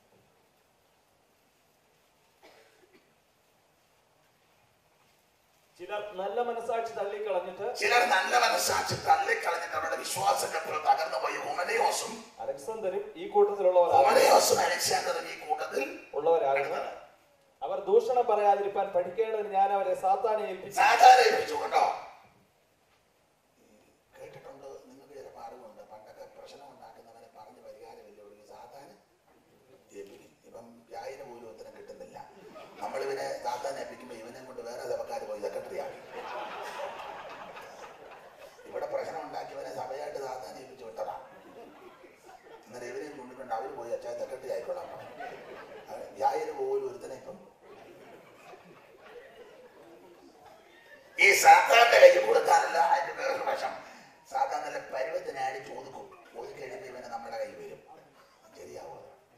ചിലർ നല്ല മനസാക്ഷി തള്ളിക്കളഞ്ഞിട്ട് ചിലർ നല്ല മനസ്സാക്ഷി തള്ളിക്കളഞ്ഞിട്ട് അവരുടെ വിശ്വാസക്കത്തിൽ തകർന്നു പോയി ഹുമനയോസും അലക്സാണ്ടരും ഈ കൂട്ടത്തിലുള്ളവരാണ് ഹുമനയോസും അലക്സാണ്ടറും ഈ കൂട്ടത്തിൽ ഉള്ളവരാകുന്നു അവർ ദൂഷണം പറയാതിരിക്കാൻ പഠിക്കേണ്ടതിന് ഞാൻ അവരെ സാത്താനെ ഏൽപ്പിച്ചു സാധാരണ ഏൽപ്പിച്ചു കേട്ടോ കേട്ടിട്ടുണ്ട് നിങ്ങൾക്ക് ചില അറിവുണ്ട് പണ്ടൊക്കെ പ്രശ്നം ഉണ്ടാക്കുന്നവനെ പറഞ്ഞ് പരിഹാരമില്ല ഒരു സാധാരണ ഏൽപ്പിക്കും ഇപ്പം വ്യായന പോലും ഉത്തരം കിട്ടുന്നില്ല നമ്മളിവനെ സാധാരണ ഏൽപ്പിക്കുമ്പോൾ ഇവനെ കൊണ്ട് വേറെ സഭക്കാർ പോയി സെക്രട്ടറി ആക്കി ഇവിടെ പ്രശ്നം ഉണ്ടാക്കിയവനെ സഭയായിട്ട് സാധാരണ ഏൽപ്പിച്ചു വിട്ടതാ എന്നാൽ ഇവരെയും ചൂണ്ടിക്കൊണ്ട് അവർ പോയി അച്ഛാ സെക്രട്ടറി ആയിക്കൊള്ളാം വ്യായന പോലും ഒരുത്തനെ ഇപ്പം ഈ സാത്താന്റെ കൈ കൊടുക്കാനല്ല അതിന്റെ വേറൊരു വശം സാത്താൻ നല്ല പരുവത്തിനാടി ചോദിക്കും ഒതുക്കി കഴിയുമ്പോൾ ഇവനെ നമ്മുടെ കൈ വരും ശരിയാവോ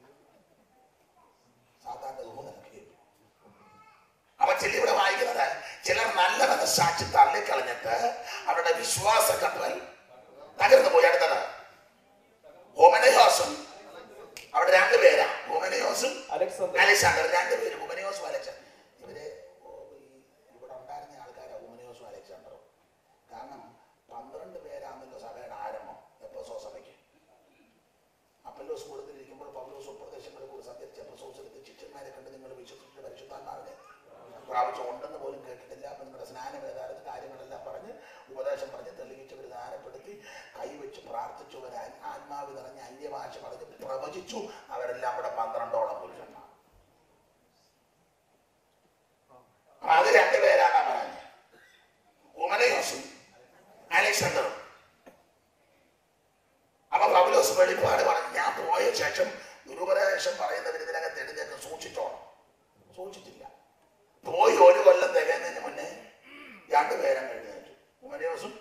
സാത്താന്റെ ദുഃഖം നിനക്ക് അപ്പൊ ചില ഇവിടെ വായിക്കുന്നത് ചിലർ നല്ല മനസ്സാക്ഷി തള്ളിക്കളഞ്ഞിട്ട് അവരുടെ വിശ്വാസ കപ്പൽ തകർന്നു പോയി അടുത്തത് ഹോമനയോസും അവിടെ രണ്ടുപേരാ ഹോമനയോസും അലക്സാണ്ടർ അലക്സാണ്ടർ രണ്ടുപേരും ഹുമനിയോസും അലക്സാണ്ടർ ഇവര് ഓ, ഈ ഇവിടെ ഉണ്ടായിരുന്ന ആൾക്കാരാ ഹുമനിയോസും അലക്സാണ്ടറും കാരണം പന്ത്രണ്ട് പേരാണല്ലോ സഭയുടെ ആരംഭം എപ്പസോ സഭയ്ക്ക് അപ്പല്ലോസ് കൂടുതലിരിക്കുമ്പോൾ പൗലോസ് ഉപദേശങ്ങളെ കൂടി സഞ്ചരിച്ച എപ്പസോസിലെത്തി ശിഷ്യന്മാരെ കണ്ട് നിങ്ങൾ വിശ്വസിച്ച പരിശുദ്ധാത്മാവിനെ പ്രാവശ്യം ഉണ്ടെന്ന് പോലും കേട്ടിട്ടില്ല അപ്പൊ നിങ്ങളുടെ സ്നാനം ഏതായിരുന്നു കാര്യങ്ങളെല്ലാം പറഞ്ഞ് ഉപദേശം പറഞ്ഞ് തെളിയിച്ചവർ ധാരപ്പെടുത്തി കൈവച്ച് പ്രാർത്ഥിച്ചവർ ആത്മാവ് നിറഞ്ഞ അന്യഭാഷ പറഞ്ഞ് പ്രവചിച്ചു അവരെല്ലാം ഇവിടെ പന്ത്രണ്ടോളം പുരുഷന്മാർ അപ്പൊ അത് രണ്ടുപേരാണ് പറഞ്ഞത് ഉമനയോസും അലക്സാണ്ടറും അപ്പൊ പൗലോസ് വെളിപ്പാട് പറഞ്ഞു ഞാൻ പോയ ശേഷം ദുരുപദേശം പറയുന്നവർ ഇതിനകത്ത് എഴുന്നേറ്റ് സൂക്ഷിച്ചോണം സൂക്ഷിച്ചില്ല പോയി ഒരു കൊല്ലം തികയുന്നതിന് മുന്നേ രണ്ടുപേരും എഴുന്നേറ്റു ഉമനയോസും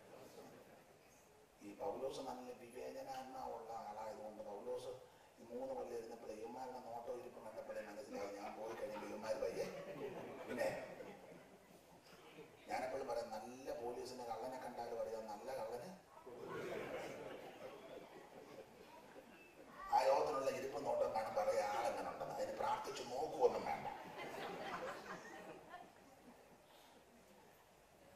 ഈ പൗലോസ് നല്ല വിവേചനാത്മാവുള്ള ആളായതുകൊണ്ട് പൗലോസ് ഈ മൂന്ന് കൊല്ലം ഇരുന്നപ്പോഴേ ഇവന്മാരുടെ നോട്ടോ ഇരിപ്പ് കണ്ടപ്പോഴേ മനസ്സിലായി ഞാൻ പോയി കഴിയുമ്പോൾ ഇവന്മാർ വയ്യേ പിന്നെ ഞാനെപ്പോഴും പറയാം നല്ല പോലീസിന് കള്ളനെ കണ്ടാലും അറിയാം നല്ല കള്ളന് ആ യോഗത്തിനുള്ള ഇരിപ്പ് നോട്ടം കാണും പറയാം ആളെങ്ങനെ ഉണ്ടെന്ന് അതിന് പ്രാർത്ഥിച്ച് നോക്കുവൊന്നും വേണ്ട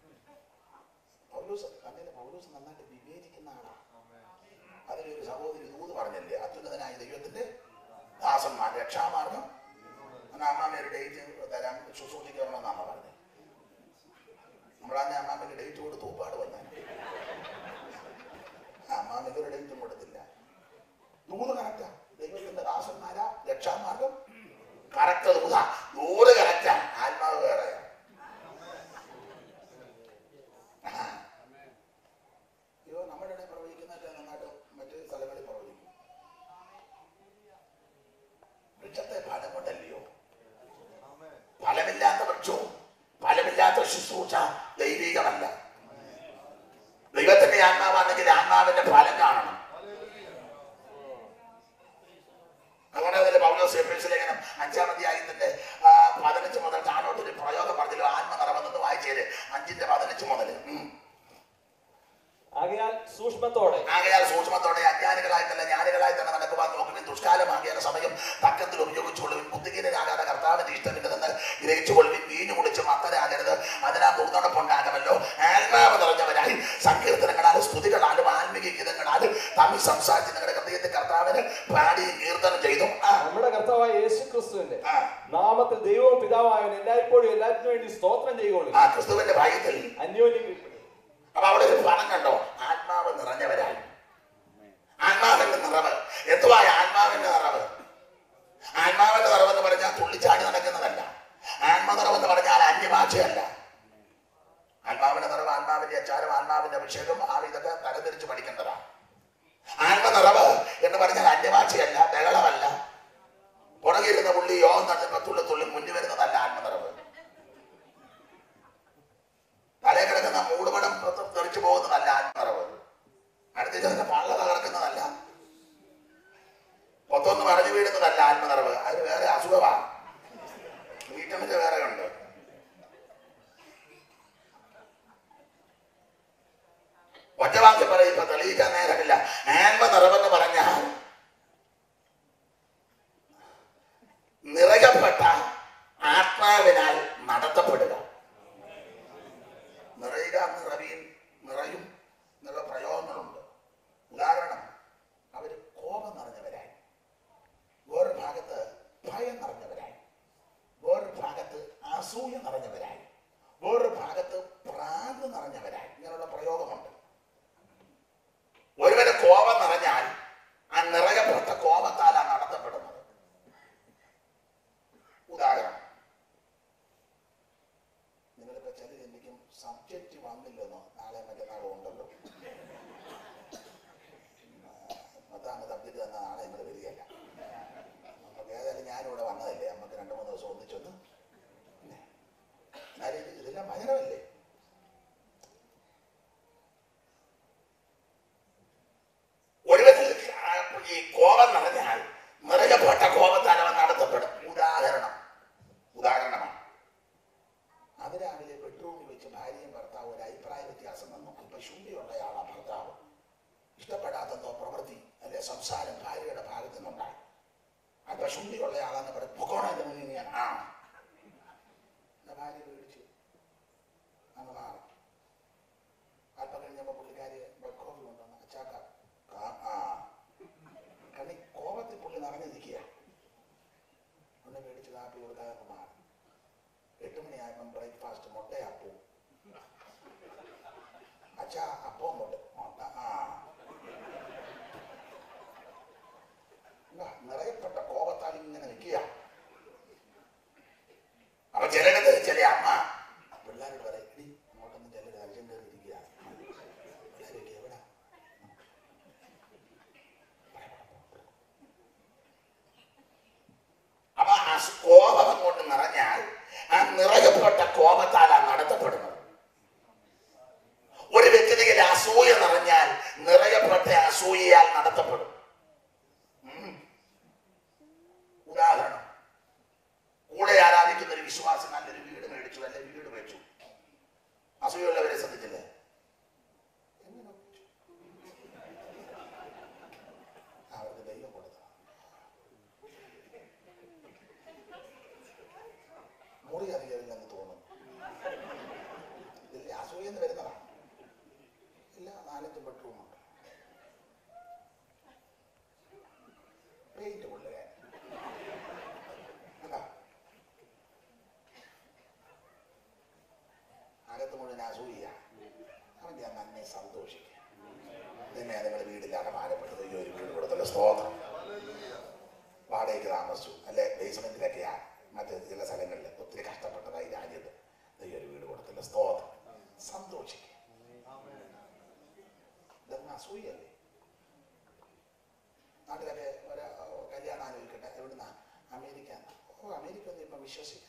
പൗലോസ് നന്നായിട്ട് വിവേചിക്കുന്ന ആളാ അതിലൊരു സഹോദരി ദൂത് പറഞ്ഞല്ലേ അത്യുന്നതനായ ദൈവത്തിന്റെ ദാസന്മാർ രക്ഷാമാർഗം എന്നാ അമ്മാമ്മ ഒരു ഡേറ്റ് തരാൻ ശുശ്രൂഷിക്ക് വരണമെന്നാണ് പറഞ്ഞത് നമ്മളാന്നെ അമ്മാമ്മയ്ക്ക് ഡേറ്റ് കൊടുത്ത് ഊപ്പാട് വന്നേ അമ്മാമ്മയ്ക്ക് ഒരു ഡേറ്റും കൊടുത്തില്ല ദൂത് കറക്റ്റാ ദൈവത്തിന്റെ ദാസന്മാരാ രക്ഷാമാർഗം കറക്റ്റ് ദൂതാ ദൂത് കറക്റ്റാ ആത്മാവ് വേറെ അയ്യോ നമ്മുടെ ഇടയിൽ പ്രവചിക്കുന്നതൊക്കെ നന്നായിട്ട് മറ്റു സ്ഥലങ്ങളിൽ പ്രവചിക്കും വൃക്ഷത്തെ ഫലം കൊണ്ടല്ലയോ ഫലമില്ലാത്ത വൃക്ഷവും ഫലമില്ലാത്ത ശുശ്രൂഷ ദൈവികമല്ല ദൈവത്തിന്റെ ആത്മാവാണെങ്കിൽ ആത്മാവിന്റെ ഫലം കാണണം അതുകൊണ്ട് അതിൽ പൗലോസ് എഫേസ് ലേഖനം അഞ്ചാം അധ്യായത്തിന്റെ ആ, പതിനഞ്ച് മുതൽ താഴോട്ട് ഒരു പ്രയോഗം പറഞ്ഞല്ലോ ആത്മനിറവെന്ന് വായിച്ചേര് അഞ്ചിന്റെ പതിനഞ്ച് മുതൽ ഉം. ആകയാൽ സൂക്ഷ്മത്തോടെ ആകയാൽ സൂക്ഷ്മത്തോടെ അജ്ഞാനികളായിട്ടല്ല ജ്ഞാനികളായി തന്നെ നടക്കുവാൻ നോക്കുവിൻ ദുഷ്കാലമാകിയ സമയം തക്കത്തിൽ ഉപയോഗിച്ചുകൊള്ളുവിൻ ബുദ്ധിഹീനരാകാതെ കർത്താവിന്റെ ഇഷ്ടമില്ലെന്ന് ഗ്രഹിച്ചുകൊള്ളുവിൻ വീഞ്ഞു കുടിച്ച് മത്തരാകരുത് അതിനാൽ ദുർനടപ്പുണ്ടാകുമല്ലോ ആത്മാവ് നിറഞ്ഞവരായി സങ്കീർത്തനങ്ങളാലും സ്തുതികളാലും ആത്മീയ ഗീതങ്ങളാലും തമ്മിൽ സംസാരിച്ച് നിങ്ങളുടെ ഹൃദയത്തെ കർത്താവിന് പാടിയും കീർത്തനം ചെയ്തും ആ നമ്മുടെ കർത്താവായ യേശു ക്രിസ്തുവിന്റെ ആ, നാമത്തിൽ ദൈവവും പിതാവായവൻ എല്ലായ്പ്പോഴും എല്ലാറ്റിനു വേണ്ടി സ്തോത്രം ചെയ്യുകൊള്ളും ആ ക്രിസ്തുവിന്റെ ഭയത്തിൽ അന്യോന്യം കീഴ്പ്പെടും. അപ്പൊ അവിടെ ഒരു ഫലം കണ്ടോ ആത്മാവ് നിറഞ്ഞവരായി ആത്മാവിന്റെ നിറവ് എന്തുവായ ആത്മാവിന്റെ നിറവ് ആത്മാവിന്റെ നിറവ് എന്ന് പറഞ്ഞാൽ തുള്ളിച്ചാടി നടക്കുന്നതല്ല ആത്മനിറവ് എന്ന് പറഞ്ഞാൽ അന്യഭാഷയല്ല ആത്മാവിന്റെ നിറവ് ആത്മാവിന്റെ അച്ചാരം ആത്മാവിന്റെ അഭിഷേകം ആ ഇതൊക്കെ തരംതിരിച്ച് പഠിക്കേണ്ടതാണ് ആത്മനിറവ് എന്ന് പറഞ്ഞാൽ അന്യഭാഷയല്ല ബഹളമല്ല പുറകിരുന്ന പുള്ളി യോഗം നടന്നപ്പോ തുള്ളി തുള്ളി മുന്നിൽ വരുന്നതല്ല ആത്മനിറവ് തലേ കിടക്കുന്ന മൂടുപടം പുറത്ത് തെറിച്ചു പോകുന്നതല്ല ആത്മനിറവ് അടുത്ത ചെറുക്കുന്ന പള്ള തകർക്കുന്നതല്ല പൊത്തൊന്ന് മറിഞ്ഞു വീഴുന്നതല്ല ആത്മനിറവ് അത് വേറെ അസുഖമാണ് വീട്ടമിന്റെ വേറെ ഉണ്ട് ഒറ്റവാക്യം പറയും ഇപ്പൊ തെളിയിക്കാൻ നേരമില്ല ആത്മനിറവെന്ന് പറഞ്ഞാൽ നിറയപ്പെട്ട ആത്മാവിനാൽ നടത്തപ്പെടുക നിറയുക നിറവിയും നിറയും എന്നുള്ള പ്രയോഗങ്ങളുണ്ട് ഉദാഹരണം അവര് കോപം നിറഞ്ഞവരായി വേറൊരു ഭാഗത്ത് ഭയം നിറഞ്ഞവരായി വേറൊരു ഭാഗത്ത് അസൂയ നിറഞ്ഞവരായി വേറൊരു ഭാഗത്ത് പ്രാന്ത് നിറഞ്ഞവരായി ഇങ്ങനെയുള്ള പ്രയോഗമുണ്ട് ഒരുവന് കോപം നിറഞ്ഞാൽ ആ നിറയപ്പെട്ട കോപത്താലാണ് നടത്തപ്പെടുന്നത് ഉദാഹരണം നിങ്ങളിപ്പോ ചില ചിന്തിക്കും സബ്ജക്റ്റ് വന്നില്ലെന്നോ നാളെ മറ്റന്നാളും ഉണ്ടല്ലോ അതാണ് സബ്ജക്റ്റ് തന്ന നാളെ നിങ്ങൾ വരികയല്ല നമുക്ക് ഏതായാലും ഞാനിവിടെ വന്നതല്ലേ നമുക്ക് രണ്ടു മൂന്ന് ദിവസം ഒന്നിച്ചൊന്ന് പിന്നെ എന്നാലും ഇത് ഇതെല്ലാം ഭയങ്കരമല്ലേ ഒരുവത്തിൽ ഈ കോപം നിറഞ്ഞാൽ നിറയപ്പെട്ട കോപത്താൽ അവൻ നടത്തപ്പെടും ഉദാഹരണം ഉദാഹരണമാണ് അതിരാവിലെ ബെഡ്റൂമിൽ വെച്ച് ഭാര്യയും ഭർത്താവും ഒരു അഭിപ്രായ വ്യത്യാസം വന്നു അല്പം ശുണ്ടിയുള്ളയാളാ ഭർത്താവ് ഇഷ്ടപ്പെടാത്തതോ പ്രവൃത്തി അല്ലെ സംസാരം ഭാര്യയുടെ ഭാഗത്തു നിന്നുണ്ടായി അല്പം ശുണ്ടിയുള്ളയാളെന്ന് പറയും പൊക്കോണം എന്റെ മുന്നിൽ ഞാൻ ആ എന്നാ ഭാര്യ പേടിച്ചു അങ്ങ് മാറി അല്പം കഴിഞ്ഞപ്പോ പുള്ളിക്കാരി ബെഡ് കോഫി കൊണ്ടുവന്ന് അച്ചാക്ക കാ- ആ കണ്ണി കോപത്തിൽ പുള്ളി നിറഞ്ഞു നിൽക്കുക ഒന്ന് പേടിച്ച് കാപ്പി കൊടുക്കാതെ അങ്ങ് മാറി എട്ട് മണിയായപ്പം ബ്രേക്ക്ഫാസ്റ്റ് മുട്ടയപ്പൂ അച്ഛാ അപ്പം മുട്ട മുട്ട ആ ഇതാ, നിറയപ്പെട്ട കോപത്താൽ ഇങ്ങനെ നിൽക്കുക അപ്പൊ ചിലടത്ത് ചില അമ്മ പിള്ളേരോട് പറയും "എടീ, അങ്ങോട്ടൊന്നും ചെല്ലരുത് അർജന്റ് ഇരിക്കുക പിള്ളേരൊക്കെ എവിടെ അപ്പൊ ആ കോപം അങ്ങോട്ട് നിറഞ്ഞാൽ ആ നിറയപ്പെട്ട കോപത്താലാണ് നടത്തപ്പെടുന്നത് ഒരു വ്യക്തിയിൽ അസൂയ നിറഞ്ഞാൽ നിറയപ്പെട്ട അസൂയയാൽ നടത്തപ്പെടും ഉം. ഉദാഹരണം കൂടെ ആരാധിക്കുന്ന ഒരു വിശ്വാസം നല്ലൊരു വീട് മേടിച്ചു അല്ലെ വീട് വെച്ചു അസൂയുള്ളവരെ ശ്രദ്ധിച്ചില്ലേ എങ്ങനെ ഒപ്പിച്ചു? അവർക്ക് ദൈവം കൊടുത്ത മുറി അധികമില്ലെന്ന് തോന്നുന്നു ഇതിൽ അസൂയെന്ന് വരുന്നതാണ് ഇല്ല ലോകത്ത് മുഴുവൻ അസൂയ അവൻ ഞാൻ നന്നെ സന്തോഷിക്കുക നിന്നെ നിങ്ങളുടെ വീടില്ലാതെ ഭാരപ്പെട്ടത് ഈ ഒരു വീട് കൊടുത്തുള്ള സ്തോത്രം വാടകയ്ക്ക് താമസിച്ചു അല്ലെ ബേസ്മെന്റിലൊക്കെയാ മറ്റ് ചില സ്ഥലങ്ങളിൽ ഒത്തിരി കഷ്ടപ്പെട്ടതായി രാജ്യത്ത് ഈ ഒരു വീട് കൊടുത്തുള്ള സ്തോത്രം സന്തോഷിക്കുക ഇതൊന്നും അസൂയല്ലേ നാട്ടിലൊക്കെ ഒരു കല്യാണം ആലോചിക്കട്ടെ എവിടുന്ന അമേരിക്ക ഓ അമേരിക്ക ഒന്നും ഇപ്പം വിശ്വസിക്കാം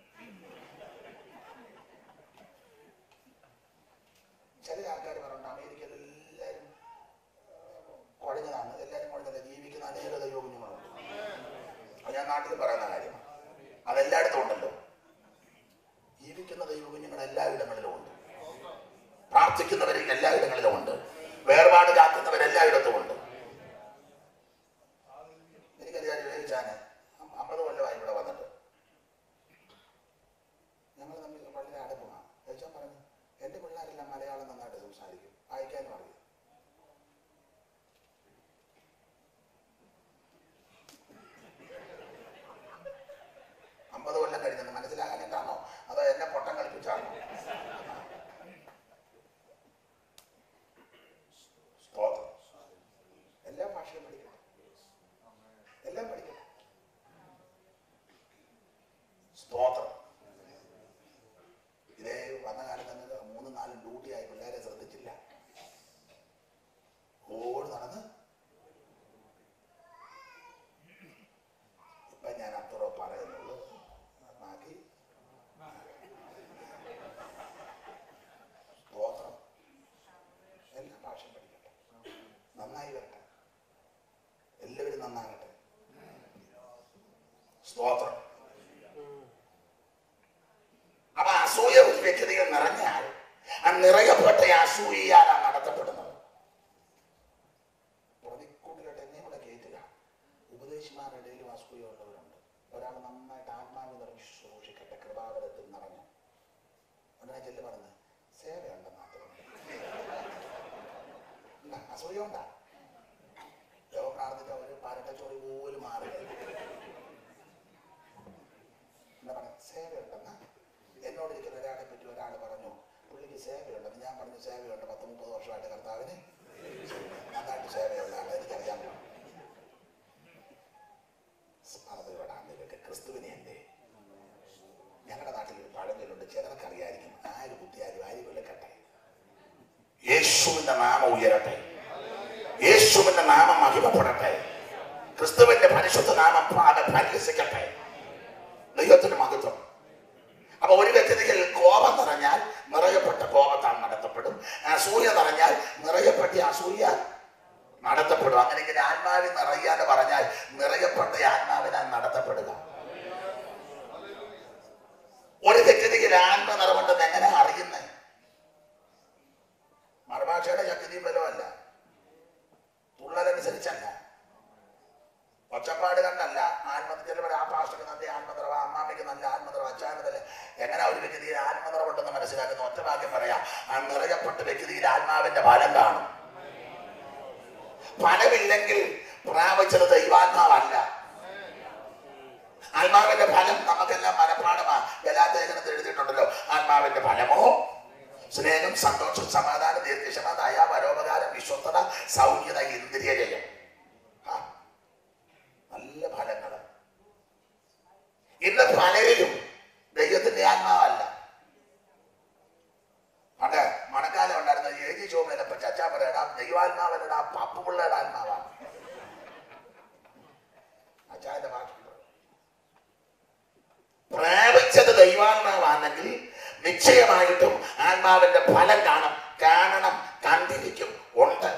ചില ആൾക്കാർ പറഞ്ഞിട്ട് അമേരിക്കയിൽ എല്ലാവരും കുഴഞ്ഞതാണ് എല്ലാവരും കുഴഞ്ഞല്ല ജീവിക്കുന്ന അനേക ദൈവകുഞ്ഞുങ്ങളുണ്ട് അത് ഞാൻ നാട്ടിൽ പറയുന്ന കാര്യമാണ് അതെല്ലായിടത്തും ഉണ്ടല്ലോ ജീവിക്കുന്ന ദൈവകുഞ്ഞുങ്ങൾ എല്ലായിടങ്ങളിലും ഉണ്ട് പ്രാർത്ഥിക്കുന്നവർ എല്ലായിടങ്ങളിലും ഉണ്ട് വേർപാട് കാക്കുന്നവർ എല്ലായിടത്തും ഉണ്ട് എനിക്കറിയാം വിവേചാന് അമ്പത് കൊല്ലമായി ഇവിടെ വന്നിട്ട് ഞങ്ങൾ തമ്മിൽ വളരെ അടുപ്പമാണ് ചോദിച്ചാൽ പറഞ്ഞു എൻ്റെ പിള്ളേരെല്ലാം മലയാളം നന്നായിട്ട് സംസാരിക്കും വായിക്കാനും അറിയാം അമ്പത് കൊല്ലം കഴിഞ്ഞെന്ന് മനസ്സിലാകാനായിട്ടാണോ അതോ എന്നെ പൊട്ടം കളിപ്പിച്ചാണോ സ്തോത്രം എല്ലാ ഭാഷയും പഠിക്കണം എല്ലാം പഠിക്കണം സ്തോത്രം ഇതേ വന്ന കാലത്ത് തന്നെ മൂന്നും നാലും ഡ്യൂട്ടിയായി പിള്ളേരെ ശ്രദ്ധിച്ചില്ല ഓടി നടന്ന് ഇപ്പൊ ഞാൻ അത്ര പറയുന്നുള്ളൂ ബാക്കി സ്തോത്രം എല്ലാ ഭാഷയും പഠിക്കട്ടെ നന്നായി വരട്ടെ എല്ലാവരും നന്നാകട്ടെ സ്തോത്രം അപ്പൊ അസൂയ ഒരു വ്യക്തിയിൽ നിറഞ്ഞാൽ ആ നിറയപ്പെട്ട അസൂയയാലാണ് നടത്തപ്പെടുന്നത് പ്രതിക്കൂട്ടിലോട്ട് എന്നെ കൂടെ കയറ്റുക ഉപദേശിമാരുടെ ഇടയിലും അസൂയുള്ളവരുണ്ട് ഒരാൾ നന്നായിട്ട് ആത്മാവ് നിറഞ്ഞ് ശുശ്രൂഷിക്കട്ടെ കൃപാവരത്തിൽ നിറഞ്ഞു ഉടനെ ചെല്ലു പറഞ്ഞ് സേവയുണ്ടെന്ന് മാത്രം എന്താ അസൂയ ഉണ്ടാ ദേവ പ്രാർത്ഥിച്ച ഒരു പാരട്ടച്ചോറി പോലും മാറി എന്താ പറയുക സേവയുണ്ടെന്ന് എന്നോട് ഇരിക്കുന്ന ഒരാളെ പറ്റി ഒരാൾ പറഞ്ഞു പുള്ളിക്ക് സേവയുണ്ടെന്ന് ഞാൻ പറഞ്ഞു സേവയുണ്ട് പത്ത് മുപ്പത് വർഷമായിട്ട് കർത്താവിന് നന്നായിട്ട് സേവയുള്ള ആളെ എനിക്കറിയാൻ സ്മരണയോടാണെങ്കിലൊക്കെ ക്രിസ്തുവിനെ അല്ലേ ഞങ്ങളുടെ നാട്ടിൽ ഒരു പഴഞ്ചൊല്ലുണ്ട് ചിലർക്ക് അറിയായിരിക്കും ആര് കുത്തിയാലും ആര് വിളിക്കട്ടെ യേശുവിന്റെ നാമം ഉയരട്ടെ യേശുവിന്റെ നാമം മഹിമപ്പെടട്ടെ ക്രിസ്തുവിന്റെ പരിശുദ്ധ നാമം പാടെ പരിഹസിക്കട്ടെ ദൈവത്തിന് മഹത്വം അപ്പൊ ഒരു വ്യക്തിയിൽ കോപം നിറഞ്ഞാൽ നിറയപ്പെട്ട കോപത്താൽ നടത്തപ്പെടും അസൂയ നിറഞ്ഞാൽ നിറയപ്പെട്ട അസൂയ നടത്തപ്പെടും അങ്ങനെ ഇങ്ങനെ ആത്മാവിൽ നിറയാന്ന് പറഞ്ഞാൽ നിറയപ്പെട്ട ആത്മാവിനാൽ നടത്തപ്പെടുക ഒരു വ്യക്തിയിൽ ആത്മ നിറവുണ്ടെന്ന് എങ്ങനെ അറിയുന്നത് മറുഭാഷയുടെ ശക്തിയും ബലമല്ല തുള്ളലനുസരിച്ചല്ല ഒച്ചപ്പാട് കണ്ടല്ല ആത്മ ചിലവർ ആ പാസ്റ്റർക്ക് നല്ല ആത്മനിറവ് അമ്മാമ്മയ്ക്ക് നല്ല ആത്മനിറവ് അച്ചാനതല്ല എങ്ങനെ ഒരു വ്യക്തിയിൽ ആത്മനിറവുണ്ടെന്ന് മനസ്സിലാക്കുന്ന ഒറ്റ വാക്യം പറയാം ആ നിറയപ്പെട്ട വ്യക്തിയിൽ ആത്മാവിന്റെ ഫലം കാണും ഫലമില്ലെങ്കിൽ പ്രാപിച്ചത് ദൈവാത്മാവല്ല ആത്മാവിന്റെ ഫലം നമുക്കെല്ലാം മനഃപ്പാടമാ ഗലാലേഖനത്തിൽ എഴുതിയിട്ടുണ്ടല്ലോ ആത്മാവിന്റെ ഫലമോ സ്നേഹം സന്തോഷം സമാധാനം ദീർഘക്ഷമ ദയ പരോപകാരം വിശ്വസ്തത സൗമ്യത ഇന്ദ്രിയ ജയം ആ, നല്ല ഫലങ്ങൾ ഇന്ന് പലരിലും ദൈവത്തിന്റെ ആത്മാവല്ല പണ്ട് മണക്കാലം ഉണ്ടായിരുന്ന ഏജി ചോമേലപ്പ ചച്ചാപ്പരയുടെ ദൈവാത്മാവരുടെ ആ പപ്പുപിള്ളയുടെ ആത്മാവാണ് അച്ചാന്റെ ഭാഷ പ്രാപിച്ചത് ദൈവാത്മാവാണെങ്കിൽ നിശ്ചയമായിട്ടും ആത്മാവിന്റെ ഫലം കാണും കാണണം കണ്ടിരിക്കും ഉണ്ട്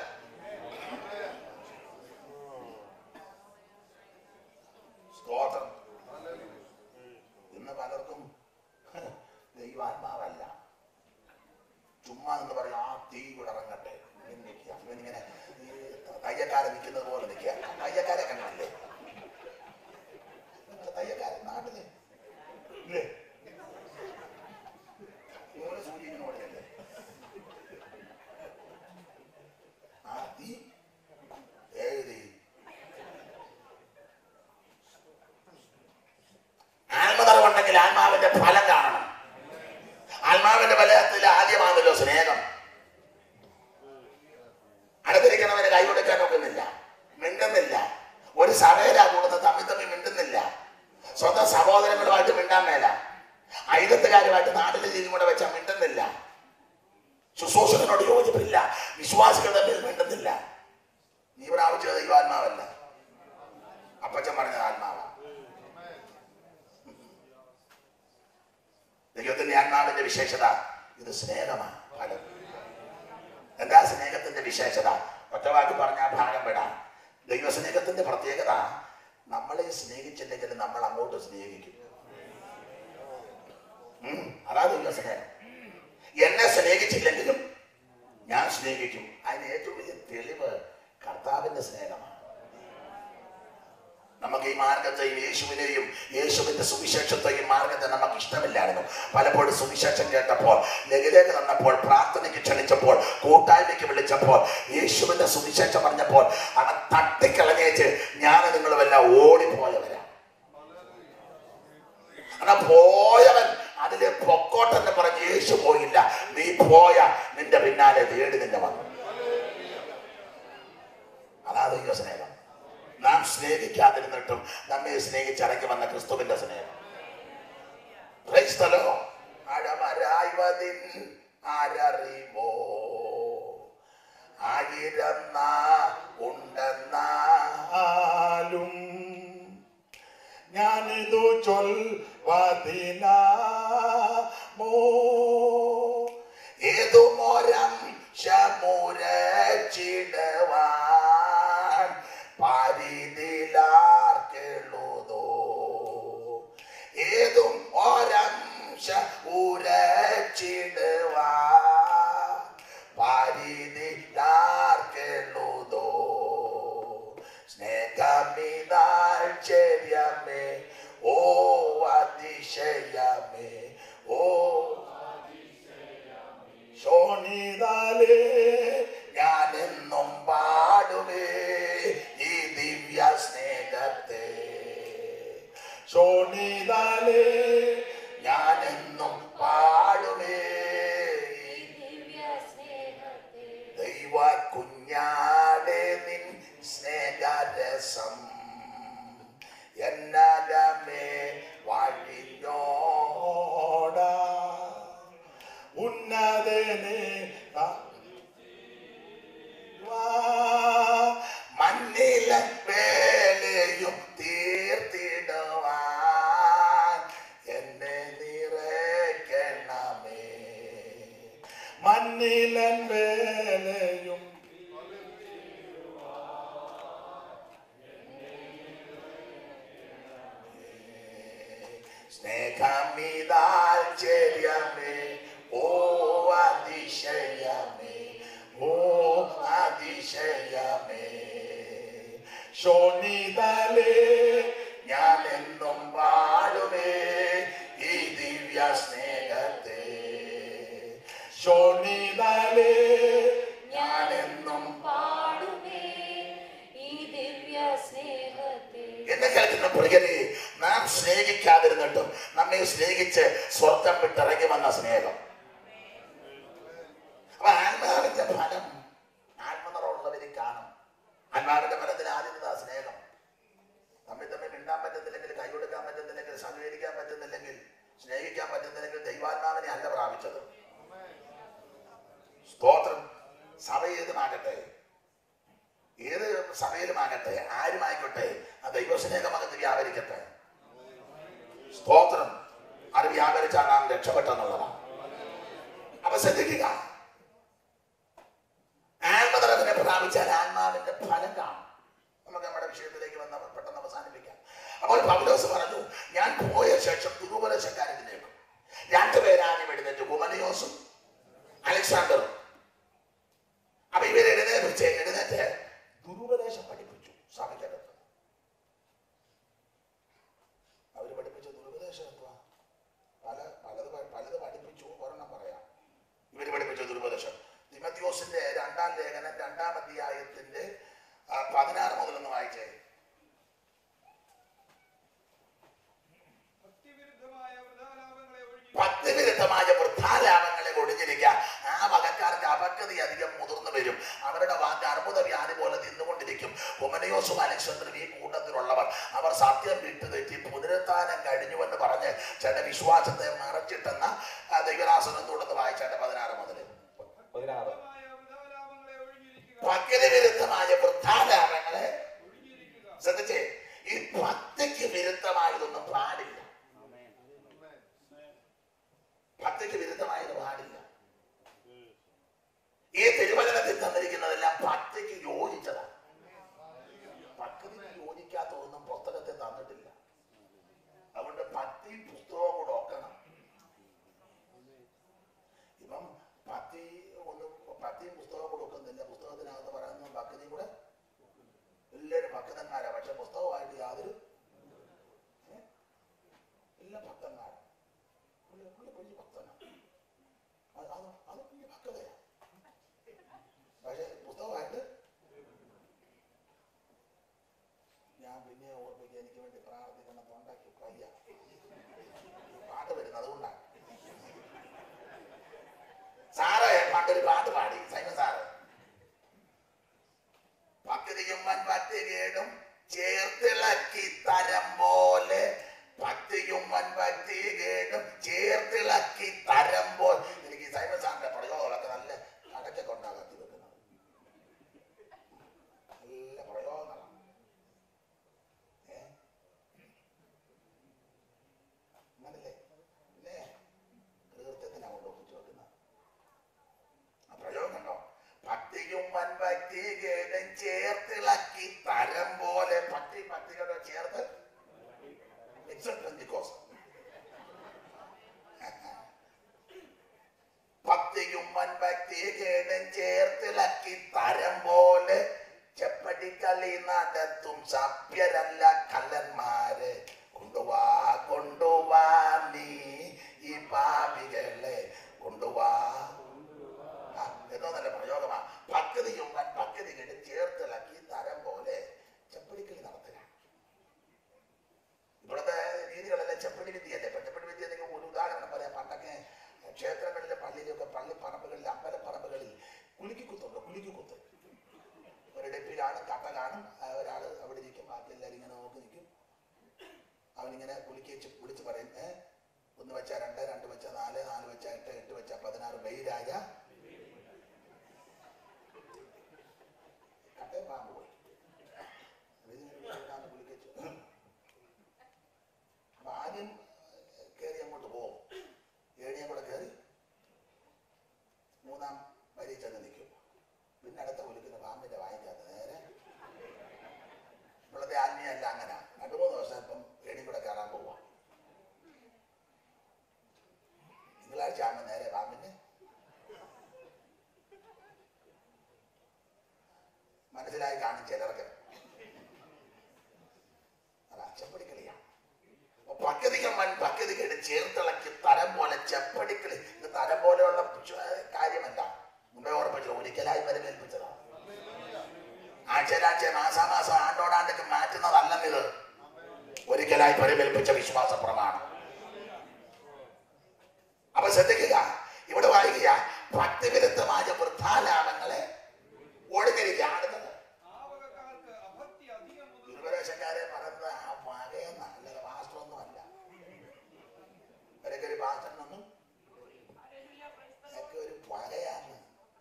സ്തോത്രം ഇന്ന് പലർക്കും ദൈവാത്മാവല്ല ചുമ്മാ എന്ന് പറയും ആ തീ വിടറങ്ങട്ടെ ഇങ്ങനെ നിൽക്കുക ഇവനിങ്ങനെ ഈ തയ്യക്കാരൻ നിൽക്കുന്നത് പോലെ നിൽക്കുക തയ്യക്കാരെ കണ്ടില്ലേ നിങ്ങള് തയ്യക്കാരൻ നാട്ടില് ഇല്ലേ ഇതുപോലെ സൂചിക്കുന്ന പോലെയല്ലേ ആ തീ ഏഴ് തീ ആത്മനിറവുണ്ടെങ്കിൽ ആത്മാവിന്റെ ഫലം കാണണം ആത്മാവ് ആത്മാവിന്റെ ബലത്തിൽ ആദ്യമാണല്ലോ സ്നേഹം അടുത്തിരിക്കണവന് കൈ കൊടുക്കാൻ നോക്കുന്നില്ല മിണ്ടുന്നില്ല ഒരു സഭയിലാ കൂടുന്നത് തമ്മിൽ തമ്മിൽ മിണ്ടുന്നില്ല സ്വന്തം സഹോദരങ്ങളുമായിട്ട് മിണ്ടാൻ മേല അയലത്തുകാരുമായിട്ട് നാട്ടിലെ രീതിയും കൂടെ വെച്ചാൽ മിണ്ടുന്നില്ല ശുശ്രൂഷകനോട് യോജിപ്പില്ല വിശ്വാസികൾ തമ്മിൽ മിണ്ടുന്നില്ല നീ പ്രാപിച്ചത് ദൈവാത്മാവല്ല അപ്പച്ചൻ പറഞ്ഞത് ആത്മാവാ ദൈവത്തിന്റെ ആത്മാവിന്റെ വിശേഷത ഇത് സ്നേഹമാണ് ഫലം എന്താ സ്നേഹത്തിന്റെ വിശേഷത ഒറ്റവാക്കി പറഞ്ഞ ഭാഗം വിടാം ദൈവസ്നേഹത്തിന്റെ പ്രത്യേകത നമ്മളെ സ്നേഹിച്ചില്ലെങ്കിൽ നമ്മൾ അങ്ങോട്ട് സ്നേഹിക്കും ഉം, അതാ ദൈവസ്നേഹം എന്നെ സ്നേഹിച്ചില്ലെങ്കിലും ഞാൻ സ്നേഹിക്കും അതിന് ഏറ്റവും വലിയ തെളിവ് കർത്താവിന്റെ സ്നേഹമാണ് നമുക്ക് ഈ മാർഗത്തെയും യേശുവിനെയും യേശുവിന്റെ സുവിശേഷത്തെയും മാർഗത്തെ നമുക്ക് ഇഷ്ടമില്ലായിരുന്നു പലപ്പോഴും സുവിശേഷം കേട്ടപ്പോൾ ലഘുലേക്ക് തന്നപ്പോൾ പ്രാർത്ഥനയ്ക്ക് ക്ഷണിച്ചപ്പോൾ കൂട്ടായ്മയ്ക്ക് വിളിച്ചപ്പോൾ യേശുവിന്റെ സുവിശേഷം പറഞ്ഞപ്പോൾ അവൻ തട്ടിക്കളഞ്ഞേച്ച് ഞാൻ നിങ്ങളുമെല്ലാം ഓടിപ്പോയവരാ എന്നാ പോയവൻ അതിലെ പൊക്കോട്ടെന്ന് പറഞ്ഞ് യേശു പോയില്ല നീ പോയ നിന്റെ പിന്നാലെ തേടി നിന്നെ വന്നു അതാ ദൈവ സ്നേഹം നാം സ്നേഹിക്കാതിരുന്നിട്ടും നമ്മെ സ്നേഹിച്ചടക്കി വന്ന ക്രിസ്തുവിന്റെ സ്നേഹം Praise the Lord. അഴമരായ്വതിൻ ആരറിവോ ആയിരം നാ ഉണ്ടെന്നാലും ഞാനിതു ചൊൽവതിനാമോ ഏതു മോരം ശമുരച്ചിടുവാൻ പരിതിലാർക്കെഴുതോ ഏതും ഒരംശ ഉരച്ചിടുവാൻ പരിതിലാർക്കെഴുതോ സ്നേഹമിതാൽ ചെറിയമേ ഓ അതിശയമേ ഓ ശോണിതാലേ ഞാനെന്നും പാടുവേ ഈ ദിവ്യ സ്നേഹത്തെ ശോണിതാലേ ഞാനെന്നും പാടുവേ ഈ ദിവ്യ സ്നേഹത്തെ ദൈവ കുഞ്ഞാടെ നിൻ സ്നേഹരസം എന്നകമേ വാഴിഞ്ഞോട ഉന്നതനെ മണ്ണില വേലയും തീർത്തിടുവാൻ എന്നെ നിറയ്ക്കണമേ മണ്ണിലൻ വേലയും സ്നേഹമിതാൽ ചെറിയമേ ഓ അതിശയമേ ഓ അതിശയമേ ശോണിതലേ ഞാൻ എന്നും പാടുമേ ഈ ദിവ്യ സ്നേഹത്തെ ശോണിതലേ ഞാൻ എന്നും പാടുമേ ഈ ദിവ്യ സ്നേഹത്തെ എന്നെ കേൾക്കുന്ന പ്രിയനെ നാം സ്നേഹിക്കാതിരുന്നിട്ടും നമ്മെ സ്നേഹിച്ച് സ്വർഗം വിട്ടിറങ്ങി വന്ന സ്നേഹം അപ്പൊ ആത്മാവിന്റെ ഫലം ആത്മനിറവുള്ളവരിൽ കാണും ആത്മാവിന്റെ ഫലത്തിൽ ആദ്യത്തെ സ്നേഹം തമ്മിൽ തമ്മിൽ മിണ്ടാൻ പറ്റുന്നില്ലെങ്കിൽ കൈ കൊടുക്കാൻ പറ്റുന്നില്ലെങ്കിൽ സഹകരിക്കാൻ പറ്റുന്നില്ലെങ്കിൽ സ്നേഹിക്കാൻ പറ്റുന്നില്ലെങ്കിൽ ദൈവാത്മാവിനെ അല്ല പ്രാപിച്ചത് സ്തോത്രം സഭ ഏതുമാകട്ടെ ഏത് സഭയിലുമാകട്ടെ ആരുമായിക്കോട്ടെ ആ ദൈവസ്നേഹമകത്ത് വ്യാപരിക്കട്ടെ സ്തോത്രം അത് വ്യാപരിച്ചാൽ നാം രക്ഷപ്പെട്ടെന്നുള്ളതാണ് അപ്പൊ ശ്രദ്ധിക്കുക ആത്മതലത്തിനെ പ്രാപിച്ചാൽ ആത്മാവിന്റെ ഫലം കാണും നമുക്ക് നമ്മുടെ വിഷയത്തിലേക്ക് വന്ന് പെട്ടെന്ന് അവസാനിപ്പിക്കാം അപ്പോൾ പൗലോസ് പറഞ്ഞു ഞാൻ പോയ ശേഷം ദുരുപദേശക്കാരത്തിലേക്ക് രണ്ടുപേരാണ് എഴുന്നേറ്റ് ഗുമനിയോസും അലക്സാണ്ടറും അപ്പൊ ഇവരെ എഴുന്നേൽപ്പിച്ച് എഴുന്നേറ്റ് ദുരുപദേശം പഠിപ്പിച്ചു സഭയ്ക്കകത്ത് അവര് പഠിപ്പിച്ച ദുരുപദേശം എന്തുവാ പല പലത് പ- പലത് പഠിപ്പിച്ചു ഒരെണ്ണം പറയാം ഇവര് പഠിപ്പിച്ച ദുരുപദേശം തിമത്യോസിന്റെ രണ്ടാം ലേഖനം രണ്ടാം അധ്യായത്തിന്റെ ആ, പതിനാറ് മുതലൊന്ന് വായിച്ചേ ഭക്തിവിരുദ്ധമായ വൃഥാലാപങ്ങളെ ഒഴിഞ്ഞു പത്ത് വിരുദ്ധമായ വൃദ്ധാലാപങ്ങൾ ഒഴിഞ്ഞിരിക്കുക ആ വകക്കാർക്ക് അപക്വത അധികം മുതിർന്നു വരും അവരുടെ വാക്ക് അർബുദ വ്യാധി പോലെ നിന്നുകൊണ്ടിരിക്കും ഹുമനയോസും അലക്സാണ്ടറും ഈ കൂട്ടത്തിലുള്ളവർ അവർ സത്യം വിട്ടുതെറ്റി പുനരുത്ഥാനം കഴിഞ്ഞുവെന്ന് പറഞ്ഞ് ചേട്ടൻ വിശ്വാസത്തെ മറച്ചിട്ടെന്ന ആ ദൈവരാസനം തുടർന്ന് വായിച്ചേട്ടൻ പതിനാറ് മുതൽ പതിനാറ് ഭക്തി വിരുദ്ധമായ വൃദ്ധാലാപങ്ങളെ ശ്രദ്ധിച്ചേ ഈ ഭക്തിക്ക് വിരുദ്ധമായതൊന്നും പാടില്ല ഭക്തിക്ക് വിരുദ്ധമായത് പാടില്ല ഈ തിരുവചനത്തിൽ തന്നിരിക്കുന്നതെല്ലാം ഭക്തിക്ക് യോജിച്ചതാണ് ഭക്തിക്ക് യോജിക്കാത്തതൊന്നും പുസ്തകത്തിൽ തന്നിട്ടില്ല അതുകൊണ്ട് ഭക്തി പുസ്തകവും കൂടെ ഒക്കണം ഇപ്പം ഭക്തി ഒന്നും ഭക്തിയും പുസ്തകവും കൂടെ ഒക്കുന്നില്ല പുസ്തകത്തിനകത്ത് പറയുന്ന ഭക്തിയും കൂടെ എല്ലാവരും ഭക്തന്മാരാ പക്ഷെ പുസ്തകമായിട്ട് യാതൊരു ഏ? എല്ലാം ഭക്തന്മാരാ പുള്ളി പുള്ളി വലിയ ഭക്തനാ അത് അത് അത് വലിയ ഭക്തതയാ പക്ഷെ പുസ്തകമായിട്ട് ഞാൻ പിന്നെ ഓർമ്മിക്കുക എനിക്ക് വേണ്ടി പ്രാർത്ഥിക്കണം തൊണ്ടാക്കി വയ്യ ഈ പാട്ട് വരുന്നത് അതുകൊണ്ടാണ് സാറ് പണ്ടൊരു പാട്ട് പാടി സൈമ സാറ് ഭക്തിയും വൻപറ്റുകേടും ചേർത്തിളക്കി തരം പോലെ ഭക്തിയും വൻപറ്റുകേടും ചേർത്തിളക്കി തരം പോലെ എനിക്ക് ഈ സൈമ സാറിന്റെ പ്രയോഗങ്ങളൊക്കെ നല്ല കടക്കൊക്കെ ഉണ്ടാകാൻ വെക്കുന്നത് നല്ല പ്രയോഗങ്ങളാണ് ഏ അങ്ങനല്ലേ അല്ലേ കൃത്യത്തിനാണ് കൊണ്ട് ഒപ്പിച്ചു വെക്കുന്നത് ആ പ്രയോഗം കണ്ടോ ഭക്തിയും വൻഭക്തികേടും ചേർത്തിളക്കി തരം പോലെ ഭക്തി ഭക്തികളെ ചേർത്ത് Except Pentecost. ഭക്തിയും വൻഭക്തികേടും ചേർത്തിളക്കി തരം പോലെ ചെപ്പടിക്കളി നടത്തും സഭ്യരല്ല കള്ളന്മാരെ കൊണ്ടുവാ കൊണ്ടുവാ നീ ഈ പാപികളെ കൊണ്ടുവാ ആ, എന്തോ നല്ല പ്രയോഗമാ ഭക്തിയും ഭക്തികളും ചേർത്തിളക്കി തരം പോലെ ചെപ്പടിക്കളി നടത്തുക ഇവിടുത്തെ രീതികളെല്ലാം ചെപ്പടി വിദ്യയല്ലേ ഇപ്പൊ ചെപ്പടി വിദ്യ നിങ്ങൾ ഒരു ഉദാഹരണം പറയാം പണ്ടൊക്കെ ക്ഷേത്രങ്ങളിലെ പള്ളിയിലൊക്കെ പള്ളിപ്പറമ്പുകളിൽ അമ്പലപ്പറമ്പുകളിൽ കുലുക്കിക്കുത്തുണ്ട് കുലുക്കിക്കുത്ത് ഒരു ഡെപ്പി കാണും കട്ട കാണും ആ, ഒരാള് അവിടെ ഇരിക്കും ബാക്കി എല്ലാവരും ഇങ്ങനെ നോക്കി നിൽക്കും അവനിങ്ങനെ കുലുക്കി വെച്ച് വിളിച്ച് പറയും ഏ ഒന്ന് വെച്ചാ രണ്ട് രണ്ട് വെച്ചാ നാല് നാല് വെച്ചാ എട്ട് എട്ട് വെച്ചാ പതിനാറ് വെയിലായ കട്ടേ പാമ്പ് പോയി ഇതിന് കുലുക്കി വെച്ചു അപ്പൊ ആദ്യം കയറി അങ്ങോട്ട് പോകും ഏണിയും കൂടെ കയറി മൂന്നാം വരി ചെന്ന് നിൽക്കും പിന്നെ അടുത്ത കുലിക്കുന്ന പാമ്പിന്റെ വായിക്കാത്ത നേരെ ഇപ്പോഴത്തെ ആത്മീയല്ല അങ്ങനെ രണ്ടു മൂന്ന് ദിവസം ഇപ്പം ഏണി കൂടെ കയറാൻ പോവാ തിങ്കളാഴ്ച ആകുമ്പോൾ നേരെ പാമ്പിന്റെ മനസ്സിലായി കാണും ചിലർക്ക് അത് അച്ചപ്പടിക്കളിയാണ് പക്കതികൾ മൺ പക്കതികൾ ചേർത്തിളക്കി തരം പോലെ ചെപ്പടിക്കളി ഇത് തരം പോലെയുള്ള ചു- കാര്യമല്ല മുമ്പേ ഓർമ്മിച്ചു ഒരിക്കലായി പരിമേൽപ്പിച്ചതാണ് ആഴ്ചയിലാഴ്ച മാസാമാസം ആണ്ടോടാണ്ടൊക്കെ മാറ്റുന്നതല്ലെന്നിത് ഒരിക്കലായി പരിമേൽപ്പിച്ച വിശ്വാസ പ്രമാണം അപ്പൊ ശ്രദ്ധിക്കുക ഇവിടെ വായിക്കുക ഭക്തിവിരുദ്ധമായ വൃദ്ധാലാപങ്ങളെ ഒടുക്കരിക്കാടുന്നത് ദുർപദേശക്കാരെ പറയുന്നത് ആ വകയെന്ന അല്ലാതെ പാസ്റ്ററൊന്നും അല്ല ഒരൊക്കെ ഒരു പാസ്റ്ററിനൊന്നും ഒക്കെ ഒരു വകയാണ്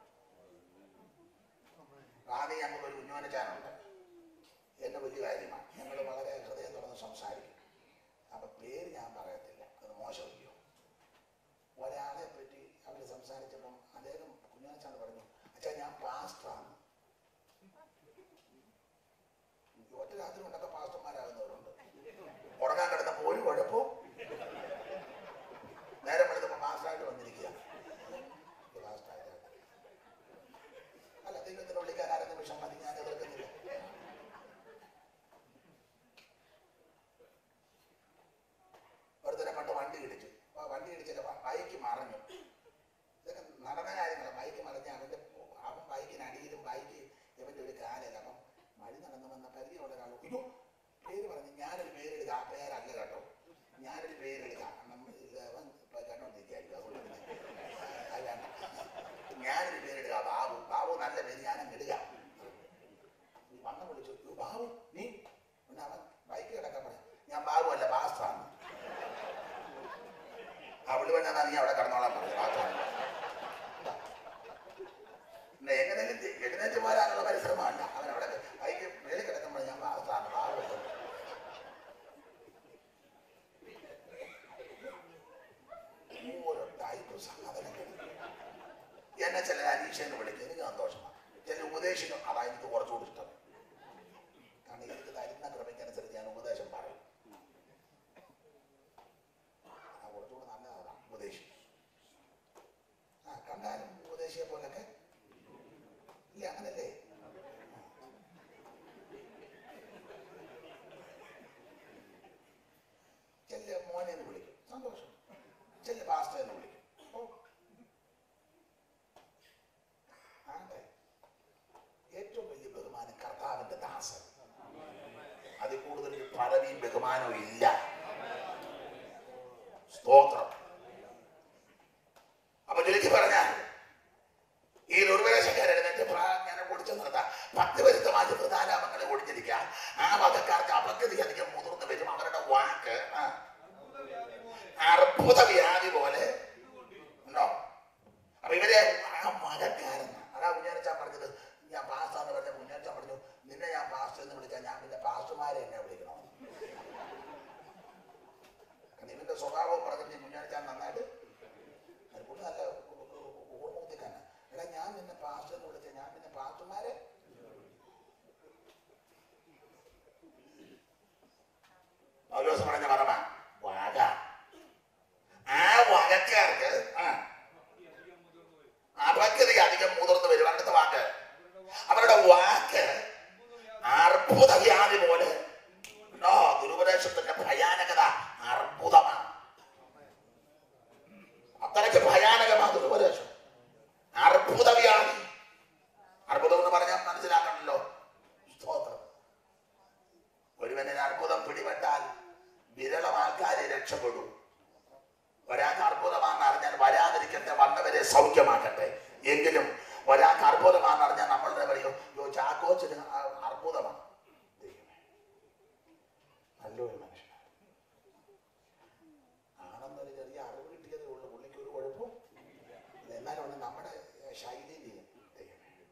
റാണി ഞങ്ങൾക്ക് ഒരു ഉന്നോന ചാനുണ്ട് എന്നെ വലിയ കാര്യമാണ് ഞങ്ങൾ വളരെ ഹൃദയം തുറന്ന് സംസാരിക്കും അപ്പൊ പേര് ഞാൻ പറയത്തില്ല അത് മോശമില്ലയോ ഒരാളെ പറ്റി അവർ സംസാരിച്ചപ്പം അദ്ദേഹം കുഞ്ഞാച്ചാണ് പറഞ്ഞു അച്ഛാ ഞാൻ പാസ്റ്ററാണ് ഒറ്റ രാത്രി കൊണ്ടൊക്കെ പാസ്റ്റർമാരാകുന്നവരുണ്ട് ഉറങ്ങാൻ കിടന്നപ്പോൾ ഒരു കുഴപ്പവും നേരം എടുത്തപ്പോൾ പാസ്റ്ററായിട്ട് വന്നിരിക്കുക ഇത് പാസ്റ്ററായിട്ട് അല്ല ദൈവത്തിന് വിളിക്കാൻ ആരെ നിമിഷം മതി ഞാൻ എതിർക്കുന്നില്ല ഒരുത്തനെ പണ്ട് വണ്ടി ഇടിച്ചു ആ വണ്ടി ഇടിച്ചില്ല ബൈക്ക് മറഞ്ഞു ഇതൊക്കെ നടന്ന കാര്യങ്ങളാണ് ബൈക്ക് മറിഞ്ഞ അവന്റെ അവൻ ബൈക്കിന് അടിയിലും ബൈക്ക് ഇവന്റെ ഒരു കാലല്ല അപ്പം വഴി നടന്നു വന്ന പരിചയമുള്ള ഒരാൾ അയ്യോ പേര് പറഞ്ഞു ഞാനൊരു പേരെടുക്കുക ആ പേരല്ല കേട്ടോ ഞാനൊരു പേരെടുക്കുക കാരണം ഇത് അവൻ ഇപ്പൊ കണ്ടോണ്ടിരിക്കുകയായിരിക്കും അതുകൊണ്ട് പിന്നെ അത് വേണ്ട കിടക്കുന്ന നീ അവിടെ കിടന്നോളാൻ പറഞ്ഞു മാത്രം പിന്നെ എങ്ങനെയും എഴുന്നേറ്റ് പോരാനുള്ള പരിശ്രമമല്ല അവൻ അവിടെ വൈകി മേളിൽ കിടക്കുമ്പോൾ ഞാൻ പാസ്റ്റാണ് പാടുള്ളത് ഓരോ ടൈപ്പ് സാധനങ്ങൾ എന്നെ ചില അനീഷ എന്ന് വിളിക്കും എനിക്ക് സന്തോഷമാണ് ചില ഉപദേശിക്കും അതാ എനിക്ക് കുറച്ചുകൂടി ഇഷ്ടം കാരണം എനിക്ക് തരുന്ന ക്രമയ്ക്കനുസരിച്ച് ഞാൻ ഉപദേശം പറയും ആ കുറച്ചുകൂടി നല്ലതാണ് ഉപദേശി ആ കണ്ടാലും ഉപദേശിയെ പോലൊക്കെ ഇല്ല അങ്ങനല്ലേ ചെല്ല മോനെ എന്ന് വിളിക്കും സന്തോഷം ചെല്ല പാസ്റ്റർ എന്ന് വിളിക്കും ഓ ആണ്ടെ ഏറ്റവും വലിയ ബഹുമാനം കർത്താവിന്റെ ദാസൻ അതിൽ കൂടുതൽ ഒരു പദവിയും ബഹുമാനവും ഇല്ല സ്തോത്രം അപ്പൊ ചുരുക്കി പറഞ്ഞാൽ ഈ നിർവേശക്കാരെഴുന്നേറ്റ് ഞാൻ ഓടിച്ചു നിർത്താം പത്ത് വരുത്തമാറ്റ പ്രധാനാമങ്ങളെ ഒടിഞ്ഞിരിക്കുക ആ വകക്കാർക്ക് അപഗതി അധികം മുതിർന്നു വരും അവരുടെ വാക്ക് ആ, അർബുദ വ്യാധി പോലെ ഉണ്ടോ അപ്പൊ ഇവരെ ആ മകക്കാരൻ അതാ കുഞ്ഞാനച്ചാൻ പറഞ്ഞത് ഞാൻ പാസ്റ്റർ എന്ന് പറഞ്ഞ കുഞ്ഞാനച്ചാൻ പറഞ്ഞു നിന്നെ ഞാൻ പാസ്റ്റർ എന്ന് വിളിച്ചാൽ ഞാൻ പിന്നെ പാസ്റ്റർമാരെ എന്നെ വിളിക്കണം കാരണം ഇവന്റെ സ്വഭാവം പറഞ്ഞിട്ട് കുഞ്ഞാനച്ചാൻ നന്നായിട്ട് അത് പുള്ളി നല്ല ഓർമ്മത്തിക്കാണ് എടാ ഞാൻ നിന്നെ പാസ്റ്റർ എന്ന് വിളിച്ച ഞാൻ പിന്നെ പാസ്റ്റർമാരെ പൗലോസ് പറഞ്ഞ പറമ വക ആ വകക്കാർക്ക് ആ അപക്യത അധികം മുതിർന്നു വരും അടുത്ത വാക്ക് അവരുടെ വാക്ക് അർബുദ വ്യാധി പോലെ ഉണ്ടോ ദുരുപദേശത്തിന്റെ ഭയാനകത അർബുദമാണ് അത്രയ്ക്ക് ഭയാനകമാണ് ദുരുപദേശം അർബുദ വ്യാധി അർബുദം എന്ന് പറഞ്ഞാൽ മനസ്സിലാക്കണല്ലോ സ്തോത്രം ഒരുവനെ അർബുദം പിടിപെട്ടാൽ വിരളം ആൾക്കാരെ രക്ഷപ്പെടൂ ഒരാൾക്ക് അർബുദമാണെന്ന് അറിഞ്ഞാൽ വരാതിരിക്കട്ടെ വന്നവരെ സൗഖ്യമാക്കട്ടെ എങ്കിലും ഒരാൾക്ക് അർബുദമാണെന്ന് അറിഞ്ഞാൽ നമ്മളുടെ പറയും യോ ചാക്കോച്ചിന് അ- അർബുദമാണ് ദൈവമേ. നല്ലൊരു മനുഷ്യനാണ് ആണെന്നൊരു ചെറിയ അറിവ് കിട്ടിയതേ ഉള്ളൂ പുള്ളിക്ക് ഒരു കുഴപ്പവും ഇല്ല. എന്നാലും അവന് നമ്മുടെ ശൈലിയിൽ ദൈവമേ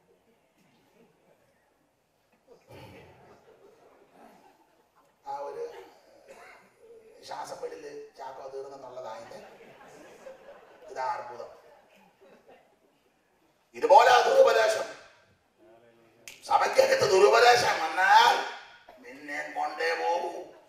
ആ ഒരു ശ്വാസപ്പെടില് ചാക്കോ തീർന്നെന്നുള്ളതായിട്ട് ഇതാ അർബുദം ഇതുപോലെ ദുരുപദേശം സഭയ്ക്കകത്ത് ദുരുപദേശം വന്നാൽ നിന്നെ കൊണ്ടേ പോകൂ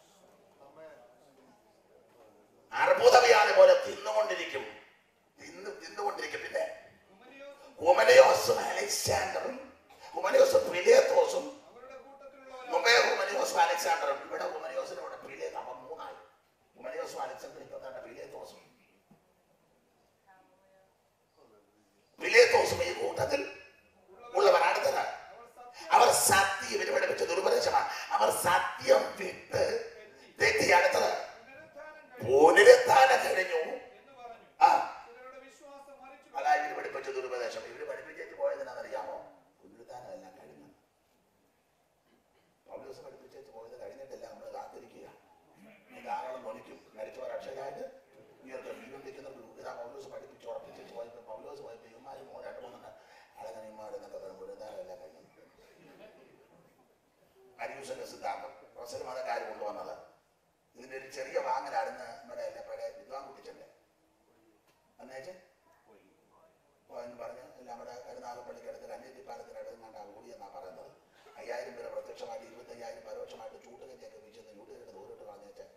അർബുദ വ്യാധി പോലെ തിന്നുകൊണ്ടിരിക്കും തിന്ന് തിന്നുകൊണ്ടിരിക്കും പിന്നെ ഹുമനയോസും അലക്സാണ്ടറും ഹുമനയോസും പിലേത്തോസും മുമ്പേ ഹുമനിയോസും അലക്സാണ്ടറും ഇവിടെ ഹുമനിയോസിന് ഇവിടെ പിലേ അവ മൂന്നായി ഹുമനിയോസും അലക്സാണ്ടറും ഇപ്പൊ തന്നെ പിലേത്തോസും പിലേത്തോസും ഈ കൂട്ടത്തിൽ ഉള്ളവർ അടുത്തത് അവർ സത്യം ഇവര് പഠിപ്പിച്ച ദുർപദേശമാണ് അവർ സത്യം വിട്ട് തെറ്റി അടുത്തത് പുനരുത്ഥാനം കഴിഞ്ഞു ആ അതാ ഇവര് പഠിപ്പിച്ച ദുരുപദേശം ഇവര് പഠിപ്പിച്ചിട്ട് പോയതിനാണെന്നറിയാമോ പുനരുത്ഥാനം എല്ലാം കഴിഞ്ഞു പൗലോസ് പഠിപ്പിച്ചു പോയത് കഴിഞ്ഞിട്ടില്ല നമ്മൾ കാത്തിരിക്കുക ധാരാളം തൊണിക്കും മരിച്ചവർ അക്ഷരായിട്ട് ഉയർത്തും ജീവൻ വെക്കുന്ന ഇതാ പൗലോസ് പഠിപ്പിച്ച് ഉറപ്പിച്ചു പോയപ്പോൾ പൗലോസ് പോയപ്പോൾ ഇവന്മാരും മൂന്ന് രണ്ട് മൂന്നെണ്ണം അളകനിമാർ എന്നൊക്കെ പറയും പുനരുദ്ധാനം എല്ലാം കഴിഞ്ഞു അരിയൂസന്റെ സിദ്ധാന്തം പ്രൊഫസർ മതക്കാർ കൊണ്ടുവന്നത് ഇതിന്റെ ഒരു ചെറിയ വാങ്ങലാണെന്ന് നമ്മുടെ എല്ലാ പഴയ വിദ്വാൻ കുട്ടിച്ചല്ലേ അന്നേച്ച് എന്ന് പറഞ്ഞ് എല്ലാം കൂടെ കരുനാഗപ്പള്ളിക്കടുത്ത് കന്യത്തി പാലത്തിനടുത്ത് കണ്ടാ കൂടി എന്നാ പറയുന്നത് അയ്യായിരം പേര് പ്രത്യക്ഷമായിട്ട് ഇരുപത്തയ്യായിരം പരോക്ഷമായിട്ട് ചൂട്ടുകഞ്ഞൊക്കെ വീശുന്ന യൂട്ടുകാരുടെ ദൂരോട്ട് പറഞ്ഞേച്ച്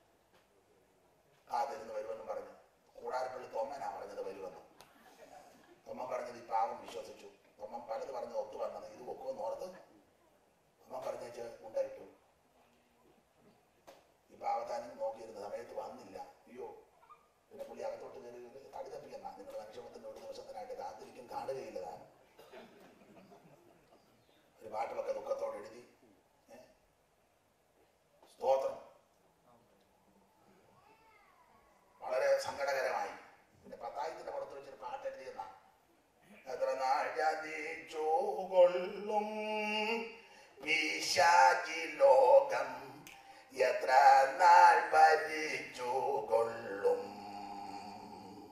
ആ തരുന്ന് വരുമെന്നും പറഞ്ഞു കൂടാരപ്പള്ളി തോമനാ പറഞ്ഞത് വരുമെന്ന് തൊമ്മൻ പറഞ്ഞത് ഈ പാവം വിശ്വസിച്ചു തൊമ്മൻ പലത് പറഞ്ഞത് ഒത്തു വന്നത് ഇത് ഒക്കുമെന്ന് ഓർത്ത് തൊമ്മൻ പറഞ്ഞേച്ച് ഉണ്ടായിട്ടു ഈ പാവത്താനും നോക്കിയിരുന്ന സമയത്ത് വന്നില്ല അയ്യോ പിന്നെ പുള്ളി അകത്തോട്ട് കയറി തടി തപ്പിയെന്നാ നിങ്ങൾ മനുഷ്യത്തിന്റെ ഒരു ദിവസത്തിനായിട്ട് കാത്തിരിക്കും കാണുകയില്ല താൻ ഒരു പാട്ടുമൊക്കെ ദുഃഖത്തോടെ എഴുതി ഏ? സ്തോത്രം വളരെ സങ്കടകരമായി പിന്നെ പത്തായത്തിന്റെ പുറത്ത് വെച്ചൊരു പാട്ട് എഴുതിയെന്ന എത്ര നാൾ ജാതിച്ചു കൊള്ളും പിശാചി ലോകം എത്ര നാൾ ഭരിച്ചു കൊള്ളും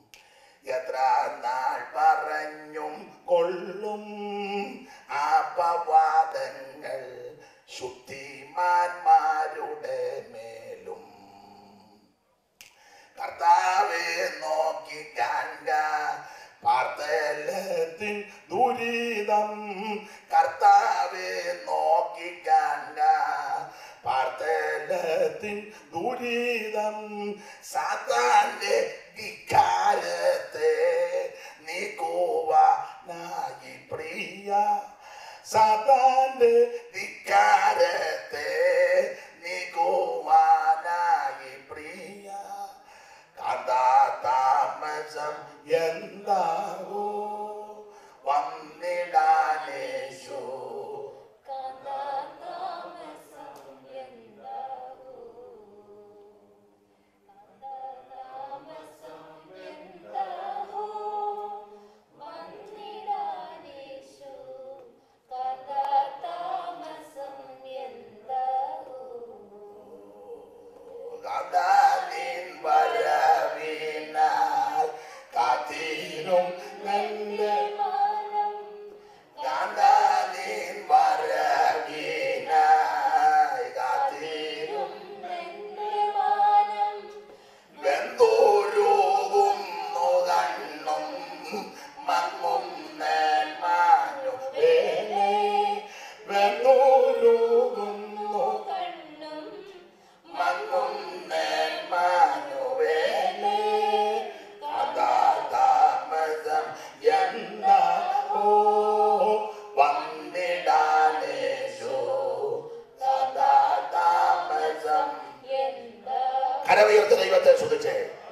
സാത്താന്റെ ധിക്കാരത്തെ നീക്കുവാനായി പ്രിയ സാത്താന്റെ ധിക്കാരത്തെ നീക്കുവാനായി പ്രിയ കഥാതാമസം എന്താവോ വന്നിടാനേശോ കാന്താതാമസം എന്താവൂ കാന്താതാമസം എന്താവൂ വന്നിടാനേശു കാന്താതാമസം എന്താവൂ കഥാനിൻ വരവിനായി കാത്തിരും നല്ല മാനം കഥാനിൻ വരവിനായി കാത്തിരും നിന്റെ മാനം വെന്തോരോകുന്നു കണ്ണും മങ്ങും നേന്മാനു വേലേ വെന്തോരോകുന്നു കണ്ണും മങ്ങും നേന്മാനു വേലേ കഥാതാമസം എന്താ ഓ വന്നിടാനേശോ കഥാതാമസം എന്താ കരവയുർത്ത് ദൈവത്തെ ശ്രദ്ധിച്ചേ